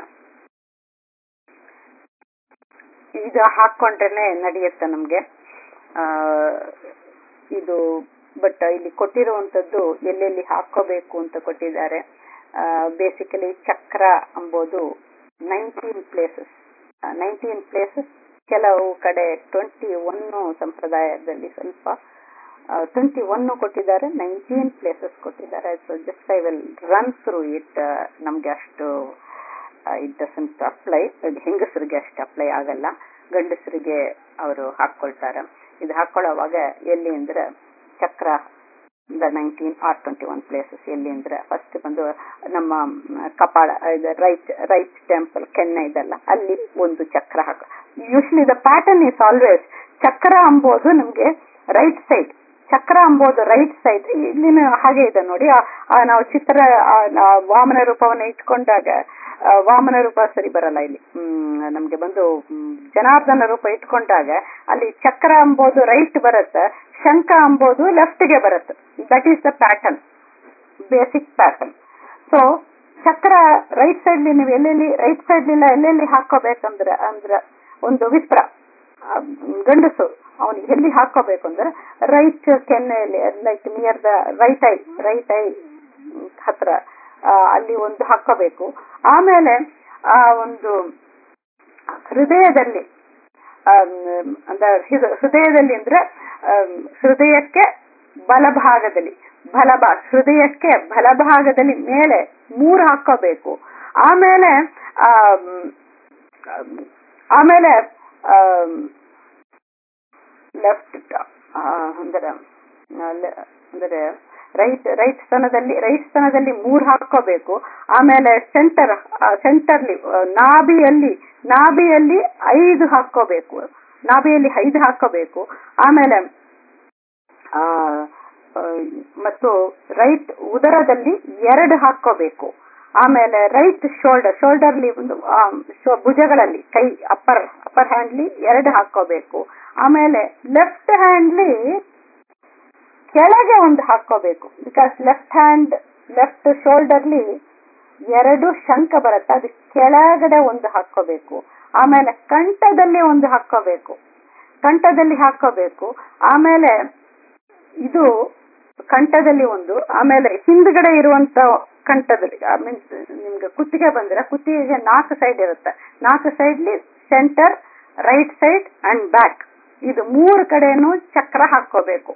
ಇದು ಹಾಕೊಂಡ್ರೇನೆ ನಡೆಯುತ್ತೆ ನಮ್ಗೆ ಆ ಇದು ಬಟ್ ಇಲ್ಲಿ ಕೊಟ್ಟಿರುವಂತದ್ದು ಎಲ್ಲೆಲ್ಲಿ ಹಾಕೋಬೇಕು ಅಂತ ಕೊಟ್ಟಿದ್ದಾರೆ ಬೇಸಿಕಲಿ ಚಕ್ರ ಎಂಬುದು ನೈನ್ಟೀನ್ ಪ್ಲೇಸಸ್ ನೈನ್ಟೀನ್ ಪ್ಲೇಸಸ್ ಕೆಲವು ಕಡೆ ಟ್ವೆಂಟಿ ಒನ್ ಸಂಪ್ರದಾಯದಲ್ಲಿ ಸ್ವಲ್ಪ ಟ್ವೆಂಟಿ ಒನ್ ಕೊಟ್ಟಿದ್ದಾರೆ ನೈನ್ಟೀನ್ ಪ್ಲೇಸಸ್ ಕೊಟ್ಟಿದ್ದಾರೆ so just I will run through it ನಮ್ಗೆ ಅಷ್ಟು ಇಟ್ ಡಸಂಟ್ ಅಪ್ಲೈ ಹೆಂಗಸರಿಗೆ ಅಷ್ಟು ಅಪ್ಲೈ ಆಗಲ್ಲ ಗಂಡಸರಿಗೆ ಅವರು ಹಾಕೊಳ್ತಾರೆ ಇದು ಹಾಕೊಳ್ಳೋವಾಗ ಎಲ್ಲಿ ಅಂದ್ರೆ ಚಕ್ರ the nineteen or twenty one places ಎಲ್ಲಿ ಅಂದ್ರೆ ಫಸ್ಟ್ ಬಂದು ನಮ್ಮ ಮ್, ಕಪಾಳ ರೈಟ್ ರೈಟ್ ಟೆಂಪಲ್ ಕೆನ್ನೆ ಇದಲ್ಲ ಅಲ್ಲಿ ಒಂದು ಚಕ್ರ ಹಾಕ usually the pattern is always ಚಕ್ರ ಅಂಬೋದು ನಮ್ಗೆ ರೈಟ್ ಸೈಡ್ ಚಕ್ರ ಅಂಬೋದು ರೈಟ್ ಸೈಡ್ ಇಲ್ಲಿನ ಹಾಗೆ ಇದೆ ನೋಡಿ ಆ- ಆ ನಾವು ಚಿತ್ರ ಆ, ನಾ- ವಾಮನ ರೂಪವನ್ನ ಇಟ್ಕೊಂಡಾಗ ಆ, ವಾಮನ ರೂಪ ಸರಿ ಬರಲ್ಲ ಇಲ್ಲಿ ಹ್ಮ್, ನಮ್ಗೆ ಬಂದು ಹ್ಮ್, ಜನಾರ್ದನ ರೂಪ ಇಟ್ಕೊಂಡಾಗ ಅಲ್ಲಿ ಚಕ್ರ ಅಂಬೋದು ರೈಟ್ ಬರುತ್ತೆ ಶಂಖ ಅಂಬೋದು ಲೆಫ್ಟ್ ಗೆ ಬರುತ್ತೆ that is the pattern basic pattern so ಚಕ್ರ ರೈಟ್ ಸೈಡ್ ನೀವು ಎಲ್ಲೆಲ್ಲಿ ರೈಟ್ ಸೈಡ್ ಇಲ್ಲ ಎಲ್ಲೆಲ್ಲಿ ಹಾಕೋಬೇಕಂದ್ರೆ ಅಂದ್ರೆ ಒಂದು ವಿಪ್ರ ಆ, ಗಂಡಸು ಅವನಿಗೆ ಎಲ್ಲಿ ಹಾಕೋಬೇಕು ಅಂದ್ರೆ ರೈಟ್ ಕೆನ್ನೆಯಲ್ಲಿ like near the right eye right eye ಹತ್ರ ಆ, ಅಲ್ಲಿ ಒಂದು ಹಾಕೋಬೇಕು ಆಮೇಲೆ ಆ ಒಂದು ಹೃದಯದಲ್ಲಿ ಆಮ್, ಅಂದ್ರೆ ಹೃದ- ಹೃದಯದಲ್ಲಿ ಅಂದ್ರೆ ಆಮ್, ಹೃದಯಕ್ಕೆ ಬಲಭಾಗದಲ್ಲಿ ಬಲಭಾ ಹೃದಯಕ್ಕೆ ಬಲಭಾಗದಲ್ಲಿ ಮೇಲೆ ಮೂರು ಹಾಕೋಬೇಕು ಆಮೇಲೆ ಆಮ್, ಆಮ್, ಆಮೇಲೆ ಲೆಫ್ಟ್ ಅಂದ್ರೆ ಆ, le- ಅಂದ್ರೆ ರೈಟ್ ರೈಟ್ ಸ್ತನದಲ್ಲಿ ರೈಟ್ ಸ್ತನದಲ್ಲಿ ಮೂರ್ ಹಾಕೋಬೇಕು ಆಮೇಲೆ ಸೆಂಟರ್ ಸೆಂಟರ್ಲಿ ನಾಭಿಯಲ್ಲಿ ನಾಭಿಯಲ್ಲಿ ಐದು ಹಾಕೋಬೇಕು ನಾಭಿಯಲ್ಲಿ ಐದು ಹಾಕೋಬೇಕು ಆಮೇಲೆ ಆ, ಆ, ಮತ್ತು ರೈಟ್ ಉದರದಲ್ಲಿ ಎರಡು ಹಾಕೋಬೇಕು ಆಮೇಲೆ ರೈಟ್ ಶೋಲ್ಡರ್ ಶೋಲ್ಡರ್ಲಿ ಒಂದು ಆ, ಶೋ- ಭುಜಗಳಲ್ಲಿ ಕೈ ಅಪ್ಪರ್ ಅಪ್ಪರ್ ಹ್ಯಾಂಡ್ಲಿ ಎರಡು ಹಾಕೋಬೇಕು ಆಮೇಲೆ ಲೆಫ್ಟ್ ಹ್ಯಾಂಡ್ಲಿ ಕೆಳಗೆ ಒಂದು ಹಾಕೋಬೇಕು ಬಿಕಾಸ್ ಲೆಫ್ಟ್ ಹ್ಯಾಂಡ್ ಲೆಫ್ಟ್ ಶೋಲ್ಡರ್ಲಿ ಎರಡು ಶಂಕ ಬರುತ್ತೆ ಅದು ಕೆಳಗಡೆ ಒಂದು ಹಾಕೋಬೇಕು ಆಮೇಲೆ ಕಂಠದಲ್ಲಿ ಒಂದು ಹಾಕೋಬೇಕು ಕಂಠದಲ್ಲಿ ಹಾಕೋಬೇಕು ಆಮೇಲೆ ಇದು ಕಂಠದಲ್ಲಿ ಒಂದು ಆಮೇಲೆ ಹಿಂದ್ಗಡೆ ಇರುವಂತ ಕಂಠದಲ್ಲಿ ಮೀನ್ಸ್ ನಿಮ್ಗೆ ಕುತ್ತಿಗೆ ಬಂದ್ರೆ ಕುತ್ತಿಗೆಗೆ ನಾಲ್ಕು ಸೈಡ್ ಇರುತ್ತೆ ನಾಲ್ಕು ಸೈಡ್ಲಿ centre right side and back ಇದು ಮೂರು ಕಡೆನೂ ಚಕ್ರ ಹಾಕೋಬೇಕು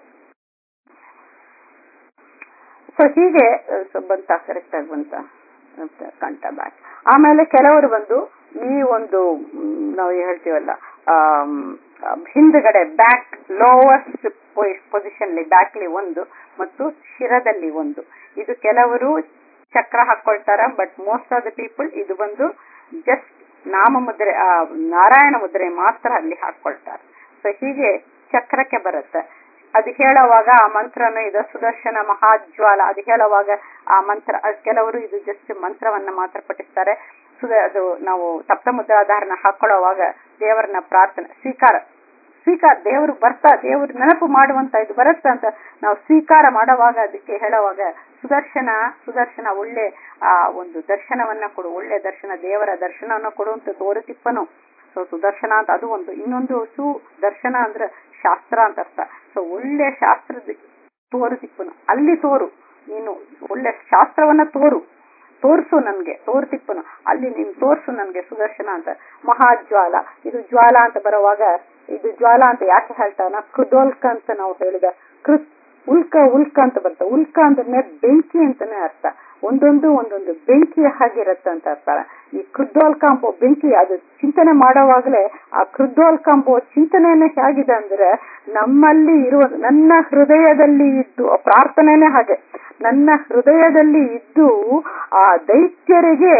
ಸೊ ಹೀಗೆ ಅಹ್, ಸೊ ಬಂತ ಕರೆಕ್ಟ್ ಆಗಿ ಬಂತ ಮತ್ತೆ ಕಂಠ ಬ್ಯಾಕ್ ಆಮೇಲೆ ಕೆಲವರು ಬಂದು ಈ ಒಂದು ಮ್, ನಾವು ಹೇಳ್ತೀವಲ್ಲ ಆಮ್, ಆಮ್, ಹಿಂದ್ಗಡೆ ಬ್ಯಾಕ್ ಲೋವಸ್ಟ್ ಪೊಸಿಷನ್ ಬ್ಯಾಕ್ಲಿ ಒಂದು ಮತ್ತು ಶಿರದಲ್ಲಿ ಒಂದು ಇದು ಕೆಲವರು ಚಕ್ರ ಹಾಕೊಳ್ತಾರ but most of the people ಇದು ಬಂದು ಜಸ್ಟ್ ನಾಮ ಮುದ್ರೆ ಆ ನಾರಾಯಣ ಮುದ್ರೆ ಮಾತ್ರ ಅಲ್ಲಿ ಹಾಕೊಳ್ತಾರೆ ಸೊ ಹೀಗೆ ಚಕ್ರಕ್ಕೆ ಬರುತ್ತೆ ಅದು ಹೇಳುವಾಗ ಆ ಮಂತ್ರನು ಇದು ಸುದರ್ಶನ ಮಹಾಜ್ವಾಲ ಅದು ಹೇಳುವಾಗ ಆ ಮಂತ್ರ ಅದ್ ಕೆಲವರು ಇದು ಜಸ್ಟ್ ಮಂತ್ರವನ್ನ ಮಾತ್ರ ಪಠಿಸ್ತಾರೆ ಸುದ ಅದು ನಾವು ಸಪ್ತಮುದ್ರಾಧಾರನ ಹಾಕೊಳ್ಳುವಾಗ ದೇವರನ್ನ ಪ್ರಾರ್ಥನೆ ಸ್ವೀಕಾರ ಸ್ವೀಕಾರ ದೇವರು ಬರ್ತಾ ದೇವರು ನೆನಪು ಮಾಡುವಂತ ಇದು ಬರುತ್ತೆ ಅಂತ ನಾವು ಸ್ವೀಕಾರ ಮಾಡುವಾಗ ಅದಕ್ಕೆ ಹೇಳುವಾಗ ಸುದರ್ಶನ ಸುದರ್ಶನ ಒಳ್ಳೆ ಆ ಒಂದು ದರ್ಶನವನ್ನ ಕೊಡು ಒಳ್ಳೆ ದರ್ಶನ ದೇವರ ದರ್ಶನವನ್ನ ಕೊಡುವಂತ ತೋರುತಿಪ್ಪನು ಸೊ ಸುದರ್ಶನ ಅಂತ ಅದು ಒಂದು ಇನ್ನೊಂದು ಸುದರ್ಶನ ಅಂದ್ರೆ ಶಾಸ್ತ್ರ ಅಂತ ಅರ್ಥ ಸೊ ಒಳ್ಳೆ ಶಾಸ್ತ್ರದ ತೋರು ತಿಪ್ಪನು ಅಲ್ಲಿ ತೋರು ನೀನು ಒಳ್ಳೆ ಶಾಸ್ತ್ರವನ್ನ ತೋರು ತೋರ್ಸು ನನ್ಗೆ ತೋರು ತಿಪ್ಪನು ಅಲ್ಲಿ ನೀನು ತೋರ್ಸು ನನ್ಗೆ ಸುದರ್ಶನ ಅಂತ ಮಹಾಜ್ವಾಲ ಇದು ಜ್ವಾಲ ಅಂತ ಬರುವಾಗ ಇದು ಜ್ವಾಲ ಅಂತ ಯಾಕೆ ಹೇಳ್ತಾನ ಕೃದೋಲ್ಕ ಅಂತ ನಾವು ಹೇಳಿದ ಕೃತ್ ಉಲ್ಕ ಉಲ್ಕ ಅಂತ ಬರುತ್ತೆ ಉಲ್ಕ ಅಂದ್ರೆ ಬೆಂಕಿ ಅಂತಾನೆ ಅರ್ಥ ಒಂದೊಂದು ಒಂದೊಂದು ಬೆಂಕಿ ಹಾಗಿರತ್ತೆ ಅಂತ ಅರ್ಥ ಈ ಕೃದ್ದೋಲ್ಕ ಎಂಬ ಬೆಂಕಿ ಅದು ಚಿಂತನೆ ಮಾಡೋವಾಗಲೇ ಆ ಕೃದ್ದೋಲ್ಕ ಎಂಬ ಚಿಂತನೆನೇ ಹೇಗಿದೆ ಅಂದ್ರೆ ನಮ್ಮಲ್ಲಿ ಇರುವ ನನ್ನ ಹೃದಯದಲ್ಲಿ ಇದ್ದು ಆ ಪ್ರಾರ್ಥನೆನೇ ಹಾಗೆ ನನ್ನ ಹೃದಯದಲ್ಲಿ ಇದ್ದು ಆ ದೈತ್ಯರಿಗೆ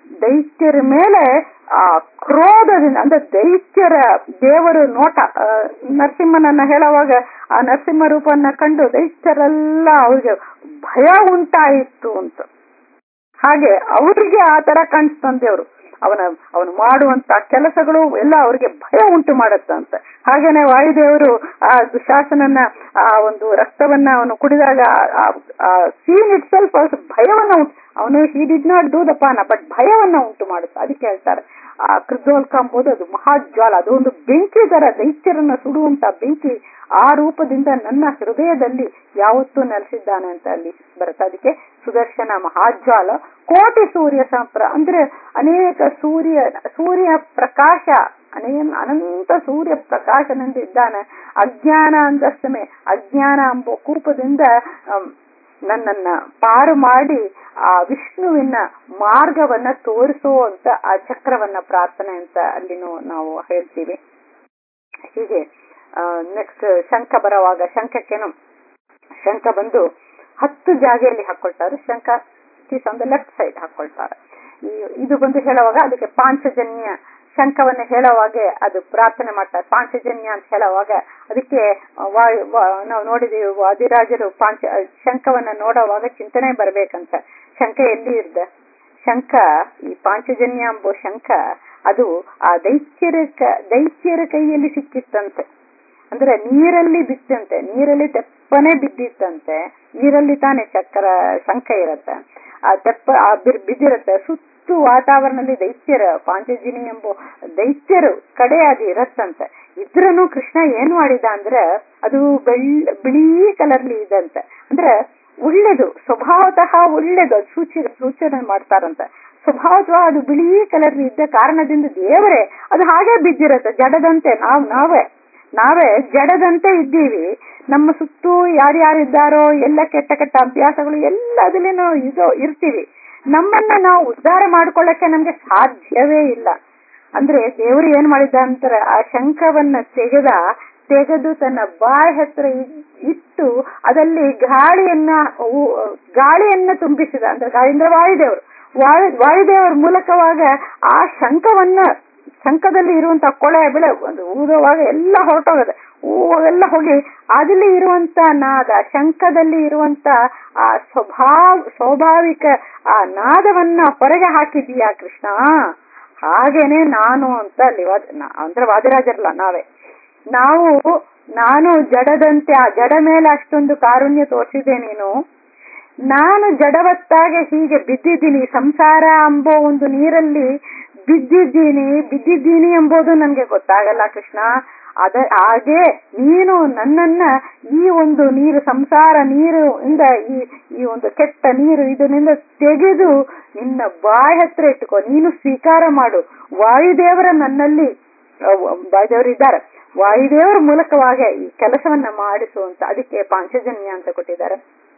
ದೈತ್ಯರ ಮೇಲೆ ಆ ಕ್ರೋಧದಿಂದ ಅಂದ್ರೆ ದೈತ್ಯರ ದೇವರು ನೋಟ ಆ, ನರಸಿಂಹನನ್ನ ಹೇಳುವಾಗ ಆ ನರಸಿಂಹ ರೂಪವನ್ನ ಕಂಡು ದೈತ್ಯರೆಲ್ಲ ಅವ್ರಿಗೆ ಭಯ ಉಂಟಾಯಿತು ಅಂತ ಹಾಗೆ ಅವರಿಗೆ ಆ ತರ ಕಾಣಿಸ್ತಂದೇವ್ರು ಅವನ ಅವನು ಮಾಡುವಂತ ಕೆಲಸಗಳು ಎಲ್ಲ ಅವರಿಗೆ ಭಯ ಉಂಟು ಮಾಡುತ್ತಂತೆ ಹಾಗೇನೆ ವಾಯುದೇವರು ಆ ದುಶಾಸನನ್ನ ಆ ಒಂದು ರಕ್ತವನ್ನ ಅವನು ಕುಡಿದಾಗ ಆ ಸೀನ್ ಇಟ್ ಸೆಲ್ಫ್ ಭಯವನ್ನ ಉಂಟು ಅವನು he did not do the ಪಾನ ಬಟ್ ಭಯವನ್ನ ಉಂಟು ಮಾಡುತ್ತೆ ಅದಕ್ಕೆ ಹೇಳ್ತಾರೆ ಆ ಕೃದ್ರೋಲ್ಕ ಎಂಬುದು ಅದು ಮಹಾಜ್ವಾಲ ಅದು ಒಂದು ಬೆಂಕಿ ತರ ದೈತ್ಯರನ್ನ ಸುಡುವಂತ ಬೆಂಕಿ ಆ ರೂಪದಿಂದ ನನ್ನ ಹೃದಯದಲ್ಲಿ ಯಾವತ್ತೂ ನೆಲೆಸಿದ್ದಾನೆ ಅಂತ ಅಲ್ಲಿ ಬರುತ್ತೆ ಅದಕ್ಕೆ ಸುದರ್ಶನ ಮಹಾಜ್ವಾಲ ಕೋಟಿ ಸೂರ್ಯ ಸಂಪ್ರ ಅಂದ್ರೆ ಅನೇಕ ಸೂರ್ಯ ಸೂರ್ಯ ಪ್ರಕಾಶ ಅನೇ ಅನಂತ ಸೂರ್ಯ ಪ್ರಕಾಶನಿಂದ ಇದ್ದಾನೆ ಅಜ್ಞಾನ ಅಂದಷ್ಟಮೇ ಅಜ್ಞಾನ ಎಂಬ ಕೂಪದಿಂದ ಅಮ್, ನನ್ನನ್ನ ಪಾರು ಮಾಡಿ ಆ ವಿಷ್ಣುವಿನ ಮಾರ್ಗವನ್ನ ತೋರಿಸುವಂತ ಆ ಚಕ್ರವನ್ನ ಪ್ರಾರ್ಥನೆ ಅಂತ ಅಲ್ಲಿನೂ ನಾವು ಹೇಳ್ತೀವಿ ಹೀಗೆ ನೆಕ್ಸ್ಟ್ ಶಂಖ ಬರುವಾಗ ಶಂಖಕ್ಕೇನು ಶಂಖ ಬಂದು ಹತ್ತು ಜಾಗೆಯಲ್ಲಿ ಹಾಕೊಳ್ತಾರೆ ಶಂಖ is on the left side ಹಾಕೊಳ್ತಾರೆ ಈ ಇದು ಬಂದು ಹೇಳುವಾಗ ಅದಕ್ಕೆ ಪಾಂಚಜನ್ಯ ಶಂಖವನ್ನು ಹೇಳುವಾಗೆ ಅದು ಪ್ರಾರ್ಥನೆ ಮಾಡ್ತಾರೆ ಪಾಂಚಜನ್ಯ ಅಂತ ಹೇಳುವಾಗ ಅದಕ್ಕೆ ವಾಯು ವಾ- ನಾವು ನೋಡಿದೀವಿ ವಾದಿರಾಜರು ಪಾಂಚ ಶಂಖವನ್ನ ನೋಡುವಾಗ ಚಿಂತನೆ ಬರ್ಬೇಕಂತ ಶಂಖ ಎಲ್ಲಿ ಇರ್ದ ಶಂಖ ಈ ಪಾಂಚಜನ್ಯ ಎಂಬ ಶಂಖ ಅದು ಆ ದೈತ್ಯರ ಕ- ದೈತ್ಯರ ಕೈಯಲ್ಲಿ ಸಿಕ್ಕಿತ್ತಂತೆ ಅಂದ್ರೆ ನೀರಲ್ಲಿ ಬಿತ್ತಂತೆ ನೀರಲ್ಲಿ ತೆಪ್ಪನೆ ಬಿದ್ದಿತ್ತಂತೆ ನೀರಲ್ಲಿ ತಾನೇ ಚಕ್ರ ಶಂಖ ಇರತ್ತೆ ಆ ತೆಪ್ಪ ಆ ಬಿರ್- ಬಿದ್ದಿರತ್ತೆ ಸುತ್ತು ವಾತಾವರಣದಲ್ಲಿ ದೈತ್ಯರ ಪಾಂಚಜಿನಿ ಎಂಬ ದೈತ್ಯರು ಕಡೆ ಅದು ಇರತ್ತಂತೆ ಇದ್ರನು ಕೃಷ್ಣ ಏನ್ ಮಾಡಿದ ಅಂದ್ರೆ ಅದು ಬೆಳ್ಳ ಬಿಳಿ ಕಲರ್ಲಿ ಇದಂತೆ ಅಂದ್ರೆ ಒಳ್ಳೇದು ಸ್ವಭಾವತಃ ಒಳ್ಳೇದು ಅದು ಸೂಚಿ ಸೂಚನೆ ಮಾಡ್ತಾರಂತೆ ಸ್ವಭಾವತಃ ಅದು ಬಿಳಿ ಕಲರ್ ಇದ್ದ ಕಾರಣದಿಂದ ದೇವರೇ ಅದು ಹಾಗೆ ಬಿದ್ದಿರತ್ತೆ ಜಡದಂತೆ ನಾವ್ ನಾವೇ ನಾವೇ ಜಡದಂತೆ ಇದ್ದೀವಿ ನಮ್ಮ ಸುತ್ತೂ ಯಾರ್ಯಾರಿದ್ದಾರೋ ಎಲ್ಲ ಕೆಟ್ಟ ಕೆಟ್ಟ ಅಭ್ಯಾಸಗಳು ಎಲ್ಲ ಅದಲ್ಲೇನೋ ಇದು ಇರ್ತೀವಿ ನಮ್ಮನ್ನ ನಾವು ಉದ್ಧಾರ ಮಾಡ್ಕೊಳ್ಳಕ್ಕೆ ನಮ್ಗೆ ಸಾಧ್ಯವೇ ಇಲ್ಲ ಅಂದ್ರೆ ದೇವರು ಏನ್ ಮಾಡಿದ ಅಂತಾರೆ ಆ ಶಂಖವನ್ನ ತೆಗೆದ ತೆಗೆದು ತನ್ನ ಬಾಯಿ ಹತ್ರ ಇ- ಇಟ್ಟು ಅದಲ್ಲಿ ಗಾಳಿಯನ್ನ ಊ- ಗಾಳಿಯನ್ನ ತುಂಬಿಸಿದ ಅಂದ್ರೆ ಗಾಳಿ ಅಂದ್ರೆ ವಾಯುದೇವರು ವಾಯು ವಾಯುದೇವರ ಮೂಲಕವಾಗ ಆ ಶಂಖವನ್ನ ಶಂಖದಲ್ಲಿ ಇರುವಂತ ಕೊಳೆ ಬೆಳೆ ಒಂದು ಊದುವಾಗ ಎಲ್ಲ ಹೊರಟೋಗದೆ ಎಲ್ಲ ಹೋಗಿ ಅದಲ್ಲಿ ಇರುವಂತ ನಾದ ಶಂಖದಲ್ಲಿ ಇರುವಂತ ಆ ಸ್ವಭಾವ ಸ್ವಾಭಾವಿಕ ಆ ನಾದವನ್ನ ಹೊರಗೆ ಹಾಕಿದೀಯಾ ಕೃಷ್ಣ ಹಾಗೇನೆ ನಾನು ಅಂತ ಅಲ್ಲಿ ವಾದ- ನಾ- ಅಂದ್ರೆ ವಾದಿರಾಜರಲ್ಲ ನಾವೇ ನಾವು ನಾನು ಜಡದಂತೆ ಆ ಜಡ ಮೇಲೆ ಅಷ್ಟೊಂದು ಕಾರುಣ್ಯ ತೋರಿಸಿದೆ ನೀನು ನಾನು ಜಡವತ್ತಾಗೆ ಹೀಗೆ ಬಿದ್ದಿದ್ದೀನಿ ಸಂಸಾರ ಎಂಬೋ ಒಂದು ನೀರಲ್ಲಿ ಬಿದ್ದಿದ್ದೀನಿ ಬಿದ್ದಿದ್ದೀನಿ ಎಂಬುದು ನನ್ಗೆ ಗೊತ್ತಾಗಲ್ಲ ಕೃಷ್ಣ ಅದ ಹಾಗೆ ನೀನು ನನ್ನನ್ನ ಈ ಒಂದು ನೀರು ಸಂಸಾರ ನೀರು ಇಂದ ಈ ಈ ಒಂದು ಕೆಟ್ಟ ನೀರು ಇದರಿಂದ ತೆಗೆದು ನಿನ್ನ ಬಾಯಿ ಹತ್ರ ಇಟ್ಟುಕೋ ನೀನು ಸ್ವೀಕಾರ ಮಾಡು ವಾಯುದೇವರ ನನ್ನಲ್ಲಿ ವಾಯುದೇವರು ಇದ್ದಾರೆ ವಾಯುದೇವರ ಮೂಲಕವಾಗಿ ಈ ಕೆಲಸವನ್ನ ಮಾಡಿಸುವಂತ ಅದಕ್ಕೆ ಪಾಂಚಜನ್ಯ ಅಂತ ಕೊಟ್ಟಿದ್ದಾರೆ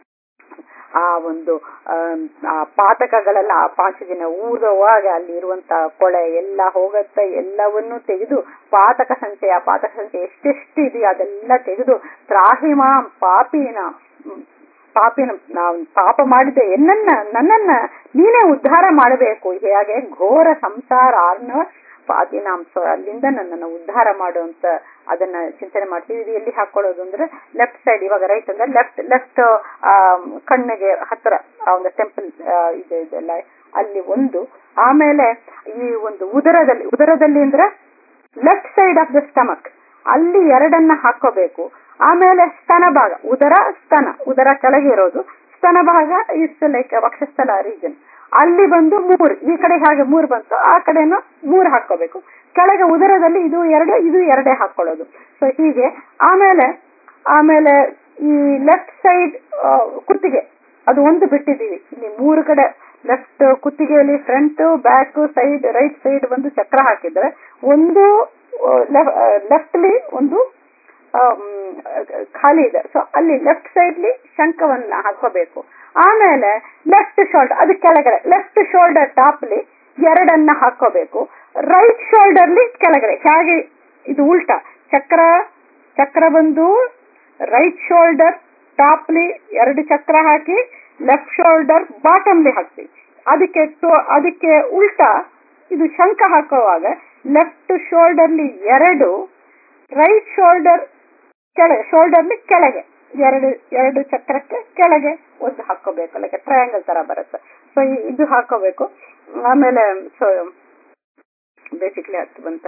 ಆ ಒಂದು ಆಮ್, ಆ ಪಾತಕಗಳೆಲ್ಲ ಆ ಪಾಂಚದಿನ ಊದುವಾಗ ಅಲ್ಲಿ ಇರುವಂತ ಕೊಳೆ ಎಲ್ಲ ಹೋಗತ್ತೆ ಎಲ್ಲವನ್ನೂ ತೆಗೆದು ಪಾತಕ ಸಂಚಯ ಆ ಪಾತಕ ಸಂಚಯ ಎಷ್ಟೆಷ್ಟು ಇದೆಯೋ ಅದೆಲ್ಲ ತೆಗೆದು ತ್ರಾಹಿಮಾಂ ಪಾಪಿನ ಹ್ಮ್, ಪಾಪಿನ ನಾವು ಪಾಪ ಮಾಡಿದ ಎನ್ನನ್ನ ನನ್ನನ್ನ ನೀನೇ ಉದ್ಧಾರ ಮಾಡಬೇಕು ಹೇಗೆ ಘೋರ ಸಂಸಾರ ಆರ್ನವ ಪಾತಿನಾಂಸ ಅಲ್ಲಿಂದ ನನ್ನನ್ನು ಉದ್ಧಾರ ಮಾಡುವಂತ ಅದನ್ನ ಚಿಂತನೆ ಮಾಡ್ತೀವಿ ಇದು ಎಲ್ಲಿ ಹಾಕೊಳ್ಳೋದು ಅಂದ್ರೆ ಲೆಫ್ಟ್ ಸೈಡ್ ಇವಾಗ ರೈಟ್ ಅಂದ್ರೆ ಲೆಫ್ಟ್ ಲೆಫ್ಟ್ ಕಣ್ಣಿಗೆ ಹತ್ರ ಆ ಒಂದು ಟೆಂಪಲ್ ಇದೆ ಇದೆಲ್ಲ ಅಲ್ಲಿ ಒಂದು ಆಮೇಲೆ ಈ ಒಂದು ಉದರದಲ್ಲಿ ಉದರದಲ್ಲಿ ಅಂದ್ರೆ left side of the stomach ಅಲ್ಲಿ ಎರಡನ್ನ ಹಾಕೋಬೇಕು ಆಮೇಲೆ ಸ್ತನ ಭಾಗ ಉದರ ಸ್ತನ ಉದರ ಕೆಳಗೆ ಇರೋದು ಸ್ತನ ಭಾಗ ಇಸ್ ಲೈಕ್ ವಕ್ಷಸ್ಥಲ ರೀಜನ್ ಅಲ್ಲಿ ಬಂದು ಮೂರು ಈ ಕಡೆ ಹಾಗೆ ಮೂರು ಬಂತು ಆ ಕಡೆನು ಮೂರು ಹಾಕೋಬೇಕು ಕೆಳಗೆ ಉದರದಲ್ಲಿ ಇದು ಎರಡು ಇದು ಎರಡೇ ಹಾಕೊಳ್ಳೋದು ಸೊ ಹೀಗೆ ಆಮೇಲೆ ಆಮೇಲೆ ಈ ಲೆಫ್ಟ್ ಸೈಡ್ ಕುತ್ತಿಗೆ ಅದು ಒಂದು ಬಿಟ್ಟಿದ್ದೀವಿ ಇಲ್ಲಿ ಮೂರು ಕಡೆ ಲೆಫ್ಟ್ ಕುತ್ತಿಗೆಯಲ್ಲಿ front back side right side ಒಂದು ಚಕ್ರ ಹಾಕಿದ್ರೆ ಒಂದು ಲೆಫ್ಟ್ಲಿ ಒಂದು ಆಮ್, ಖಾಲಿ ಇದೆ ಸೊ ಅಲ್ಲಿ ಲೆಫ್ಟ್ ಸೈಡ್ಲಿ ಶಂಖವನ್ನ ಹಾಕೋಬೇಕು ಆಮೇಲೆ ಲೆಫ್ಟ್ ಶೋಲ್ಡರ್ ಅದು ಕೆಳಗಡೆ ಲೆಫ್ಟ್ ಶೋಲ್ಡರ್ ಟಾಪ್ಲಿ ಎರಡನ್ನ ಹಾಕೋಬೇಕು ರೈಟ್ ಶೋಲ್ಡರ್ಲಿ ಕೆಳಗಡೆ ಹೇಗೆ ಇದು ಉಲ್ಟಾ ಚಕ್ರ ಚಕ್ರ ಬಂದು ರೈಟ್ ಶೋಲ್ಡರ್ ಟಾಪ್ಲಿ ಎರಡು ಚಕ್ರ ಹಾಕಿ ಲೆಫ್ಟ್ ಶೋಲ್ಡರ್ ಬಾಟಮ್ಲಿ ಹಾಕ್ತೀವಿ ಅದಕ್ಕೆ ಟೋ- ಅದಕ್ಕೆ ಉಲ್ಟಾ ಇದು ಶಂಖ ಹಾಕುವಾಗ ಲೆಫ್ಟ್ ಶೋಲ್ಡರ್ಲಿ ಎರಡು ರೈಟ್ ಶೋಲ್ಡರ್ ಕೆಳಗೆ ಶೋಲ್ಡರ್ಲಿ ಕೆಳಗೆ ಎರಡು ಎರಡು ಚಕ್ರಕ್ಕೆ ಕೆಳಗೆ ಒಂದು ಹಾಕೋಬೇಕು ಲೈಕ್ ಟ್ರಯಾಂಗಲ್ ತರ ಬರುತ್ತೆ ಸೊ ಇದು ಹಾಕೋಬೇಕು ಆಮೇಲೆ ಸೊ ಬೇಸಿಕ್ಲಿ ಹತ್ತು ಬಂತ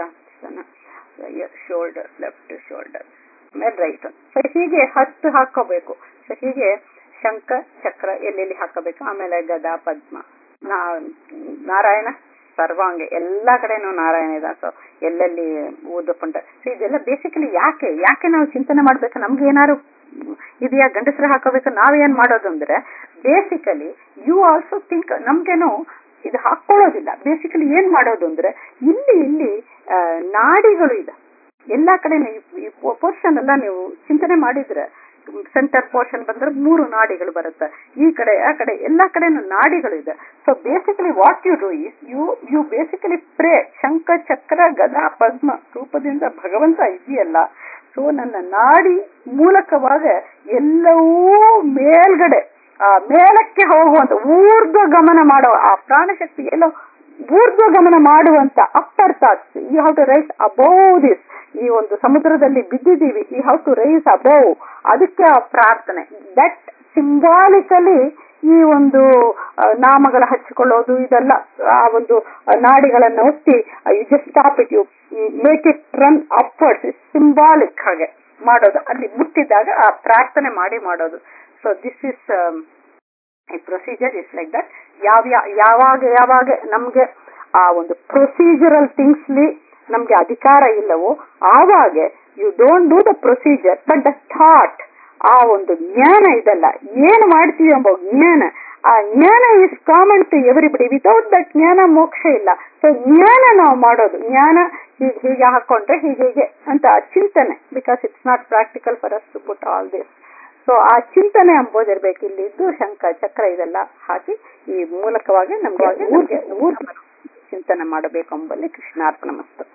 ಶೋಲ್ಡರ್ ಲೆಫ್ಟ್ ಶೋಲ್ಡರ್ ಆಮೇಲೆ ರೈಟ್ ಸೊ ಹೀಗೆ ಹತ್ತು ಹಾಕೋಬೇಕು ಸೊ ಹೀಗೆ ಶಂಖ ಚಕ್ರ ಎಲ್ಲೆಲ್ಲಿ ಹಾಕಬೇಕು ಆಮೇಲೆ ಗದಾ ಪದ್ಮ ನಾ- ನಾರಾಯಣ ಸರ್ವಾಂಗೆ ಎಲ್ಲಾ ಕಡೆನೂ ನಾರಾಯಣ ಇದೆ ಸೊ ಎಲ್ಲೆಲ್ಲಿ ಊದುಕೊಂಡ ಸೊ ಇದೆಲ್ಲ ಬೇಸಿಕಲಿ ಯಾಕೆ ಯಾಕೆ ನಾವು ಚಿಂತನೆ ಮಾಡ್ಬೇಕು ನಮ್ಗೆ ಏನಾದ್ರು ಇದೆಯಾ ಗಂಡಸರು ಹಾಕೋಬೇಕು ನಾವೇನ್ ಮಾಡೋದು ಅಂದ್ರೆ ಬೇಸಿಕಲಿ ಯು ಆಲ್ಸೋ ಥಿಂಕ್ ನಮ್ಗೇನು ಇದು ಹಾಕೊಳ್ಳೋದಿಲ್ಲ ಬೇಸಿಕಲಿ ಏನ್ ಮಾಡೋದು ಅಂದ್ರೆ ಇಲ್ಲಿ ಇಲ್ಲಿ ಆ, ನಾಡಿಗಳು ಇದೆ ಎಲ್ಲಾ ಕಡೆ ಈ ಪೋರ್ಷನ್ ಎಲ್ಲ ನೀವು ಚಿಂತನೆ ಮಾಡಿದ್ರೆ ಸೆಂಟರ್ ಪೋರ್ಷನ್ ಬಂದ್ರೆ ಮೂರು ನಾಡಿಗಳು ಬರುತ್ತೆ ಈ ಕಡೆ ಆ ಕಡೆ ಎಲ್ಲಾ ಕಡೆನೂ ನಾಡಿಗಳು ಇದೆ so basically what you do is you you basically pray ಶಂಖ ಚಕ್ರ ಗದಾ ಪದ್ಮ ರೂಪದಿಂದ ಭಗವಂತ ಇದೆಯಲ್ಲ ಸೊ ನನ್ನ ನಾಡಿ ಮೂಲಕವಾಗ ಎಲ್ಲವೂ ಮೇಲ್ಗಡೆ ಆ ಮೇಲಕ್ಕೆ ಹೋಗುವಂತ ಊರ್ಧ್ವ ಗಮನ ಮಾಡೋ ಆ ಪ್ರಾಣಶಕ್ತಿ ಎಲ್ಲೋ ಊರ್ಧ್ವ ಗಮನ ಮಾಡುವಂತ upper thoughts you have to rise above this ಈ ಒಂದು ಸಮುದ್ರದಲ್ಲಿ ಬಿದ್ದಿದ್ದೀವಿ you have to rise above ಅದಕ್ಕೆ ಆ ಪ್ರಾರ್ಥನೆ ದಟ್ ಸಿಂಬಾಲಿಕಲಿ ಈ ಒಂದು ಆ, ನಾಮಗಳ ಹಚ್ಚಿಕೊಳ್ಳೋದು ಇದೆಲ್ಲ ಆ ಒಂದು ಆ, ನಾಡಿಗಳನ್ನ ಒತ್ತಿ you just stop it you make it run upwards symbolic ಹಾಗೆ ಮಾಡೋದು ಅಲ್ಲಿ ಮುಟ್ಟಿದಾಗ ಆ ಪ್ರಾರ್ಥನೆ ಮಾಡಿ ಮಾಡೋದು ಸೊ ದಿಸ್ ಇಸ್ ಈ ಪ್ರೊಸೀಜರ್ ಇಸ್ ಲೈಕ್ ದಟ್ ಯಾವ ಯಾ- ಯಾವಾಗ ಯಾವಾಗ ನಮ್ಗೆ ಆ ಒಂದು ಪ್ರೊಸೀಜರಲ್ ಥಿಂಗ್ಸ್ಲಿ ನಮ್ಗೆ ಅಧಿಕಾರ ಇಲ್ಲವೋ ಆವಾಗ you don't do the procedure but the thought ಆ ಒಂದು ಜ್ಞಾನ ಇದಲ್ಲ ಏನು ಮಾಡ್ತೀವಿ ಎಂಬ ಜ್ಞಾನ ಆ ಜ್ಞಾನ is common to everybody without that ಜ್ಞಾನ ಮೋಕ್ಷ ಇಲ್ಲ ಸೊ ಜ್ಞಾನ ನಾವು ಮಾಡೋದು ಜ್ಞಾನ ಹೀಗೆ ಹೀಗೆ ಹಾಕೊಂಡ್ರೆ ಹೀಗೆ ಹೀಗೆ ಅಂತ ಆ ಚಿಂತನೆ because it's not practical for us to put all this so ಆ ಚಿಂತನೆ ಎಂಬುದಿರ್ಬೇಕು ಇಲ್ಲಿದ್ದು ಶಂಖ ಚಕ್ರ ಇದೆಲ್ಲ ಹಾಕಿ ಈ ಮೂಲಕವಾಗಿ ನಮ್ಗೆ ಊರ್ಗೆ ಊರ್ ಚಿಂತನೆ ಮಾಡಬೇಕು ಎಂಬಲ್ಲಿ ಕೃಷ್ಣಾರ್ಪಣ ಮಸ್ತು